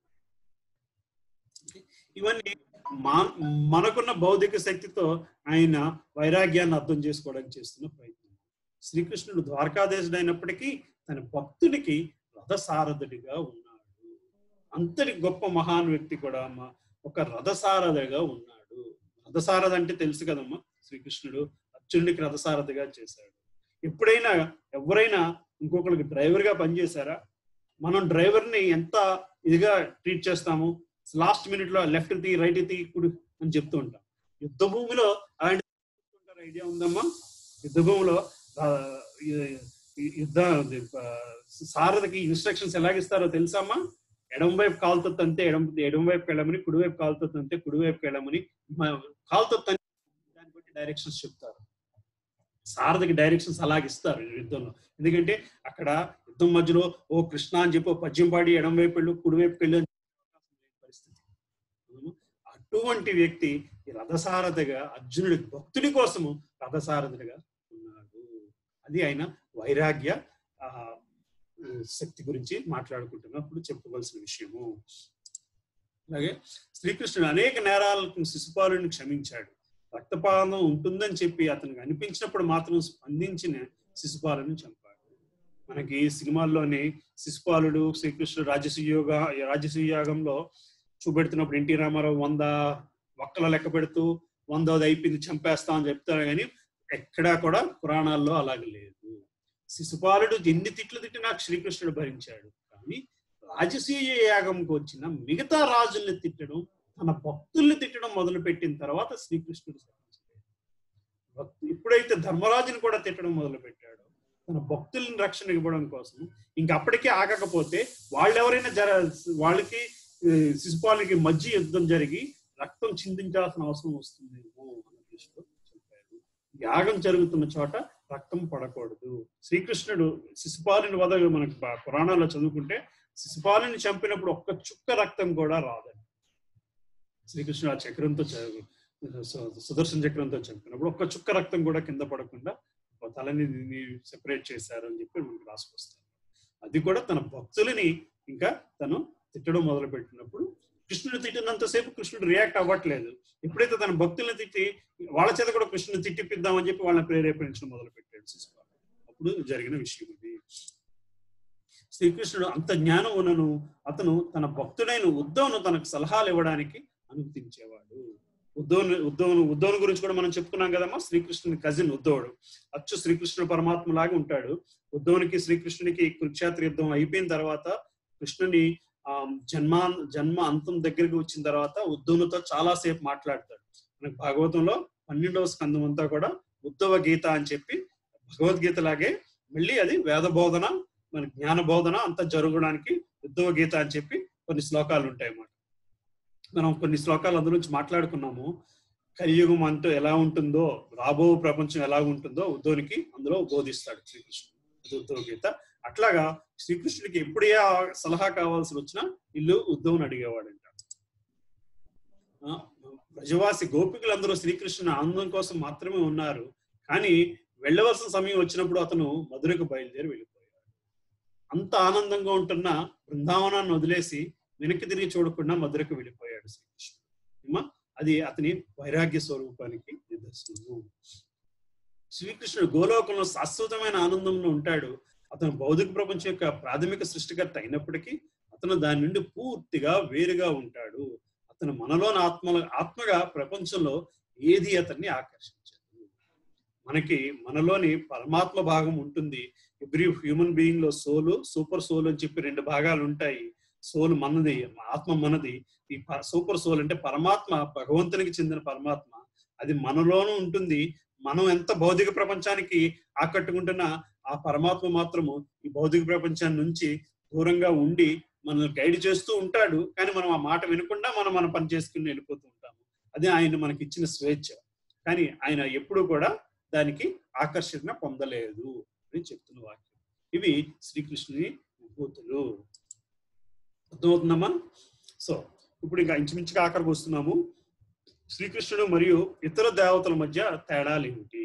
ఇవన్నీ మా మనకున్న భౌతిక శక్తితో ఆయన వైరాగ్యాన్ని అర్థం చేసుకోవడానికి చేస్తున్న ప్రయత్నం శ్రీకృష్ణుడు ద్వారకాదేశుడైనప్పటికీ తన భక్తుడికి రథసారథుడిగా ఉన్నాడు అంతటి గొప్ప మహాన్ వ్యక్తి కూడా మా- ఒక రథసారథిగా ఉన్నాడు రథసారథి అంటే తెలుసు కదమ్మా శ్రీకృష్ణుడు అర్జునుడికి రథసారథిగా చేశాడు ఎప్పుడైనా ఎవరైనా ఇంకొకరికి డ్రైవర్ గా పనిచేశారా మనం డ్రైవర్ ని ఎంత ఇదిగా ట్రీట్ చేస్తాము లాస్ట్ మినిట్ లో లెఫ్ట్ తీ రైట్ తీ కుడి అని చెప్తూ ఉంటాం యుద్ధ భూమిలో అలాంటి ఐడియా ఉందమ్మా యుద్ధ భూమిలో ఆ, ఈ- ఈ యుద్ధ అది, ఆ, సారథికి ఇన్స్ట్రక్షన్స్ ఎలాగిస్తారో తెలుసమ్మా ఎడం వైపు కాలుతో తంతే ఎడం ఎడం వైపు వెళ్ళమని కుడివైపు కాలుతో తంతే కుడివైపు వెళ్ళమని మ- కాలుతో తంతే దాన్ని బట్టి డైరెక్షన్స్ చెప్తారు సారథికి డైరెక్షన్స్ అలాగిస్తారు ఈ యుద్ధంలో ఎందుకంటే అక్కడ యుద్ధం మధ్యలో ఓ కృష్ణ అని చెప్పి ఓ పద్యం పాడి ఎడం వైపు వెళ్ళు కుడివైపు వెళ్ళు అని చెప్పే అవకాశం లేని పరిస్థితి అవును? అటువంటి వ్యక్తి ఈ రథసారథిగా అర్జునుడి భక్తుడి కోసము రథసారథుడిగా ఉన్నాడు అది ఆయన వైరాగ్య ఆ, శక్తి గురించి మాట్లాడుకుంటున్నప్పుడు చెప్పుకోవాల్సిన విషయము అలాగే శ్రీకృష్ణుడు అనేక నేరాలకు శిశుపాలుని క్షమించాడు రక్తపాతం ఉంటుందని చెప్పి అతనికి అనిపించినప్పుడు మాత్రం స్పందించిన శిశుపాలను చంపాడు మనకి సినిమాల్లోని శిశుపాలుడు శ్రీకృష్ణుడు రాజసూయోగ రాజసూయాగంలో చూపెడుతున్నప్పుడు ఎన్టీ రామారావు వంద ఒక్కల లెక్క పెడుతూ వందోది అయిపోయింది చంపేస్తా అని చెప్తారు కానీ ఎక్కడా కూడా పురాణాల్లో అలాగే లేదు శిశుపాలుడు ఎన్ని తిట్లు తిట్టినా శ్రీకృష్ణుడు భరించాడు కానీ రాజసూయ యాగంకి వచ్చిన మిగతా రాజుల్ని తిట్టడం తన భక్తుల్ని తిట్టడం మొదలు పెట్టిన తర్వాత శ్రీకృష్ణుడు సహించలేదు. భక్తు ఎప్పుడైతే ధర్మరాజుని కూడా తిట్టడం మొదలు పెట్టాడో తన భక్తుల్ని రక్షణ ఇవ్వడం కోసం ఇంక అప్పటికే ఆగకపోతే వాళ్ళు ఎవరైనా జర వాళ్ళకి ఏ, శిశుపాలునికి మధ్య యుద్ధం జరిగి రక్తం చిందించాల్సిన అవసరం వస్తుందేమో అన్న దృష్టిలో చెప్పారు యాగం జరుగుతున్న చోట రక్తం పడకూడదు శ్రీకృష్ణుడు శిశుపాలుని వద మనకి బా- పురాణాల్లో చదువుకుంటే శిశుపాలుని చంపినప్పుడు ఒక్క చుక్క రక్తం కూడా రాదండి శ్రీకృష్ణుడు ఆ చక్రంతో చ- సు- సుదర్శన చక్రంతో చంపినప్పుడు ఒక్క చుక్క రక్తం కూడా కింద పడకుండా ఒక తలని సెపరేట్ చేశారు అని చెప్పి మనకి రాసుకొస్తారు అది కూడా తన భక్తులని ఇంకా తను తిట్టడం మొదలు పెట్టినప్పుడు కృష్ణుడు తిట్టినంతసేపు కృష్ణుడు రియాక్ట్ అవ్వట్లేదు ఎప్పుడైతే తన భక్తుల్ని తిట్టి వాళ్ళ చేత కూడా కృష్ణుని తిట్టిపిద్దామని చెప్పి వాళ్ళని ప్రేరేపించడం మొదలు పెట్టాడు శిశుపాలు అప్పుడు జరిగిన విషయం ఇది శ్రీకృష్ణుడు అంత జ్ఞానం ఉన్నను అతను తన భక్తుడైన ఉద్ధవును తనకు సలహాలు ఇవ్వడానికి అనుమతించేవాడు ఉద్ధవుని ఉద్ధవును ఉద్ధవుని గురించి కూడా మనం చెప్పుకున్నాం కదమ్మా శ్రీకృష్ణుని కజిన్ ఉద్ధవుడు అచ్చు శ్రీకృష్ణుడు పరమాత్మ లాగా ఉంటాడు ఉద్ధవునికి శ్రీకృష్ణునికి కురుక్షేత్ర యుద్ధం అయిపోయిన తర్వాత కృష్ణుని ఆ జన్మ జన్మ అంతం దగ్గరికి వచ్చిన తర్వాత ఉద్ధవునితో చాలా సేపు మాట్లాడతాడు మనకి భాగవతంలో పన్నెండవ స్కందం అంతా కూడా ఉద్ధవ గీత అని చెప్పి భగవద్గీత లాగే మళ్ళీ అది వేద బోధన మన జ్ఞాన బోధన అంతా జరగడానికి ఉద్ధవ గీత అని చెప్పి కొన్ని శ్లోకాలు ఉంటాయి అన్నమాట మనం కొన్ని శ్లోకాలు అందులో నుంచి మాట్లాడుకున్నాము కలియుగం అంటూ ఎలా ఉంటుందో రాబో ప్రపంచం ఎలా ఉంటుందో ఉద్ధవునికి అందులో బోధిస్తాడు శ్రీకృష్ణుడు అది ఉద్ధవ గీత అట్లాగా శ్రీకృష్ణుడికి ఎప్పుడు ఏ సలహా కావాల్సి వచ్చినా ఇల్లు ఉద్ధవుని అడిగేవాడంట ఆ, బ్రజవాసి గోపికలందరూ శ్రీకృష్ణుని ఆనందం కోసం మాత్రమే ఉన్నారు కానీ వెళ్ళవలసిన సమయం వచ్చినప్పుడు అతను మధురకు బయలుదేరి వెళ్ళిపోయాడు అంత ఆనందంగా ఉంటున్న బృందావనాన్ని వదిలేసి వెనక్కి తిరిగి చూడకుండా మధురకు వెళ్ళిపోయాడు శ్రీకృష్ణుడు ఏమా అది అతని వైరాగ్య స్వరూపానికి నిదర్శనము శ్రీకృష్ణుడు గోలోకంలో శాశ్వతమైన ఆనందంలో ఉంటాడు అతను భౌతిక ప్రపంచం యొక్క ప్రాథమిక సృష్టికర్త అయినప్పటికీ అతను దాని నుండి పూర్తిగా వేరుగా ఉంటాడు అతను మనలోని ఆత్మ ఆత్మగా ప్రపంచంలో ఏది అతన్ని ఆకర్షించదు మనకి మనలోని పరమాత్మ భాగం ఉంటుంది ఎవ్రీ హ్యూమన్ బీయింగ్ లో సోలు సూపర్ సోల్ అని చెప్పి రెండు భాగాలు ఉంటాయి సోల్ మనది ఆత్మ మనది ఈ ప- సూపర్ సోల్ అంటే పరమాత్మ భగవంతునికి చెందిన పరమాత్మ అది మనలోనూ ఉంటుంది మనం ఎంత భౌతిక ప్రపంచానికి ఆకట్టుకుంటున్నా ఆ పరమాత్మ మాత్రము ఈ భౌతిక ప్రపంచాన్ని నుంచి దూరంగా ఉండి మనల్ని గైడ్ చేస్తూ ఉంటాడు కానీ మనం ఆ మాట వినకుండా మనం మన పని చేసుకుని వెళ్ళిపోతూ ఉంటాము అదే ఆయన మనకి ఇచ్చిన స్వేచ్ఛ కానీ ఆయన ఎప్పుడూ కూడా దానికి ఆకర్షణ పొందలేదు అని చెప్తున్న వాక్యం ఇవి శ్రీకృష్ణుని విభూతులు అర్థమవుతుందమ్మా సో ఇప్పుడు ఇంకా ఇంచుమించుగా ఆఖరికి వస్తున్నాము శ్రీకృష్ణుడు మరియు ఇతర దేవతల మధ్య తేడాలు ఏమిటి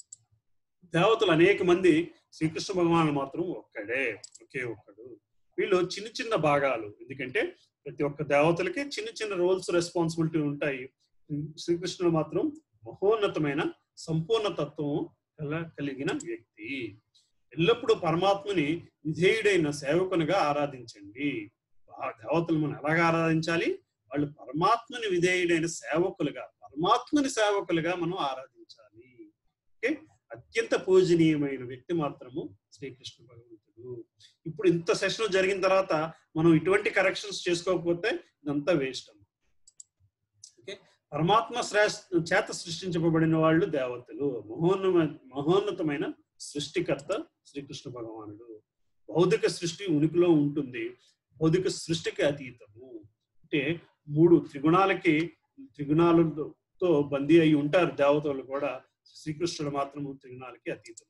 దేవతలు అనేక మంది శ్రీకృష్ణ భగవానుడు మాత్రం ఒక్కడే ఒకే ఒక్కడు వీళ్ళు చిన్న చిన్న భాగాలు ఎందుకంటే ప్రతి ఒక్క దేవతలకి చిన్న చిన్న రోల్స్ రెస్పాన్సిబిలిటీ ఉంటాయి శ్రీకృష్ణుడు మాత్రం మహోన్నతమైన సంపూర్ణ తత్వం కల- కలిగిన వ్యక్తి ఎల్లప్పుడూ పరమాత్మని విధేయుడైన సేవకునిగా ఆరాధించండి ఆ దేవతలు మనం ఎలాగ ఆరాధించాలి వాళ్ళు పరమాత్మని విధేయుడైన సేవకులుగా పరమాత్మని సేవకులుగా మనం ఆరాధించాలి ఓకే అత్యంత పూజనీయమైన వ్యక్తి మాత్రము శ్రీకృష్ణ భగవంతుడు ఇప్పుడు ఇంత సెషన్ జరిగిన తర్వాత మనం ఇటువంటి కరెక్షన్స్ చేసుకోకపోతే ఇదంతా వేస్ట్ అమ్మ ఓకే పరమాత్మ శ్రేష్ఠ చేత సృష్టించబడిన వాళ్ళు దేవతలు మహోన్నమ మహోన్నతమైన సృష్టికర్త శ్రీకృష్ణ భగవానుడు భౌతిక సృష్టి ఉనికిలో ఉంటుంది భౌతిక సృష్టికి అతీతము అంటే మూడు త్రిగుణాలకి త్రిగుణాలతో బందీ అయి ఉంటారు దేవతలు కూడా శ్రీకృష్ణుడు మాత్రము త్రిగుణాలకి అతీతము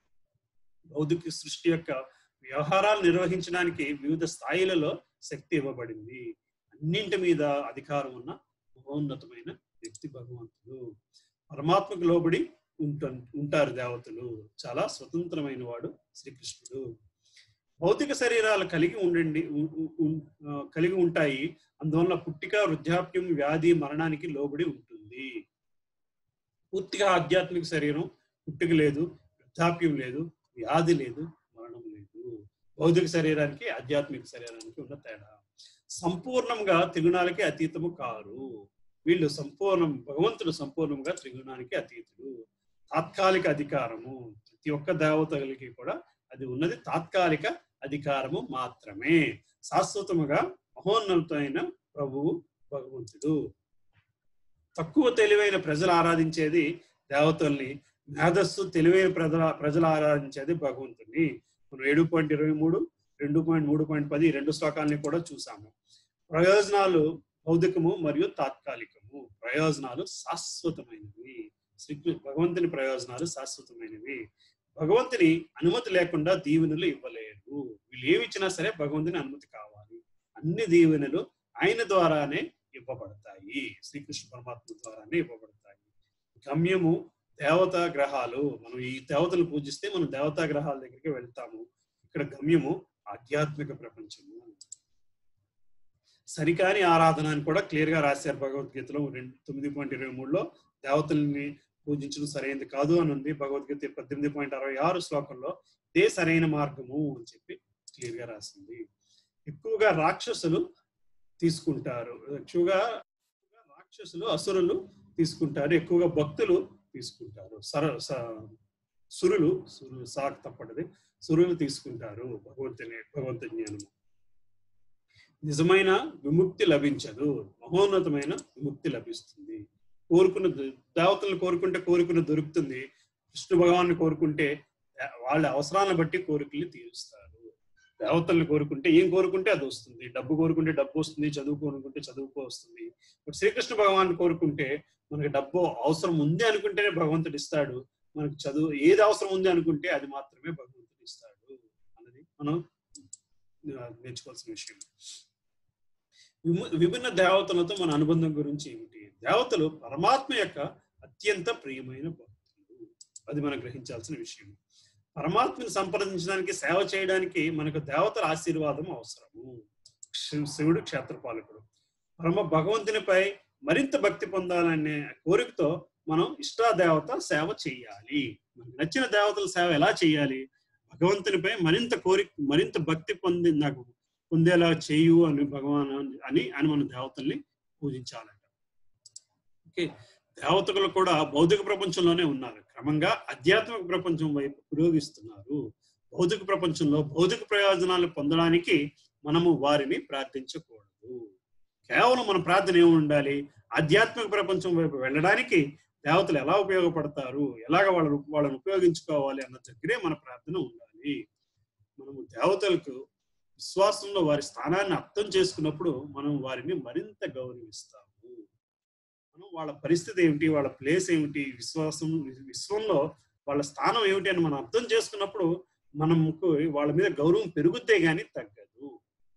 భౌతిక సృష్టి యొక్క వ్యవహారాలు నిర్వహించడానికి వివిధ స్థాయిలలో శక్తి ఇవ్వబడింది అన్నింటి మీద అధికారం ఉన్న మహోన్నతమైన వ్యక్తి భగవంతుడు పరమాత్మకు లోబడి ఉంట ఉంటారు దేవతలు చాలా స్వతంత్రమైన వాడు శ్రీకృష్ణుడు భౌతిక శరీరాలు కలిగి ఉండండి ఉ- ఉ- ఉ- ఆ, కలిగి ఉంటాయి అందువల్ల పుట్టిక వృద్ధాప్యం వ్యాధి మరణానికి లోబడి ఉంటుంది పూర్తిగా ఆధ్యాత్మిక శరీరం పుట్టుక లేదు వృద్ధాప్యం లేదు వ్యాధి లేదు మరణం లేదు భౌతిక శరీరానికి ఆధ్యాత్మిక శరీరానికి ఉన్న తేడా సంపూర్ణంగా త్రిగుణాలకి అతీతము కారు వీళ్ళు సంపూర్ణం భగవంతుడు సంపూర్ణంగా త్రిగుణానికి అతీతుడు తాత్కాలిక అధికారము ప్రతి ఒక్క దేవతలకి కూడా అది ఉన్నది తాత్కాలిక అధికారము మాత్రమే శాశ్వతముగా మహోన్నతమైన ప్రభువు భగవంతుడు తక్కువ తెలివైన ప్రజలు ఆరాధించేది దేవతల్ని మేధస్సు తెలివైన ప్రజల ప్రజలు ఆరాధించేది భగవంతుని మనం ఏడు పాయింట్ ఇరవై మూడు రెండు పాయింట్ మూడు పాయింట్ పది ఈ రెండు శ్లోకాలని కూడా చూసాము ప్రయోజనాలు భౌతికము మరియు తాత్కాలికము ప్రయోజనాలు శాశ్వతమైనవి శ్రీ భగవంతుని ప్రయోజనాలు శాశ్వతమైనవి భగవంతుని అనుమతి లేకుండా దీవెనలు ఇవ్వలేరు వీళ్ళు ఏమి ఇచ్చినా సరే భగవంతుని అనుమతి కావాలి అన్ని దీవెనలు ఆయన ద్వారానే ఇవ్వబడతాయి శ్రీకృష్ణ పరమాత్మ ద్వారానే ఇవ్వబడతాయి గమ్యము దేవతా గ్రహాలు మనం ఈ దేవతలు పూజిస్తే మనం దేవతా గ్రహాల దగ్గరికి వెళ్తాము ఇక్కడ గమ్యము ఆధ్యాత్మిక ప్రపంచము సరికాని ఆరాధన అని కూడా క్లియర్ గా రాశారు భగవద్గీతలో రెండు తొమ్మిది పాయింట్ ఇరవై మూడులో దేవతల్ని పూజించడం సరైనది కాదు అని ఉంది భగవద్గీత పద్దెనిమిది పాయింట్ అరవై ఆరు శ్లోకంలో ఇదే సరైన మార్గము అని చెప్పి క్లియర్ గా రాసింది ఎక్కువగా రాక్షసులు తీసుకుంటారు ఎక్కువగా రాక్షసులు అసురులు తీసుకుంటారు ఎక్కువగా భక్తులు తీసుకుంటారు సర స- సురులు సురులు సాక్ తప్పటిది సురులు తీసుకుంటారు భగవంతుని భగవంతు జ్ఞానము నిజమైన విముక్తి లభించదు మహోన్నతమైన విముక్తి లభిస్తుంది కోరుకున్న ద- దేవతలను కోరుకుంటే కోరుకున్న దొరుకుతుంది కృష్ణ భగవాన్ని కోరుకుంటే ఆ- వాళ్ళ అవసరాలను బట్టి కోరికలు తీరుస్తారు దేవతల్ని కోరుకుంటే ఏం కోరుకుంటే అది వస్తుంది డబ్బు కోరుకుంటే డబ్బు వస్తుంది చదువు కోరుకుంటే చదువుకో వస్తుంది ఇప్పుడు శ్రీకృష్ణ భగవాన్ కోరుకుంటే మనకి డబ్బు అవసరం ఉంది అనుకుంటేనే భగవంతుడు ఇస్తాడు మనకి చదువు ఏది అవసరం ఉంది అనుకుంటే అది మాత్రమే భగవంతుడు ఇస్తాడు అన్నది మనం ఆ, నేర్చుకోవాల్సిన విషయం విము- విభిన్న దేవతలతో మన అనుబంధం గురించి ఏమిటి దేవతలు పరమాత్మ యొక్క అత్యంత ప్రియమైన భక్తులు అది మనం గ్రహించాల్సిన విషయం పరమాత్మని సంప్రదించడానికి సేవ చేయడానికి మనకు దేవతల ఆశీర్వాదం అవసరము శివ- శివుడు క్షేత్రపాలకుడు పరమ భగవంతునిపై మరింత భక్తి పొందాలనే కోరికతో మనం ఇష్టాదేవత సేవ చేయాలి మనకు నచ్చిన దేవతల సేవ ఎలా చేయాలి భగవంతునిపై మరింత కోరిక మరింత భక్తి పొంది నాకు పొందేలా చేయు అని భగవాన్ అని అని మన దేవతల్ని పూజించాలంట ఓకే దేవతలు కూడా భౌతిక ప్రపంచంలోనే ఉన్నారు క్రమంగా ఆధ్యాత్మిక ప్రపంచం వైపు పురోగిస్తున్నారు భౌతిక ప్రపంచంలో భౌతిక ప్రయోజనాలు పొందడానికి మనము వారిని ప్రార్థించకూడదు కేవలం మన ప్రార్థన ఏమి ఉండాలి ఆధ్యాత్మిక ప్రపంచం వైపు వెళ్ళడానికి దేవతలు ఎలా ఉపయోగపడతారు ఎలాగ వాళ్ళను వాళ్ళని ఉపయోగించుకోవాలి అన్న దగ్గరే మన ప్రార్థన ఉండాలి మనము దేవతలకు విశ్వాసంలో వారి స్థానాన్ని అర్థం చేసుకున్నప్పుడు మనం వారిని మరింత గౌరవిస్తాము మనం వాళ్ళ పరిస్థితి ఏమిటి వాళ్ళ ప్లేస్ ఏమిటి విశ్వాసం విశ్వంలో వాళ్ళ స్థానం ఏమిటి అని మనం అర్థం చేసుకున్నప్పుడు మనకు వాళ్ళ మీద గౌరవం పెరుగుతే గాని తగ్గదు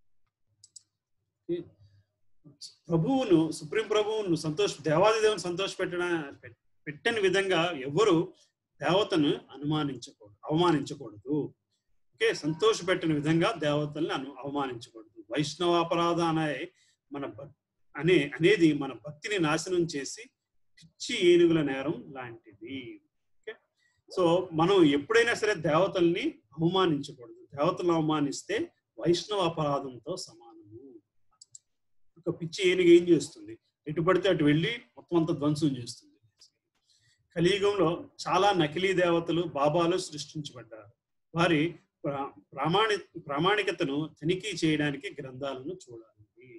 ప్రభువును సుప్రీం ప్రభువును సంతోష దేవాది దేవుని సంతోష పెట్టడం పెట్టని విధంగా ఎవరు దేవతను అనుమానించకూడదు అవమానించకూడదు ఓకే సంతోష పెట్టని విధంగా దేవతల్ని అను అవమానించకూడదు వైష్ణవ అపరాధ అనే మన భక్- అనే అనేది మన భక్తిని నాశనం చేసి పిచ్చి ఏనుగుల నేరం లాంటిది ఓకే సో మనం ఎప్పుడైనా సరే దేవతల్ని అవమానించకూడదు దేవతలను అవమానిస్తే వైష్ణవ అపరాధంతో సమానము ఒక పిచ్చి ఏనుగు ఏం చేస్తుంది ఎటు పడితే అటు వెళ్ళి మొత్తం అంతా ధ్వంసం చేస్తుంది కలియుగంలో చాలా నకిలీ దేవతలు బాబాలు సృష్టించబడ్డారు వారి ప్రా- ప్రామాణి ప్రామాణికతను తనిఖీ చేయడానికి గ్రంథాలను చూడాలి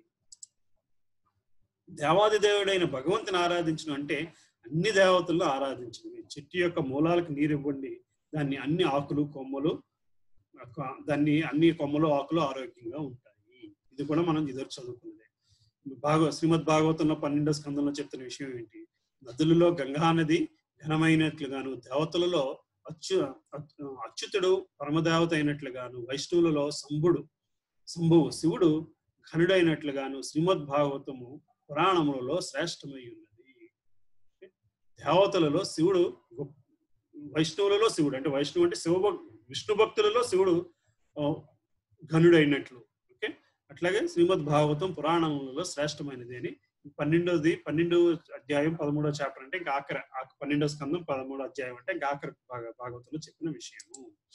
దేవాది దేవుడైన భగవంతుని ఆరాధించడం అంటే అన్ని దేవతలను ఆరాధించడం చెట్టు యొక్క మూలాలకు నీరు ఇవ్వండి దాన్ని అన్ని ఆకులు కొమ్మలు ఒక- దాన్ని అన్ని కొమ్మలు ఆకులు ఆరోగ్యంగా ఉంటాయి ఇది కూడా మనం ఇద్దరు చదువుకున్నదే భాగవ శ్రీమద్ భాగవతంలో పన్నెండో స్కందంలో చెప్తున్న విషయం ఏంటి నదులలో గంగా నది ఘనమైనట్లుగాను దేవతలలో అచ్చు అచ్చు- అచ్యుతుడు పరమదేవత అయినట్లుగాను వైష్ణవులలో సంభుడు సంభువు శివుడు ఘనుడైనట్లుగాను శ్రీమద్ భాగవతము పురాణములలో శ్రేష్టమై ఉన్నది దేవతలలో శివుడు గొప్ప- వైష్ణవులలో శివుడు అంటే వైష్ణవు అంటే శివ భక్- విష్ణు భక్తులలో శివుడు ఆ, ఘనుడైనట్లు ఓకే అట్లాగే శ్రీమద్ భాగవతం పురాణములలో శ్రేష్టమైనది అని పన్నెండోది పన్నెండో అధ్యాయం పదమూడో చాప్టర్ అంటే ఇంకా ఆఖరి ఆ- పన్నెండో స్కందం పదమూడో అధ్యాయం అంటే ఇంకా ఆఖరి భాగ భాగవతంలో చెప్పిన విషయము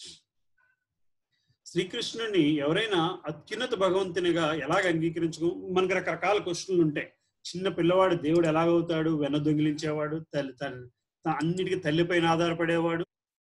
శ్రీకృష్ణుని ఎవరైనా అత్యున్నత భగవంతునిగా ఎలాగ అంగీకరించుకో మనకి రకరకాల క్వశ్చన్లు ఉంటాయి చిన్న పిల్లవాడు దేవుడు ఎలాగవుతాడు వెన దొంగిలించేవాడు తల్లి తల్లి త- అన్నిటికీ తల్లిపైన ఆధారపడేవాడు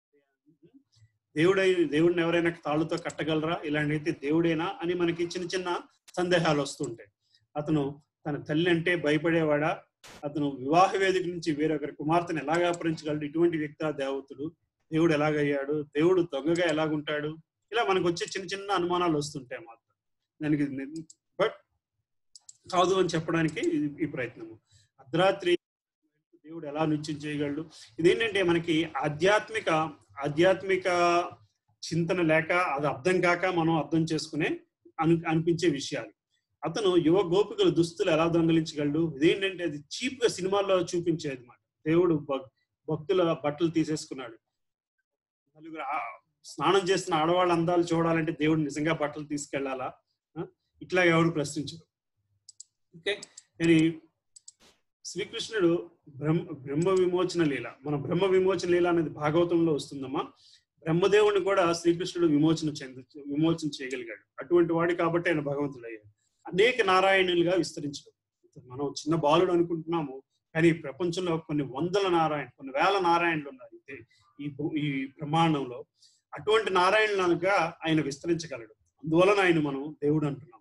దేవుడై దేవుడిని ఎవరైనా తాళ్ళతో కట్టగలరా ఇలాంటి దేవుడేనా అని మనకి చిన్న చిన్న సందేహాలు వస్తుంటాయి అతను తన తల్లి అంటే భయపడేవాడా అతను వివాహ వేదిక నుంచి వేరొకరి కుమార్తెను ఎలాగ అపహరించగలడు ఇటువంటి వ్యక్తి ఆ దేవతడు దేవుడు ఎలాగయ్యాడు దేవుడు దొంగగా ఎలాగుంటాడు ఇలా మనకు వచ్చే చిన్న చిన్న అనుమానాలు వస్తుంటాయి మాత్రం దానికి బట్ కాదు అని చెప్పడానికి ఇది- ఈ ప్రయత్నము అర్ధరాత్రి దేవుడు ఎలా నృత్యం చేయగలడు ఇదేంటంటే మనకి ఆధ్యాత్మిక ఆధ్యాత్మిక చింతన లేక అది అర్థం కాక మనం అర్థం చేసుకునే అను అనిపించే విషయాలు అతను యువ గోపికల దుస్తులు ఎలా దొంగలించగలడు ఇదేంటంటే అది చీప్ గా సినిమాల్లో చూపించేది మాట దేవుడు భక్- భక్తుల బట్టలు తీసేసుకున్నాడు నలుగురు ఆ- స్నానం చేస్తున్న ఆడవాళ్ళ అందాలు చూడాలంటే దేవుడు నిజంగా బట్టలు తీసుకెళ్లాలా ఆ? ఇట్లా ఎవరు ప్రశ్నించరు ఓకే కానీ శ్రీకృష్ణుడు బ్రహ్మ బ్రహ్మ విమోచన లీల మన బ్రహ్మ విమోచన లీల అనేది భాగవతంలో వస్తుందమ్మా బ్రహ్మదేవుని కూడా శ్రీకృష్ణుడు విమోచన చెంద విమోచన చేయగలిగాడు అటువంటి వాడు కాబట్టి ఆయన భగవంతుడు అయ్యాడు అనేక నారాయణులుగా విస్తరించడం మనం చిన్న బాలుడు అనుకుంటున్నాము కానీ ఈ ప్రపంచంలో కొన్ని వందల నారాయణ కొన్ని వేల నారాయణులు ఉన్నారు ఈ- ఈ భూ- ఈ బ్రహ్మాండంలో అటువంటి నారాయణులుగా ఆయన విస్తరించగలడు అందువలన ఆయన మనం దేవుడు అంటున్నాము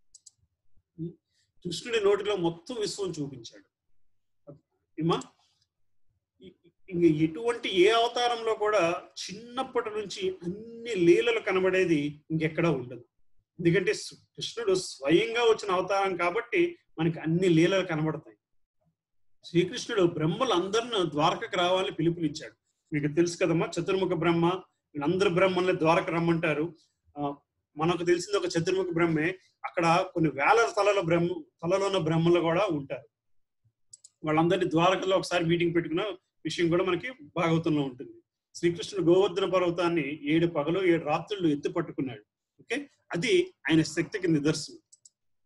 ఉం? కృష్ణుడి నోటిలో మొత్తం విశ్వం చూపించాడు ఏమా ఇ- ఇంక ఎటువంటి ఏ అవతారంలో కూడా చిన్నప్పటి నుంచి అన్ని లీలలు కనబడేది ఇంకెక్కడా ఉండదు ఎందుకంటే సు- కృష్ణుడు స్వయంగా వచ్చిన అవతారం కాబట్టి మనకి అన్ని లీలలు కనబడతాయి శ్రీకృష్ణుడు బ్రహ్మలందరిని ద్వారకకు రావాలని పిలుపునిచ్చాడు మీకు తెలుసు కదమ్మా చతుర్ముఖ బ్రహ్మ వీళ్ళందరూ బ్రహ్మల్ని ద్వారక రమ్మంటారు ఆ, మనకు తెలిసింది ఒక చతుర్ముఖ బ్రహ్మే అక్కడ కొన్ని వేల తలల బ్రహ్మ తలలో ఉన్న బ్రహ్మలు కూడా ఉంటారు వాళ్ళందరినీ ద్వారకలో ఒకసారి మీటింగ్ పెట్టుకున్న విషయం కూడా మనకి భాగవతంలో ఉంటుంది శ్రీకృష్ణుడు గోవర్ధన పర్వతాన్ని ఏడు పగలు ఏడు రాత్రులు ఎత్తు పట్టుకున్నాడు ఓకే అది ఆయన శక్తికి నిదర్శనం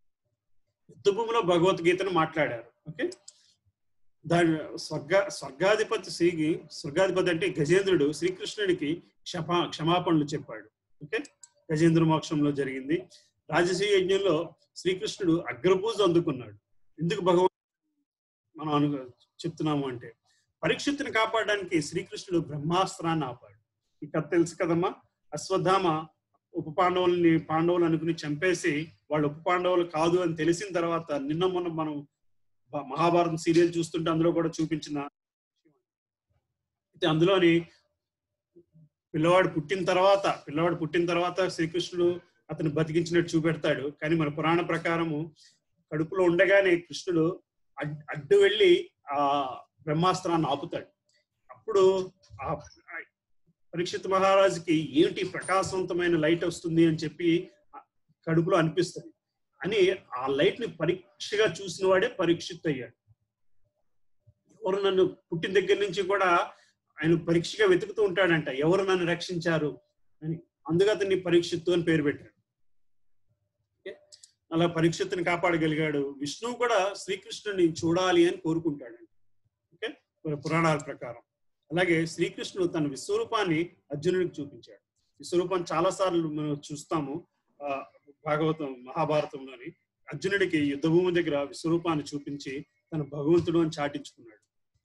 యుద్ధ భూమిలో భగవద్గీతను మాట్లాడారు ఓకే దాని స్వర్గ స్వర్గాధిపతి శ్రీకి స్వర్గాధిపతి అంటే గజేంద్రుడు శ్రీకృష్ణుడికి క్షమా క్షమాపణలు చెప్పాడు ఓకే గజేంద్ర మోక్షంలో జరిగింది రాజసీ యజ్ఞంలో శ్రీకృష్ణుడు అగ్రపూజ అందుకున్నాడు ఎందుకు భగవంతుడు మనం అను చెప్తున్నాము అంటే పరీక్షిత్తుని కాపాడడానికి శ్రీకృష్ణుడు బ్రహ్మాస్త్రాన్ని ఆపాడు ఈ కథ తెలుసు కదమ్మా అశ్వత్థామ ఉప పాండవుల్ని పాండవులు అనుకుని చంపేసి వాళ్ళు ఉప పాండవులు కాదు అని తెలిసిన తర్వాత నిన్న మొన్న మనం బ- మహాభారతం సీరియల్ చూస్తుంటే అందులో కూడా చూపించిన అయితే అందులోని పిల్లవాడు పుట్టిన తర్వాత పిల్లవాడు పుట్టిన తర్వాత శ్రీకృష్ణుడు అతను బతికించినట్టు చూపెడతాడు కానీ మన పురాణ ప్రకారము కడుపులో ఉండగానే కృష్ణుడు అడ్- అడ్డు వెళ్ళి ఆ బ్రహ్మాస్త్రాన్ని ఆపుతాడు అప్పుడు ఆ ఆ పరీక్షిత్ మహారాజుకి ఏంటి ప్రకాశవంతమైన లైట్ వస్తుంది అని చెప్పి ఆ కడుపులో అనిపిస్తుంది అని ఆ లైట్ ని పరీక్షగా చూసిన వాడే పరీక్షిత్ అయ్యాడు ఎవరు నన్ను పుట్టిన దగ్గర నుంచి కూడా ఆయన పరీక్షగా వెతుకుతూ ఉంటాడంట ఎవరు నన్ను రక్షించారు అని అందుకు అతన్ని పరీక్షిత్తు అని పేరు పెట్టాడు ఓకే? అలా పరీక్షిత్తుని కాపాడగలిగాడు విష్ణువు కూడా శ్రీకృష్ణుని చూడాలి అని కోరుకుంటాడంట ఓకే మన పురాణాల ప్రకారం అలాగే శ్రీకృష్ణుడు తన విశ్వరూపాన్ని అర్జునుడికి చూపించాడు విశ్వరూపం చాలా సార్లు మనం చూస్తాము ఆ, భాగవతం మహాభారతంలోని అర్జునుడికి యుద్ధభూమి దగ్గర విశ్వరూపాన్ని చూపించి తన భగవంతుడు అని చాటించుకున్నాడు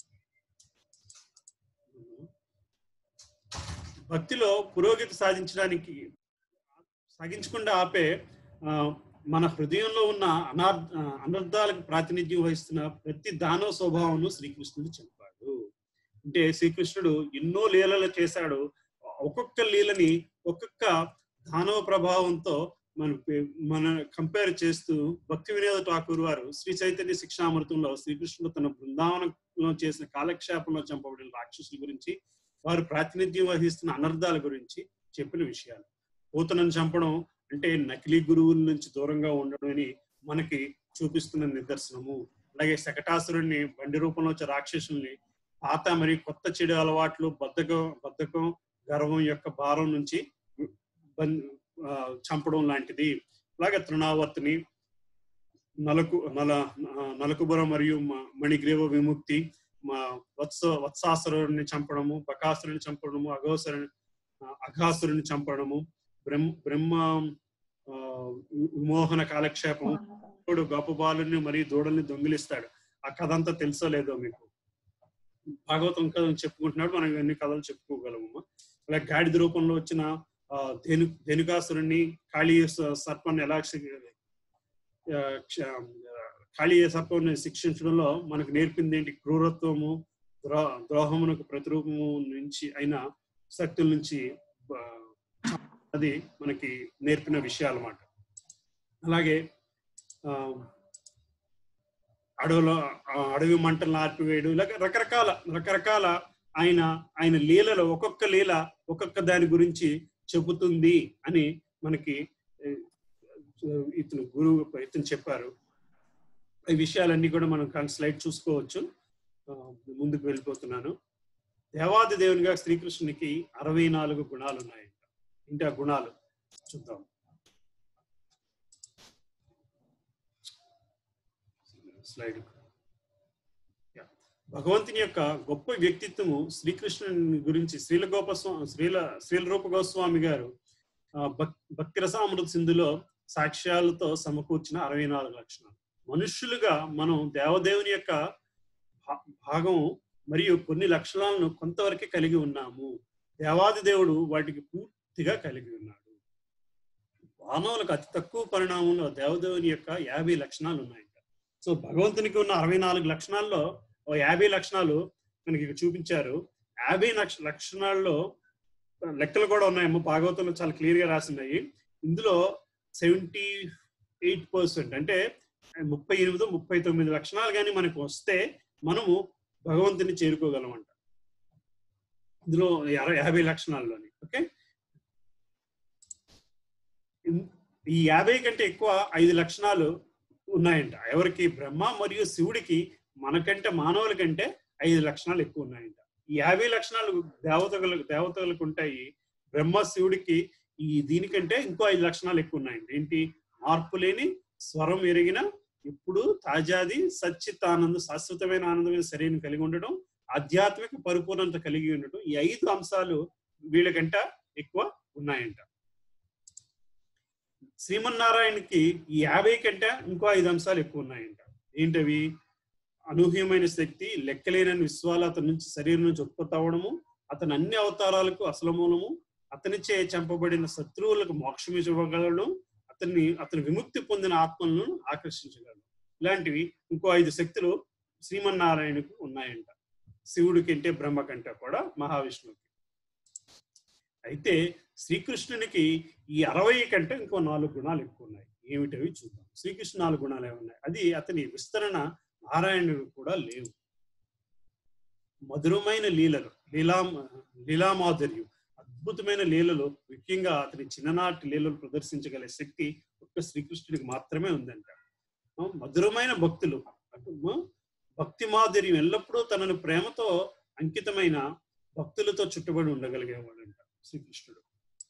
భక్తిలో పురోగతి సాధించడానికి సాగించకుండా ఆపే ఆ, మన హృదయంలో ఉన్న అనార్ ఆ, అనర్థాలకు ప్రాతినిధ్యం వహిస్తున్న ప్రతి దానవ స్వభావం శ్రీకృష్ణుడు చెప్పాడు అంటే శ్రీకృష్ణుడు ఎన్నో లీలలు చేశాడు ఒక్కొక్క లీలని ఒక్కొక్క దానవ ప్రభావంతో మన మన కంపేర్ చేస్తూ భక్తి వినోద ఠాకూర్ వారు శ్రీ చైతన్య శిక్షామృతంలో శ్రీకృష్ణుడు తన బృందావనంలో చేసిన కాలక్షేపంలో చంపబడిన రాక్షసుల గురించి వారు ప్రాతినిధ్యం వహిస్తున్న అనర్థాల గురించి చెప్పిన విషయాలు పూతనను చంపడం అంటే నకిలీ గురువుల నుంచి దూరంగా ఉండడం అని మనకి చూపిస్తున్న నిదర్శనము అలాగే శకటాసురుణ్ణి బండి రూపంలో వచ్చే రాక్షసుల్ని పాత మరియు కొత్త చెడు అలవాట్లు బద్ధకం బద్ధకం గర్వం యొక్క భారం నుంచి బం- ఆ, చంపడం లాంటిది అలాగే తృణావర్తిని నలకు నల ఆ, నలకుబుర మరియు మ- మణిగ్రీవ విముక్తి మా వత్స వత్సాసురుడిని చంపడము బకాసురుని చంపడము అఘోసురుని ఆ, అఘాసురుని చంపడము బ్రహ్మ బ్రహ్మ ఆ, వి- విమోహన కాలక్షేపం ఇప్పుడు గొప్ప బాలుని మరియు దూడల్ని దొంగిలిస్తాడు ఆ కథ అంతా తెలుసో లేదో మీకు భాగవతం కథ చెప్పుకుంటున్నాడు మనం ఎన్ని కథలు చెప్పుకోగలము అలా గాడిద రూపంలో వచ్చిన ఆ, ధేను ధేనుకాసురుణ్ణి కాళీ స- సర్పాన్ని ఎలా శి- ఆ, క్ష- కాళీ సర్పాన్ని శిక్షించడంలో మనకు నేర్పింది ఏంటి క్రూరత్వము ద్రో ద్రోహమునకు ప్రతిరూపము నుంచి అయిన శక్తుల నుంచి ఆ, అది మనకి నేర్పిన విషయాలు అన్నమాట అలాగే ఆ, అడవిలో ఆ, అడవి మంటలను ఆర్పివేయడం ఇలాగ రకరకాల రకరకాల ఆయన ఆయన లీలలో ఒక్కొక్క లీల ఒక్కొక్క దాని గురించి చెబుతుంది అని మనకి ఏ, ఇతను గురువు ఇతను చెప్పారు ఈ విషయాలన్నీ కూడా మనం కానీ స్లైడ్ చూసుకోవచ్చు ఆ, ముందుకు వెళ్ళిపోతున్నాను దేవాది దేవునిగా శ్రీకృష్ణునికి అరవై నాలుగు గుణాలు ఉన్నాయంట ఇంకా గుణాలు చూద్దాం స్లైడ్ యా. భగవంతుని యొక్క గొప్ప వ్యక్తిత్వము శ్రీకృష్ణుని గురించి శ్రీల గోపస్వామి శ్రీల శ్రీల రూప గోస్వామి గారు ఆ, భక్- భక్తి రసామృత సింధులో సాక్ష్యాలతో సమకూర్చిన అరవై నాలుగు లక్షణాలు మనుష్యులుగా మనం దేవదేవుని యొక్క భా- భాగం మరియు కొన్ని లక్షణాలను కొంతవరకే కలిగి ఉన్నాము దేవాది దేవుడు వాటికి పూర్తిగా కలిగి ఉన్నాడు మానవులకు అతి తక్కువ పరిణామంలో దేవదేవుని యొక్క యాభై లక్షణాలు ఉన్నాయంట సో భగవంతునికి ఉన్న అరవై నాలుగు లక్షణాల్లో ఓ యాభై లక్షణాలు మనకి ఇక్కడ చూపించారు యాభై లక్ష లక్షణాల్లో లెక్కలు కూడా ఉన్నాయేమో భాగవతంలో చాలా క్లియర్ గా రాసినాయి ఇందులో సెవెంటీ ఎయిట్ పర్సెంట్ అంటే ముప్పై ఎనిమిది ముప్పై తొమ్మిది లక్షణాలు కానీ మనకు వస్తే మనము భగవంతుని చేరుకోగలమంట ఇందులో యాభై యాభై లక్షణాల్లోని ఓకే ఇన్- ఈ యాభై కంటే ఎక్కువ ఐదు లక్షణాలు ఉన్నాయంట ఎవరికి బ్రహ్మ మరియు శివుడికి మనకంటే మానవుల కంటే ఐదు లక్షణాలు ఎక్కువ ఉన్నాయంట ఈ యాభై లక్షణాలు దేవతలకు దేవతలకు ఉంటాయి బ్రహ్మ శివుడికి ఈ దీనికంటే ఇంకో ఐదు లక్షణాలు ఎక్కువ ఉన్నాయండి ఏంటి మార్పు లేని స్వరం ఎరిగిన ఇప్పుడు తాజాది సచ్చితానందం శాశ్వతమైన ఆనందమైన శరీరం కలిగి ఉండడం ఆధ్యాత్మిక పరిపూర్ణత కలిగి ఉండడం ఈ ఐదు అంశాలు వీళ్ళకంట ఎక్కువ ఉన్నాయంట శ్రీమన్నారాయణకి ఈ యాభై కంటే ఇంకో ఐదు అంశాలు ఎక్కువ ఉన్నాయంట ఏంటవి అనూహ్యమైన శక్తి లెక్కలేనని విశ్వాలు అతని నుంచి శరీరం నుంచి ఉత్పత్తి అవ్వడము అతని అన్ని అవతారాలకు అసలు మూలము అతనిచే చంపబడిన శత్రువులకు మోక్షం ఇవ్వగలడం అతన్ని అతని విముక్తి పొందిన ఆత్మలను ఆకర్షించగలడు ఇలాంటివి ఇంకో ఐదు శక్తులు శ్రీమన్నారాయణకు ఉన్నాయంట శివుడి కంటే బ్రహ్మ కంటే కూడా మహావిష్ణువుకి అయితే శ్రీకృష్ణునికి ఈ అరవై కంటే ఇంకో నాలుగు గుణాలు ఎక్కువ ఉన్నాయి ఏమిటవి చూద్దాం శ్రీకృష్ణ నాలుగు గుణాలు ఏమున్నాయి అది అతని విస్తరణ నారాయణుడు కూడా లేవు మధురమైన లీలలు లీలా లీలామాధుర్యం అద్భుతమైన లీలలు ముఖ్యంగా అతని చిన్ననాటి లీలలు ప్రదర్శించగల శక్తి ఒక్క శ్రీకృష్ణుడికి మాత్రమే ఉందంట ఆ, మధురమైన భక్తులు అటు, ఆ, భక్తి మాధుర్యం ఎల్లప్పుడూ తనను ప్రేమతో అంకితమైన భక్తులతో చుట్టబడి ఉండగలిగేవాడంట శ్రీకృష్ణుడు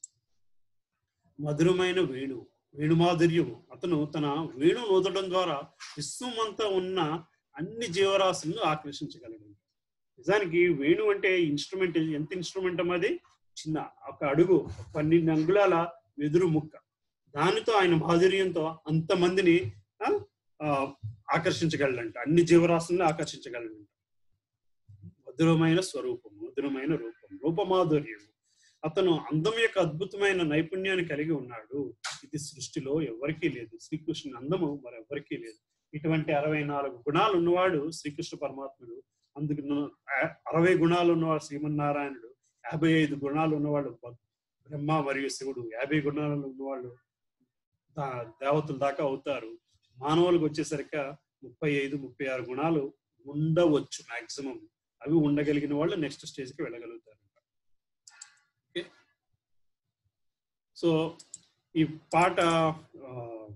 మధురమైన వేణు వేణుమాధుర్యం అతను తన వేణు నూదడం ద్వారా విశ్వమంతా ఉన్న అన్ని జీవరాశులను ఆకర్షించగలిగాడు నిజానికి వేణు అంటే ఇన్స్ట్రుమెంట్ ఎంత ఇన్స్ట్రుమెంట్ అది చిన్న ఒక అడుగు పన్నెండు అంగుళాల వెదురు ముక్క దానితో ఆయన మాధుర్యంతో అంతమందిని ఆ, ఆ, ఆకర్షించగలడంట అన్ని జీవరాశులను ఆకర్షించగలడంట మధురమైన స్వరూపం మధురమైన రూపం రూపమాధుర్యం అతను అందం యొక్క అద్భుతమైన నైపుణ్యాన్ని కలిగి ఉన్నాడు ఇది సృష్టిలో ఎవరికీ లేదు శ్రీకృష్ణుని అందము మరెవరికీ లేదు ఇటువంటి అరవై నాలుగు గుణాలు ఉన్నవాడు శ్రీకృష్ణ పరమాత్ముడు అందుకు న- ఆ- అరవై గుణాలు ఉన్నవాడు శ్రీమన్నారాయణుడు యాభై ఐదు గుణాలు ఉన్నవాడు బ- బ్రహ్మ మరియు శివుడు యాభై గుణాలు ఉన్నవాళ్ళు దా- దేవతల దాకా అవుతారు మానవులకు వచ్చేసరికి ముప్పై ఐదు ముప్పై ఆరు గుణాలు ఉండవచ్చు మాక్సిమం అవి ఉండగలిగిన వాళ్ళు నెక్స్ట్ స్టేజ్కి వెళ్ళగలుగుతారు ఓకే సో ఈ పాట ఆ,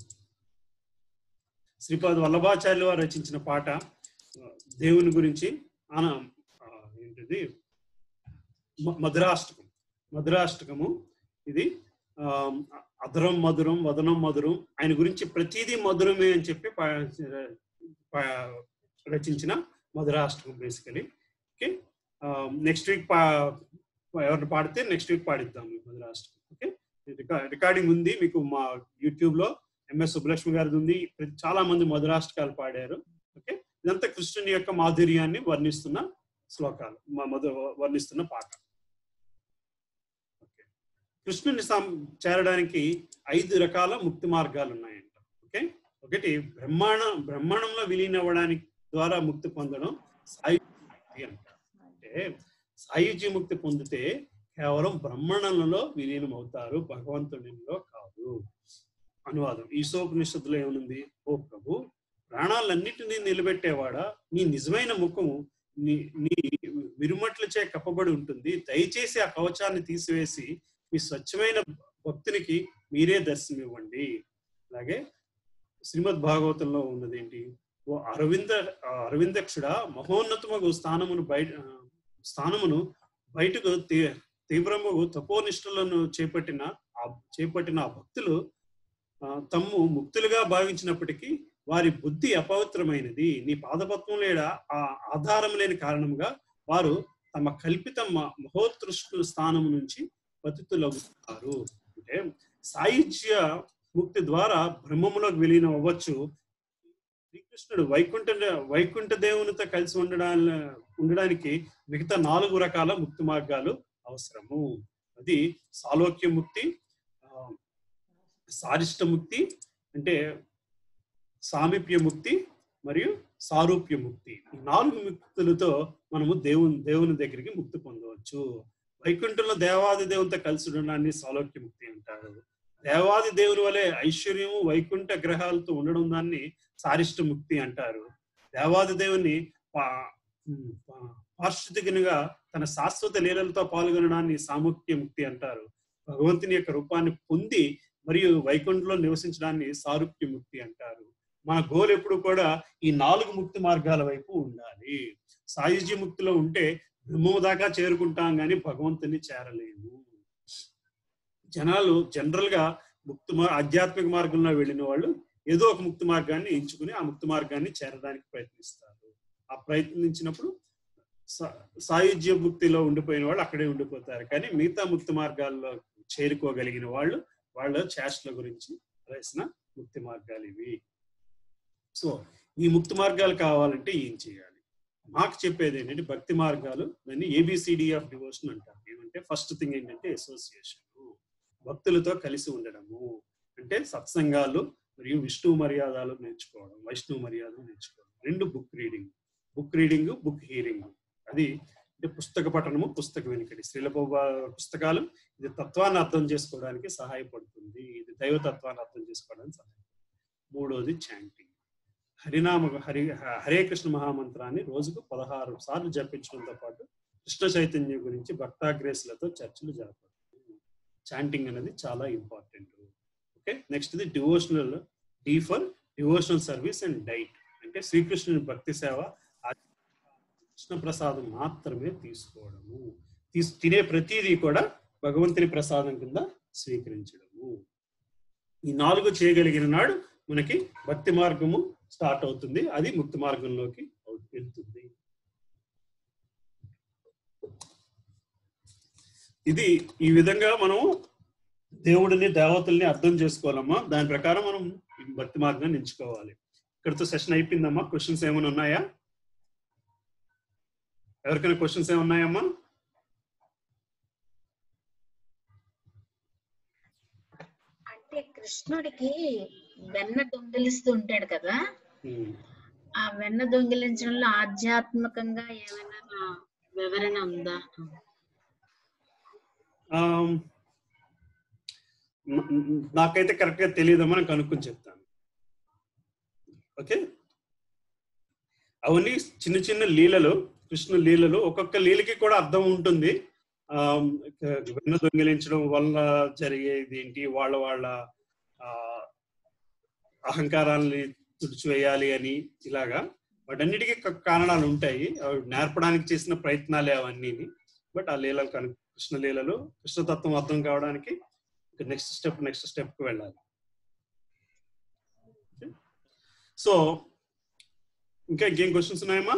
శ్రీపాద్ వల్లభాచార్యులు వారు రచించిన పాట ఆ, దేవుని గురించి ఆన ఆ, ఏంటిది మ- మధురాష్టకం మధురాష్టకము ఇది ఆ, అధరం మధురం వదనం మధురం ఆయన గురించి ప్రతిదీ మధురమే అని చెప్పి పా- పా- రచించిన మధురాష్టకం బేసికలీ ఓకే నెక్స్ట్ వీక్ పా ఎవరిని పాడితే నెక్స్ట్ వీక్ పాడిద్దాం ఈ మధురాష్టకం ఓకే రికా- రికార్డింగ్ ఉంది మీకు మా యూట్యూబ్ లో ఎంఎస్ సుబ్బలక్ష్మి గారిది ఉంది ప్రతి- చాలా మంది మధురాష్టకాలు పాడారు ఓకే ఇదంతా కృష్ణుని యొక్క మాధుర్యాన్ని వర్ణిస్తున్న శ్లోకాలు మా మధు వర్ణిస్తున్న పాట ఓకే కృష్ణుని సం- చేరడానికి ఐదు రకాల ముక్తి మార్గాలు ఉన్నాయంట ఓకే ఒకటి బ్రహ్మాండ బ్రహ్మాండంలో విలీనం అవ్వడానికి ద్వారా ముక్తి పొందడం సాయుజ్య ముక్తి అంటారు అంటే సాయుజ్య ముక్తి పొందితే కేవలం బ్రహ్మాండంలో విలీనం అవుతారు భగవంతునిలో కాదు అనువాదం ఈశోపనిషత్తులో ఏమనుంది ఓ ప్రభు ప్రాణాలన్నిటినీ నిలబెట్టేవాడా నీ నిజమైన ముఖము నీ నీ విరుమట్లచే కప్పబడి ఉంటుంది దయచేసి ఆ కవచాన్ని తీసివేసి మీ స్వచ్ఛమైన భక్తునికి మీరే దర్శనం ఇవ్వండి అలాగే శ్రీమద్ భాగవతంలో ఉన్నది ఏంటి ఓ అరవింద ఆ అరవిందక్షుడ మహోన్నతమగు స్థానమును బయట ఆ, స్థానమును బయటకు తీ- తీవ్రముగు తపోనిష్టలను చేపట్టిన ఆ చేపట్టిన ఆ భక్తులు ఆ, తమ్ము ముక్తులుగా భావించినప్పటికీ వారి బుద్ధి అపవిత్రమైనది నీ పాదపత్వం లేడ ఆ ఆధారం లేని కారణంగా వారు తమ కల్పిత మ- మహోత్కృష్ట స్థానం నుంచి పతితులవుతారు అంటే సాయుజ్య ముక్తి ద్వారా బ్రహ్మములోకి విలీనం అవ్వచ్చు శ్రీకృష్ణుడు వైకుంఠ వైకుంఠ దేవునితో కలిసి ఉండడా ఉండడానికి మిగతా నాలుగు రకాల ముక్తి మార్గాలు అవసరము అది సాలోక్య ముక్తి ఆ, సారిష్ట ముక్తి అంటే సామీప్య ముక్తి మరియు సారూప్య ముక్తి ఈ నాలుగు ముక్తులతో మనము దేవుని దేవుని దగ్గరికి ముక్తి పొందవచ్చు వైకుంఠంలో దేవాది దేవునితో కలిసి ఉండడాన్ని సాలోక్య ముక్తి అంటారు దేవాది దేవుని వలె ఐశ్వర్యము వైకుంఠ గ్రహాలతో ఉండడం దాన్ని సారిష్ట ముక్తి అంటారు దేవాది దేవుని పా- ఉమ్, పా- పార్శ్వదిగనుగా తన శాశ్వత లీలలతో పాల్గొనడాన్ని సాముఖ్య ముక్తి అంటారు భగవంతుని యొక్క రూపాన్ని పొంది మరియు వైకుంఠంలో నివసించడాన్ని సారూప్య ముక్తి అంటారు మన గోల్ ఎప్పుడు కూడా ఈ నాలుగు ముక్తి మార్గాల వైపు ఉండాలి సాయుజ్య ముక్తిలో ఉంటే బ్రహ్మము దాకా చేరుకుంటాం కానీ భగవంతుని చేరలేము జనాలు జనరల్ గా ముక్తి మా- ఆధ్యాత్మిక మార్గంలో వెళ్ళిన వాళ్ళు ఏదో ఒక ముక్తి మార్గాన్ని ఎంచుకుని ఆ ముక్తి మార్గాన్ని చేరడానికి ప్రయత్నిస్తారు ఆ ప్రయత్నించినప్పుడు సా- సాయుధ్య ముక్తిలో ఉండిపోయిన వాళ్ళు అక్కడే ఉండిపోతారు కానీ మిగతా ముక్తి మార్గాల్లో చేరుకోగలిగిన వాళ్ళు వాళ్ళ చేష్టల గురించి రాసిన ముక్తి మార్గాలు ఇవి సో ఈ ముక్తి మార్గాలు కావాలంటే ఏం చేయాలి మాకు చెప్పేది ఏంటంటే భక్తి మార్గాలు దాన్ని ఏబిసిడి ఆఫ్ డివోషన్ అంటారు ఏమంటే ఫస్ట్ థింగ్ ఏంటంటే అసోసియేషన్ భక్తులతో కలిసి ఉండడము అంటే సత్సంగాలు మరియు విష్ణు మర్యాదలు నేర్చుకోవడం వైష్ణవ మర్యాదలు నేర్చుకోవడం రెండు book reading book reading book hearing అది అంటే పుస్తక పఠనము పుస్తక వెనుకడి శ్రీల పుస్తకాలు ఇది తత్వాన్ని అర్థం చేసుకోవడానికి సహాయపడుతుంది ఇది దైవతత్వాన్ని అర్థం చేసుకోవడానికి సహాయపడుతుంది మూడోది చాంటింగ్ హరినామ హరి హరే కృష్ణ మహామంత్రాన్ని రోజుకు పదహారు సార్లు జపించడంతో పాటు కృష్ణ చైతన్యం గురించి భక్తాగ్రేసులతో చర్చలు జరపడం చాంటింగ్ అనేది చాలా ఇంపార్టెంట్ ఓకే నెక్స్ట్ ఇది devotional D for devotional service and diet అంటే శ్రీకృష్ణుని భక్తి సేవ ఆ కృష్ణ ప్రసాదం మాత్రమే తీసుకోవడము తీసు తినే ప్రతిదీ కూడా భగవంతుని ప్రసాదం కింద స్వీకరించడము ఈ నాలుగు చేయగలిగిన నాడు మనకి భక్తి మార్గము స్టార్ట్ అవుతుంది అది ముక్తి మార్గంలోకి అవు- వెళ్తుంది ఇది ఈ విధంగా మనం దేవుడిని దేవతల్ని అర్థం చేసుకోవాలమ్మా దాని ప్రకారం మనం ఈ భక్తి మార్గాన్ని ఎంచుకోవాలి ఇక్కడితో సెషన్ అయిపోయిందమ్మా క్వశ్చన్స్ ఏమైనా ఉన్నాయా ఎవరికైనా క్వశ్చన్స్ ఏమైనా ఉన్నాయమ్మా అంటే కృష్ణుడికి వెన్న దొంగిలిస్తూ ఉంటాడు కదా ఉమ్. ఆ వెన్న దొంగిలించడంలో ఆధ్యాత్మికంగా ఏమైనా వివరణ ఉందా ఆమ్, న- న- నాకైతే కరెక్ట్ గా తెలియదమ్మా నేను కనుక్కొని చెప్తాను ఓకే అవన్నీ చిన్న చిన్న లీలలు కృష్ణ లీలలు ఒక్కొక్క లీలకి కూడా అర్థం ఉంటుంది ఆమ్, ఇక వెన్న దొంగిలించడం వల్ల జరిగేది ఏంటి వాళ్ళ వాళ్ళ ఆ, అహంకారాన్ని తుడిచివేయాలి అని ఇలాగా వాటన్నిటికీ క- కారణాలు ఉంటాయి అవి నేర్పడానికి చేసిన ప్రయత్నాలే అవన్నీ బట్ ఆ లీలలు కను కృష్ణ లీలలు కృష్ణతత్వం అర్థం కావడానికి నెక్స్ట్ స్టెప్ నెక్స్ట్ స్టెప్ కి వెళ్ళాలి సో ఇంకా ఇంకేం క్వశ్చన్స్ ఉన్నాయమ్మా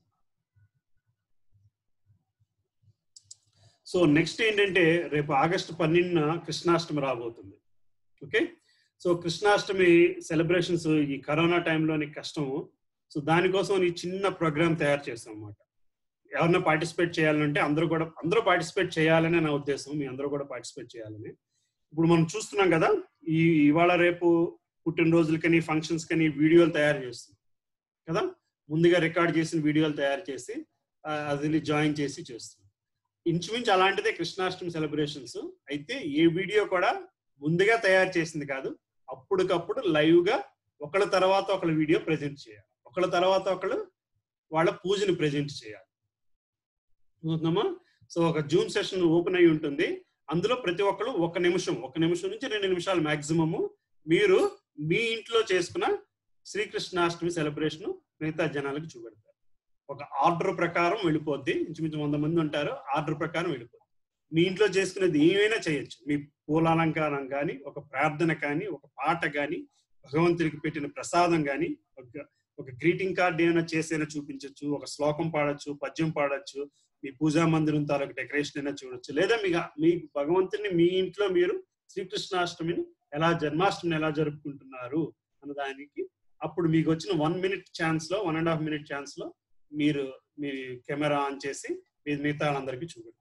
సో నెక్స్ట్ ఏంటంటే రేపు ఆగస్టు పన్నెండున కృష్ణాష్టమి రాబోతుంది ఓకే సో కృష్ణాష్టమి సెలబ్రేషన్స్ ఈ కరోనా టైంలోని కష్టము సో దానికోసం ఈ చిన్న ప్రోగ్రామ్ తయారు చేస్తాం అన్నమాట ఎవరన్నా పార్టిసిపేట్ చేయాలంటే అందరూ కూడా అందరూ పార్టిసిపేట్ చేయాలనే నా ఉద్దేశం మీ అందరూ కూడా పార్టిసిపేట్ చేయాలని ఇప్పుడు మనం చూస్తున్నాం కదా ఈ ఇవాళ రేపు పుట్టినరోజులకని ఫంక్షన్స్ కని వీడియోలు తయారు చేస్తున్నాం కదా ముందుగా రికార్డ్ చేసిన వీడియోలు తయారు చేసి ఆ, అది జాయిన్ చేసి చేస్తున్నాం ఇంచుమించు అలాంటిదే కృష్ణాష్టమి సెలబ్రేషన్స్ అయితే ఏ వీడియో కూడా ముందుగా తయారు చేసింది కాదు అప్పటికప్పుడు లైవ్ గా ఒకళ్ళ తర్వాత ఒకళ్ళ వీడియో ప్రజెంట్ చేయాలి ఒకళ్ళ తర్వాత ఒకళ్ళు వాళ్ళ పూజని ప్రజెంట్ చేయాలి అవుతుందమ్మా సో ఒక జూమ్ సెషన్ ఓపెన్ అయి ఉంటుంది అందులో ప్రతి ఒక్కరు ఒక నిమిషం ఒక నిమిషం నుంచి రెండు నిమిషాలు మాక్సిమము మీరు మీ ఇంట్లో చేసుకున్న శ్రీకృష్ణాష్టమి సెలబ్రేషన్ మిగతా జనాలకు చూపెడతారు ఒక ఆర్డర్ ప్రకారం వెళ్ళిపోద్ది ఇంచుమించు వంద మంది ఉంటారు ఆర్డర్ ప్రకారం వెళ్ళిపోద్ది మీ ఇంట్లో చేసుకునేది ఏమైనా చేయొచ్చు మీ పూలాలంకారం కానీ ఒక ప్రార్థన కానీ ఒక పాట కానీ భగవంతుడికి పెట్టిన ప్రసాదం కానీ ఒక ఒక గ్రీటింగ్ కార్డ్ ఏమైనా చేసైనా చూపించవచ్చు ఒక శ్లోకం పాడొచ్చు పద్యం పాడొచ్చు మీ పూజా మందిరం తాలూకు డెకరేషన్ అయినా చూడొచ్చు లేదా మీ మీ భగవంతుని మీ ఇంట్లో మీరు శ్రీకృష్ణాష్టమిని ఎలా జన్మాష్టమిని ఎలా జరుపుకుంటున్నారు అన్న దానికి అప్పుడు మీకు వచ్చిన వన్ మినిట్ ఛాన్స్ లో one and half minute chance లో మీరు మీ కెమెరా ఆన్ చేసి మీ మిగతా వాళ్ళందరికీ చూపెడతారు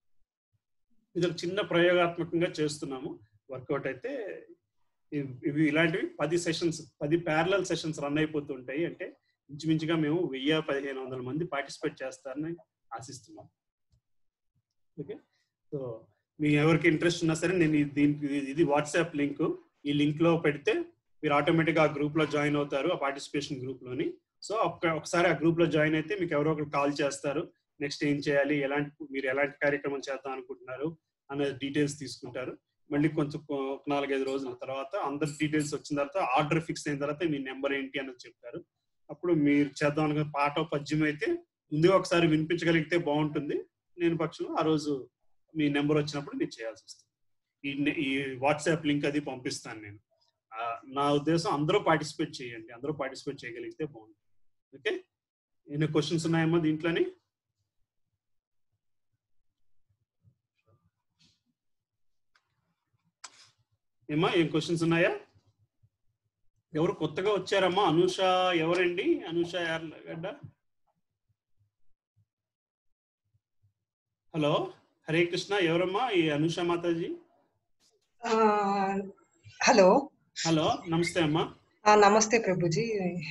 ఇది ఒక చిన్న ప్రయోగాత్మకంగా చేస్తున్నాము వర్కౌట్ అయితే ఇవి- ఇవి ఇలాంటివి పది సెషన్స్ పది ప్యారలల్ సెషన్స్ రన్ అయిపోతుంటాయి అంటే ఇంచుమించుగా మేము వెయ్యి పదిహేను వందల మంది పార్టిసిపేట్ చేస్తారని ఆశిస్తున్నాం ఓకే సో మీ ఎవరికి ఇంట్రెస్ట్ ఉన్నా సరే నేను ఇది- దీనికి ఇది వాట్సాప్ లింక్ ఈ లింక్ లో పెడితే మీరు ఆటోమేటిక్ ఆ గ్రూప్ లో జాయిన్ అవుతారు ఆ పార్టిసిపేషన్ గ్రూప్ లోని సో ఒక్క ఒకసారి ఆ గ్రూప్ లో జాయిన్ అయితే మీకు ఎవరో ఒకరు కాల్ చేస్తారు నెక్స్ట్ ఏం చేయాలి ఎలాంటి మీరు ఎలాంటి కార్యక్రమం చేద్దాం అనుకుంటున్నారు అనే డీటెయిల్స్ తీసుకుంటారు మళ్ళీ కొంచెం కొ- ఒక నాలుగైదు రోజుల తర్వాత అందరి డీటెయిల్స్ వచ్చిన తర్వాత ఆర్డర్ ఫిక్స్ అయిన తర్వాత మీ నెంబర్ ఏంటి అన్నది చెప్తారు అప్పుడు మీరు చేద్దాం అనుకున్న పాట పద్యం అయితే ముందుగా ఒకసారి వినిపించగలిగితే బాగుంటుంది నేను పక్షంలో ఆ రోజు మీ నెంబర్ వచ్చినప్పుడు మీరు చేయాల్సి వస్తుంది ఈ నె- ఈ వాట్సాప్ లింక్ అది పంపిస్తాను నేను ఆ, నా ఉద్దేశం అందరూ పార్టిసిపేట్ చేయండి అందరూ పార్టిసిపేట్ చేయగలిగితే బాగుంటుంది ఓకే ఎన్ని క్వశ్చన్స్ ఉన్నాయమ్మా దీంట్లోని ఏమ్మా ఏం క్వశ్చన్స్ ఉన్నాయా ఎవరు కొత్తగా వచ్చారమ్మా అనూష ఎవరండి అనూష యార్లగడ్డ హలో హరే కృష్ణ ఎవరమ్మా ఈ అనూష మాతాజీ ఆ, హలో హలో నమస్తే అమ్మా ఆ, నమస్తే ప్రభుజీ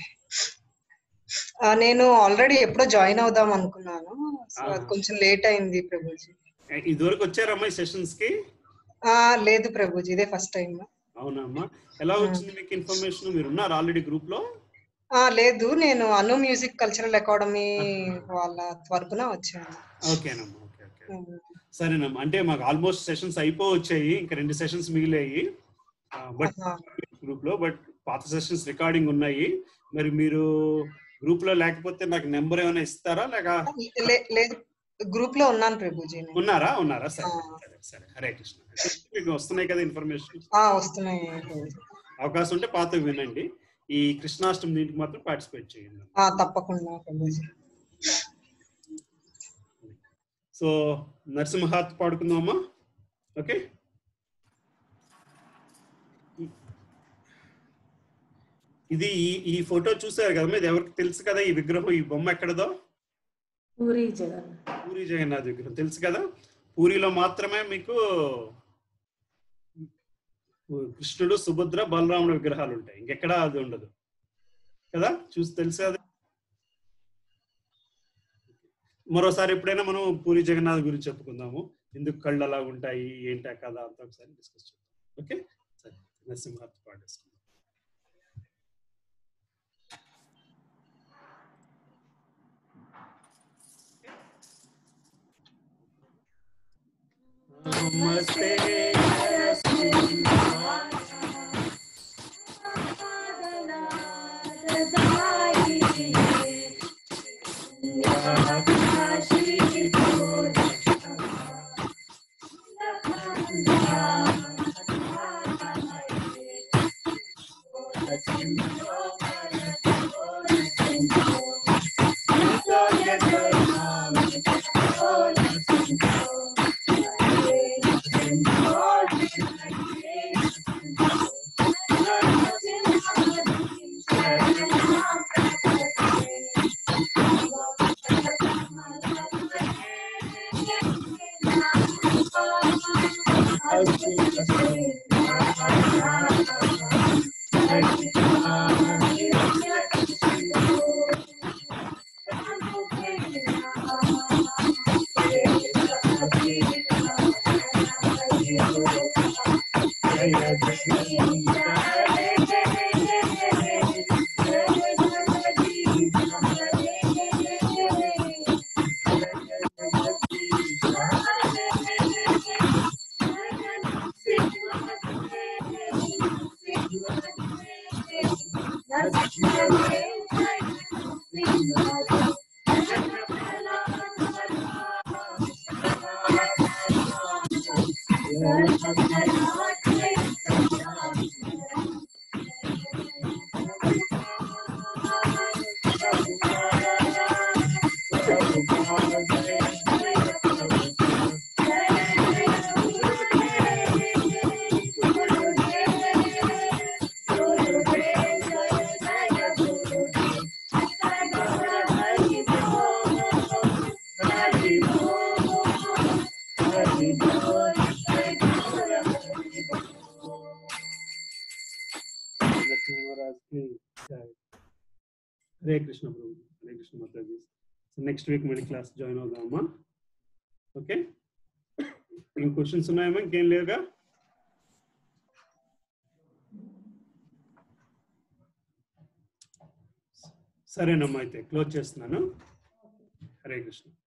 ఆ, నేను ఆల్రెడీ ఎప్పుడో జాయిన్ అవుదాం అనుకున్నాను సో అది కొంచెం లేట్ అయింది ప్రభుజీ ఏ, ఇదివరకు వచ్చారమ్మా ఈ సెషన్స్ కి ఆ, లేదు ప్రభుజీ ఇదే ఫస్ట్ టైం అవునా అమ్మా ఎలా వచ్చింది మీకు ఇన్ఫర్మేషన్ మీరు ఉన్నారు ఆల్రెడీ గ్రూప్ లో లేదు నేను అను మ్యూజిక్ కల్చరల్ అకాడమీ వాళ్ళ తరపున వచ్చాను ఓకేనమ్మా ఓకే ఓకే సరేనమ్మా అంటే మాకు ఆల్మోస్ట్ సెషన్స్ అయిపో వచ్చాయి ఇంకా రెండు సెషన్స్ మిగిలాయి బట్ ఆహా. గ్రూప్ లో బట్ పాత సెషన్స్ రికార్డింగ్ ఉన్నాయి మరి మీరు గ్రూప్ లో లేకపోతే నాకు నెంబర్ ఏమైనా ఇస్తారా లేక లే- లేదు గ్రూప్ లో ఉన్నాను ప్రభుజీ నేను. ఉన్నారా ఉన్నారా సరే ఆ. సరే సరే హరే కృష్ణ మీకు వస్తున్నాయి కదా ఇన్ఫర్మేషన్ ఆ, వస్తున్నాయి ప్రభుజీ. అవకాశం ఉంటే పాతవి వినండి ఈ కృష్ణాష్టమి దీనికి మాత్రం పార్టిసిపేట్ చేయండి ఆ, తప్పకుండా ప్రభుజీ సో నరసింహాత్ పాడుకుందామా ఓకే ఇది ఈ ఈ ఫోటో చూసారు కదా ఇది ఎవరికి తెలుసు కదా ఈ విగ్రహం ఈ బొమ్మ ఎక్కడదో పూరి జగన్ పూరి జగన్నాథ్ విగ్రహం తెలుసు కదా పూరిలో మాత్రమే మీకు కృష్ణుడు సుభద్ర బలరాముడు విగ్రహాలు ఉంటాయి ఇంకెక్కడా అది ఉండదు కదా చూసి తెలుసు అది మరోసారి ఎప్పుడైనా మనం పూరి జగన్నాథ్ గురించి చెప్పుకుందాము ఎందుకు కళ్ళు అలా ఉంటాయి ఏంటా కదా అంతా ఒకసారి డిస్కస్ చేద్దాం ఓకే సరే నరసింహార్తి పాడేసుకుందాం నమస్తే నరసింహరాజుకి జై. హరే కృష్ణ ప్రభు హరే కృష్ణ మాతాజీ సో నెక్స్ట్ వీక్ మళ్ళీ క్లాస్ జాయిన్ అవుదామా ఓకే ఏం క్వశ్చన్స్ ఉన్నాయమ్మా ఇంకేం లేవుగా సరేనమ్మా అయితే క్లోజ్ చేస్తున్నాను హరే కృష్ణ